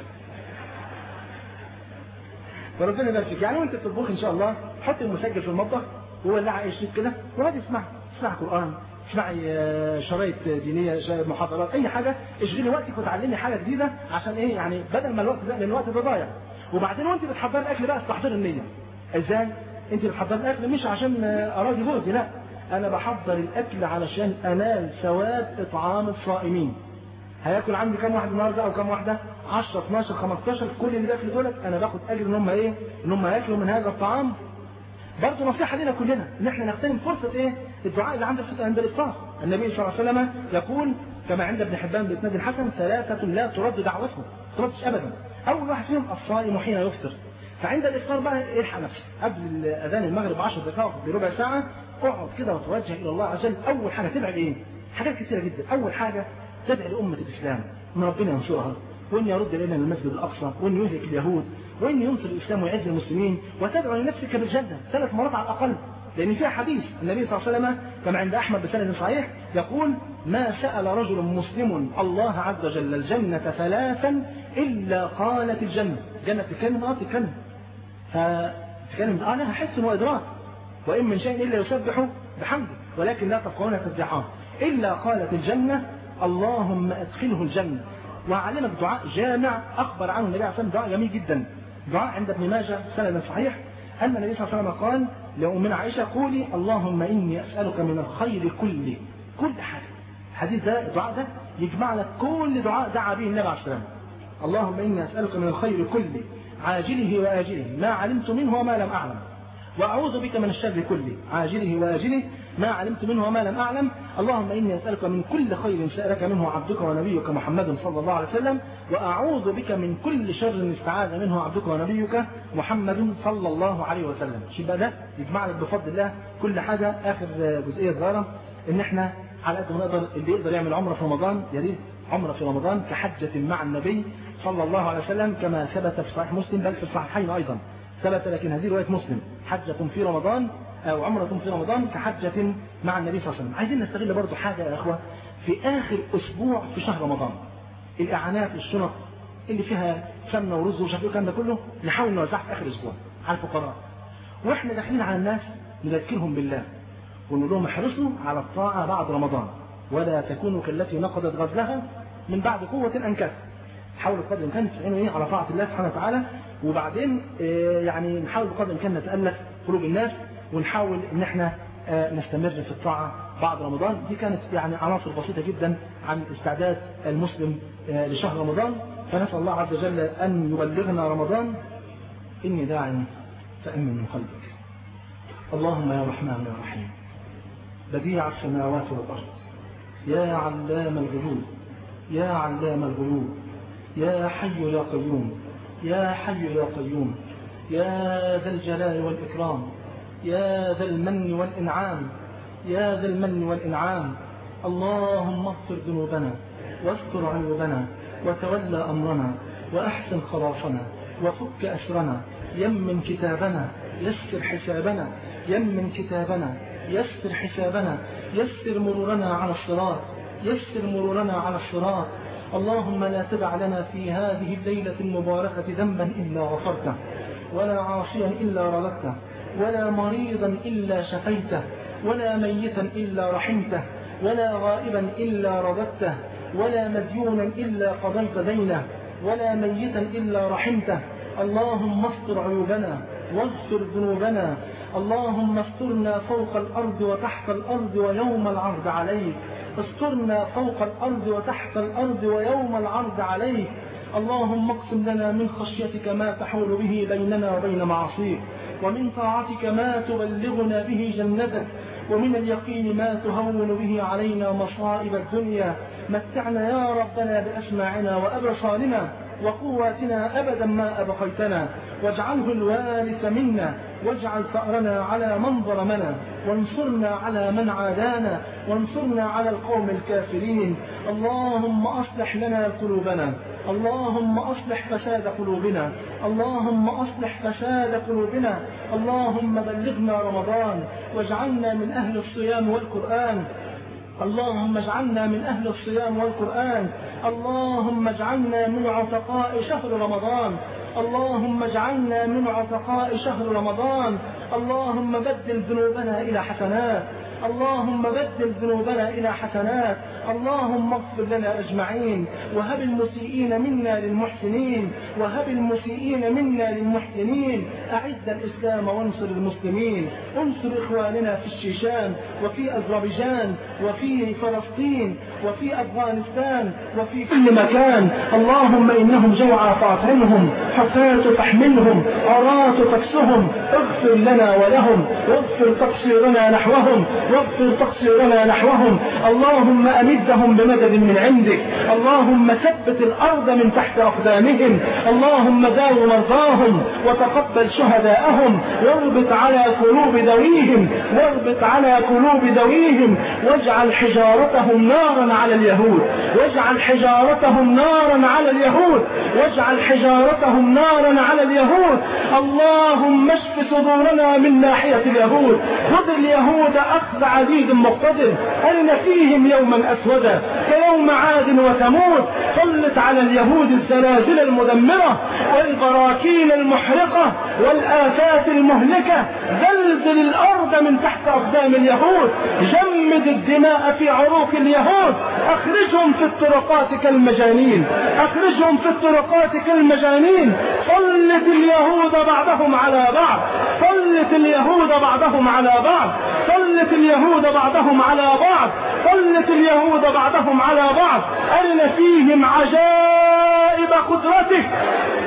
فربنا يبارك فيك يعني وانت بتطبخي ان شاء الله حط المسجل في المطبخ وولع اي شريط كده وقعدي اسمعي اسمعي قران اسمعي آه، شرايط دينيه شرايط محاضرات اي حاجه اشغلي وقتك وتعلمي حاجه جديده عشان ايه يعني بدل ما الوقت ده لان الوقت ده ضايع وبعدين وانت بتحضري الاكل بقى استحضري النيه ازاي انت بتحضري الاكل مش عشان آه، اراضي جوزي لا انا بحضر الاكل علشان انال ثواب اطعام الصائمين هياكل عندي كام واحد النهارده او كام واحده 10 12 15 كل اللي بياكلوا دولت انا باخد اجر ان هم ايه ان هم ياكلوا من هذا الطعام برضه نصيحة لنا كلنا ان احنا نغتنم فرصة ايه الدعاء اللي عند عند الافطار النبي صلى الله عليه وسلم يقول كما عند ابن حبان باسناد الحسن ثلاثة لا ترد دعوتهم ما تردش ابدا اول واحد فيهم الصائم حين يفطر فعند الافطار بقى الحق نفسك قبل اذان المغرب 10 دقائق بربع ساعة اقعد كده وتوجه الى الله عز وجل اول حاجة تدعي ايه حاجات كثيرة جدا اول حاجة تدعي لأمة الإسلام ان ربنا ينصرها وان يرد الينا المسجد الاقصى وان يهلك اليهود وان ينصر الاسلام ويعز المسلمين وتدعو لنفسك بالجنه ثلاث مرات على الاقل لان فيها حديث النبي صلى الله عليه وسلم كما عند احمد بسند صحيح يقول ما سال رجل مسلم الله عز وجل الجنه ثلاثا الا قالت الجنه جنه تتكلم اه تتكلم فتتكلم اه لها حس وادراك وان من شيء الا يسبح بحمده ولكن لا تفقهون تسبيحهم الا قالت الجنه اللهم ادخله الجنه وعلمك دعاء جامع اخبر عنه النبي عليه الصلاه والسلام دعاء جميل جدا دعاء عند ابن ماجه سند صحيح ان النبي صلى الله عليه وسلم قال لأمنا عائشه قولي اللهم اني اسالك من الخير كله كل حاجه الحديث ده الدعاء ده يجمع لك كل دعاء دعا به النبي عليه الصلاه والسلام اللهم اني اسالك من الخير كله عاجله واجله ما علمت منه وما لم اعلم واعوذ بك من الشر كله عاجله واجله ما علمت منه وما لم أعلم اللهم إني أسألك من كل خير سألك منه عبدك ونبيك محمد صلى الله عليه وسلم وأعوذ بك من كل شر استعاذ منه عبدك ونبيك محمد صلى الله عليه وسلم شوف بقى ده يجمع لك بفضل الله كل حاجة آخر جزئية صغيرة إن إحنا على قد ما نقدر اللي يقدر يعمل عمرة في رمضان يا ريت عمرة في رمضان كحجة مع النبي صلى الله عليه وسلم كما ثبت في صحيح مسلم بل في الصحيحين أيضا ثبت لكن هذه رواية مسلم حجة في رمضان أو عمرة في رمضان كحجة مع النبي صلى الله عليه وسلم عايزين نستغل برضو حاجة يا أخوة في آخر أسبوع في شهر رمضان الإعانات والشنط اللي فيها سمنة ورز ومش عارف ايه الكلام ده كله نحاول نوزعها في آخر أسبوع على الفقراء وإحنا داخلين على الناس نذكرهم بالله ونقول لهم احرصوا على الطاعة بعد رمضان ولا تكونوا كالتي نقضت غزلها من بعد قوة أنكث حاولوا بقدر الامكان تستعينوا ايه على طاعه الله سبحانه وتعالى وبعدين آه يعني نحاول بقدر الامكان نتالف قلوب الناس ونحاول ان احنا آه نستمر في الطاعه بعد رمضان دي كانت يعني عناصر بسيطه جدا عن استعداد المسلم آه لشهر رمضان فنسال الله عز وجل ان يبلغنا رمضان اني داع فامن من قلبك اللهم يا رحمن يا رحيم بديع السماوات والارض يا علام الغيوب يا علام الغيوب يا حي يا قيوم يا حي يا قيوم يا ذا الجلال والإكرام يا ذا المن والإنعام يا ذا المن والإنعام اللهم اغفر ذنوبنا واستر عيوبنا وتولى أمرنا وأحسن خلاصنا وفك أسرنا يمن كتابنا يسر حسابنا يمن كتابنا يسر حسابنا يسر مرورنا على الصراط يسر مرورنا على الصراط اللهم لا تدع لنا في هذه الليلة المباركة ذنبا إلا غفرته ولا عاصيا إلا رددته ولا مريضا إلا شفيته ولا ميتا إلا رحمته ولا غائبا إلا رددته ولا مديونا إلا قضيت دينه ولا ميتا إلا رحمته اللهم استر عيوبنا واغفر ذنوبنا اللهم استرنا فوق الأرض وتحت الأرض ويوم العرض عليك استرنا فوق الأرض وتحت الأرض ويوم العرض عليك اللهم اقسم لنا من خشيتك ما تحول به بيننا وبين معصيك ومن طاعتك ما تبلغنا به جنتك ومن اليقين ما تهون به علينا مصائب الدنيا متعنا يا ربنا بأسماعنا وأبصارنا وقواتنا أبدا ما أبقيتنا واجعله الوارث منا واجعل ثأرنا على من ظلمنا وانصرنا على من عادانا وانصرنا على القوم الكافرين اللهم أصلح لنا قلوبنا اللهم أصلح فساد قلوبنا اللهم أصلح فساد قلوبنا اللهم بلغنا رمضان واجعلنا من أهل الصيام والقرآن اللهم اجعلنا من أهل الصيام والقرآن اللهم اجعلنا من عتقاء شهر رمضان اللهم اجعلنا من عتقاء شهر رمضان اللهم بدل ذنوبنا إلى حسنات اللهم بدل ذنوبنا إلى حسنات اللهم اغفر لنا أجمعين وهب المسيئين منا للمحسنين وهب المسيئين منا للمحسنين أعز الإسلام وانصر المسلمين انصر إخواننا في الشيشان وفي أذربيجان وفي فلسطين وفي أفغانستان وفي كل مكان اللهم إنهم جوعى فاطعمهم حفاة فاحملهم عراة تكسهم اغفر لنا ولهم واغفر تقصيرنا نحوهم واغفر تقصيرنا نحوهم اللهم أمدهم بمدد من عندك اللهم ثبت الأرض من تحت أقدامهم اللهم داو مرضاهم وتقبل شهداءهم واربط على قلوب ذويهم واربط على قلوب ذويهم واجعل حجارتهم نارا على اليهود واجعل حجارتهم نارا على اليهود واجعل حجارتهم نارا على اليهود اللهم اشف صدورنا من ناحية اليهود خذ اليهود أخذ عزيز مقتدر أرنا فيهم يوما أسودا كيوم عاد وثمود سلط على اليهود الزلازل المدمرة والبراكين المحرقة والآفات المهلكة زلزل الأرض من تحت أقدام اليهود جمد الدماء في عروق اليهود أخرجهم في الطرقات كالمجانين أخرجهم في الطرقات كالمجانين سلط اليهود بعضهم على بعض سلط اليهود بعضهم على بعض سلط اليهود بعضهم على بعض سلط اليهود بعضهم على بعض أرنا فيهم عجائب قدرتك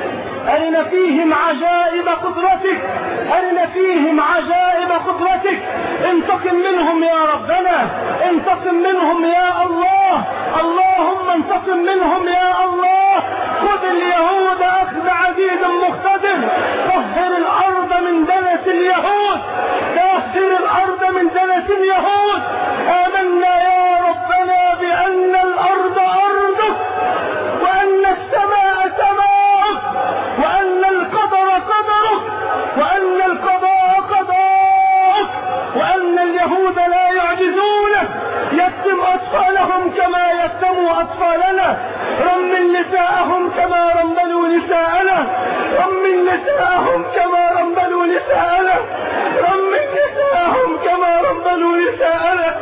أرنا فيهم عجائب قدرتك أرنا فيهم عجائب قدرتك انتقم منهم يا ربنا انتقم منهم يا الله اللهم انتقم منهم يا الله خذ اليهود أخذ عزيز مقتدر طهر الأرض من دنس اليهود طهر الأرض من دنس اليهود آمنا يا ربنا بأن الأرض أرضك وأن السماء سماءك وأن القدر قدرك وأن القضاء قضاءك وأن اليهود لا يعجزونك يتم أطفالهم كما يتموا أطفالنا رمل نساءهم كما رملوا نساءنا رمل نساءهم كما رملوا نساءنا رمل نساءهم كما رملوا نساءنا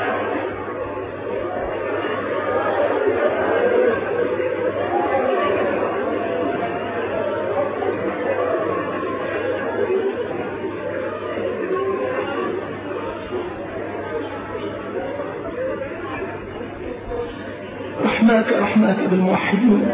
رحماك رحماك بالموحدين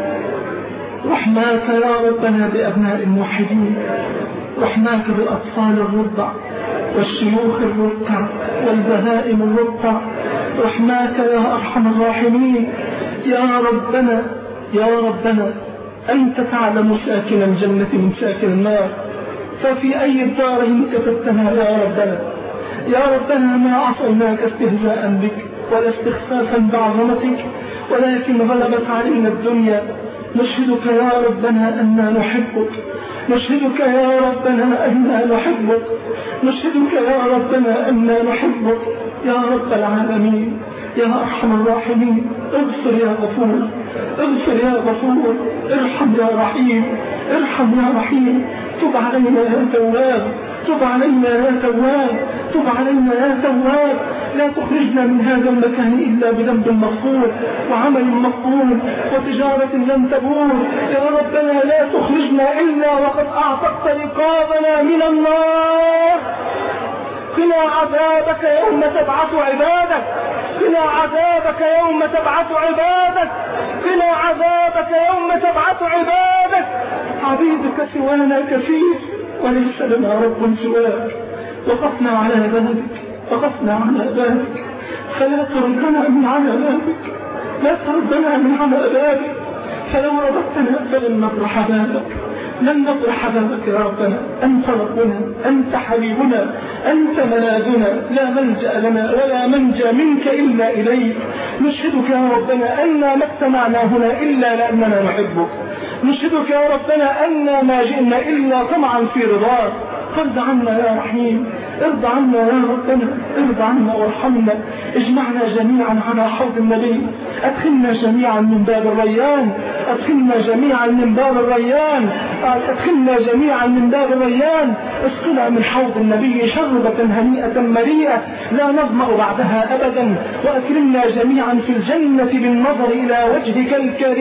رحماك يا ربنا بأبناء الموحدين رحماك بالأطفال الرضع والشيوخ الركع والبهائم الركع رحماك يا أرحم الراحمين يا ربنا يا ربنا أنت تعلم ساكن الجنة من ساكن النار ففي أي الدارين كتبتنا يا ربنا يا ربنا ما عصيناك استهزاء بك ولا استخفافا بعظمتك ولكن غلبت علينا الدنيا نشهدك يا ربنا أننا نحبك نشهدك يا ربنا أننا نحبك نشهدك يا ربنا أننا نحبك يا رب العالمين يا أرحم الراحمين اغفر يا غفور اغفر يا غفور ارحم يا رحيم ارحم يا رحيم تب علينا يا تواب تب علينا يا تواب تب علينا يا تواب لا تخرجنا من هذا المكان إلا بذنب مغفور وعمل مقبول وتجارة لن تبور يا ربنا لا تخرجنا إلا وقد أعتقت رقابنا من النار قنا عذابك يوم تبعث عبادك قنا عذابك يوم تبعث عبادك قنا عذابك يوم تبعث عبادك عبيدك سوانا كثير وليس لنا رب سواك وقفنا على بابك وقفنا على بابك فلا تردنا من على بابك لا تردنا من على بابك فلو رددتنا فلن نطرح بابك لن نطرح بابك يا ربنا أنت ربنا أنت حبيبنا أنت ملاذنا لا ملجأ لنا ولا منجى منك إلا إليك نشهدك يا ربنا أنا ما اجتمعنا هنا إلا لأننا نحبك نشهدك يا ربنا أنا ما جئنا إلا طمعا في رضاك فارض عنا يا رحيم ارضى عنا يا ربنا ارضى عنا وارحمنا اجمعنا جميعا على حوض النبي ادخلنا جميعا من باب الريان ادخلنا جميعا من باب الريان ادخلنا جميعا من باب الريان اسقنا من حوض النبي شربة هنيئة مريئة لا نظمأ بعدها ابدا واكرمنا جميعا في الجنة بالنظر الى وجهك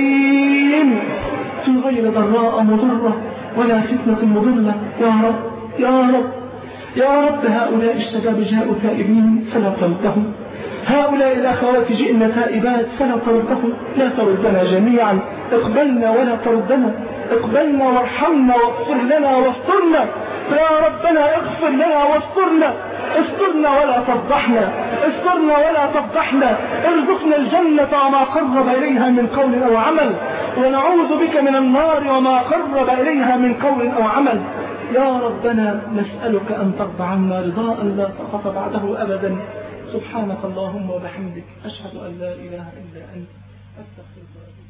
الكريم في غير ضراء مضرة ولا فتنة مضلة يا رب يا رب يا رب هؤلاء الشباب جاءوا تائبين فلا تردهم هؤلاء الأخوات جئن تائبات فلا تردهم لا تردنا جميعا اقبلنا ولا تردنا اقبلنا وارحمنا واغفر لنا واسترنا يا ربنا اغفر لنا واسترنا استرنا ولا تفضحنا استرنا ولا تفضحنا ارزقنا الجنة وما قرب إليها من قول أو عمل ونعوذ بك من النار وما قرب إليها من قول أو عمل يا ربنا نسألك أن ترضى عنا رضاء لا تخف بعده أبدا سبحانك اللهم وبحمدك أشهد أن لا إله إلا أنت أستغفرك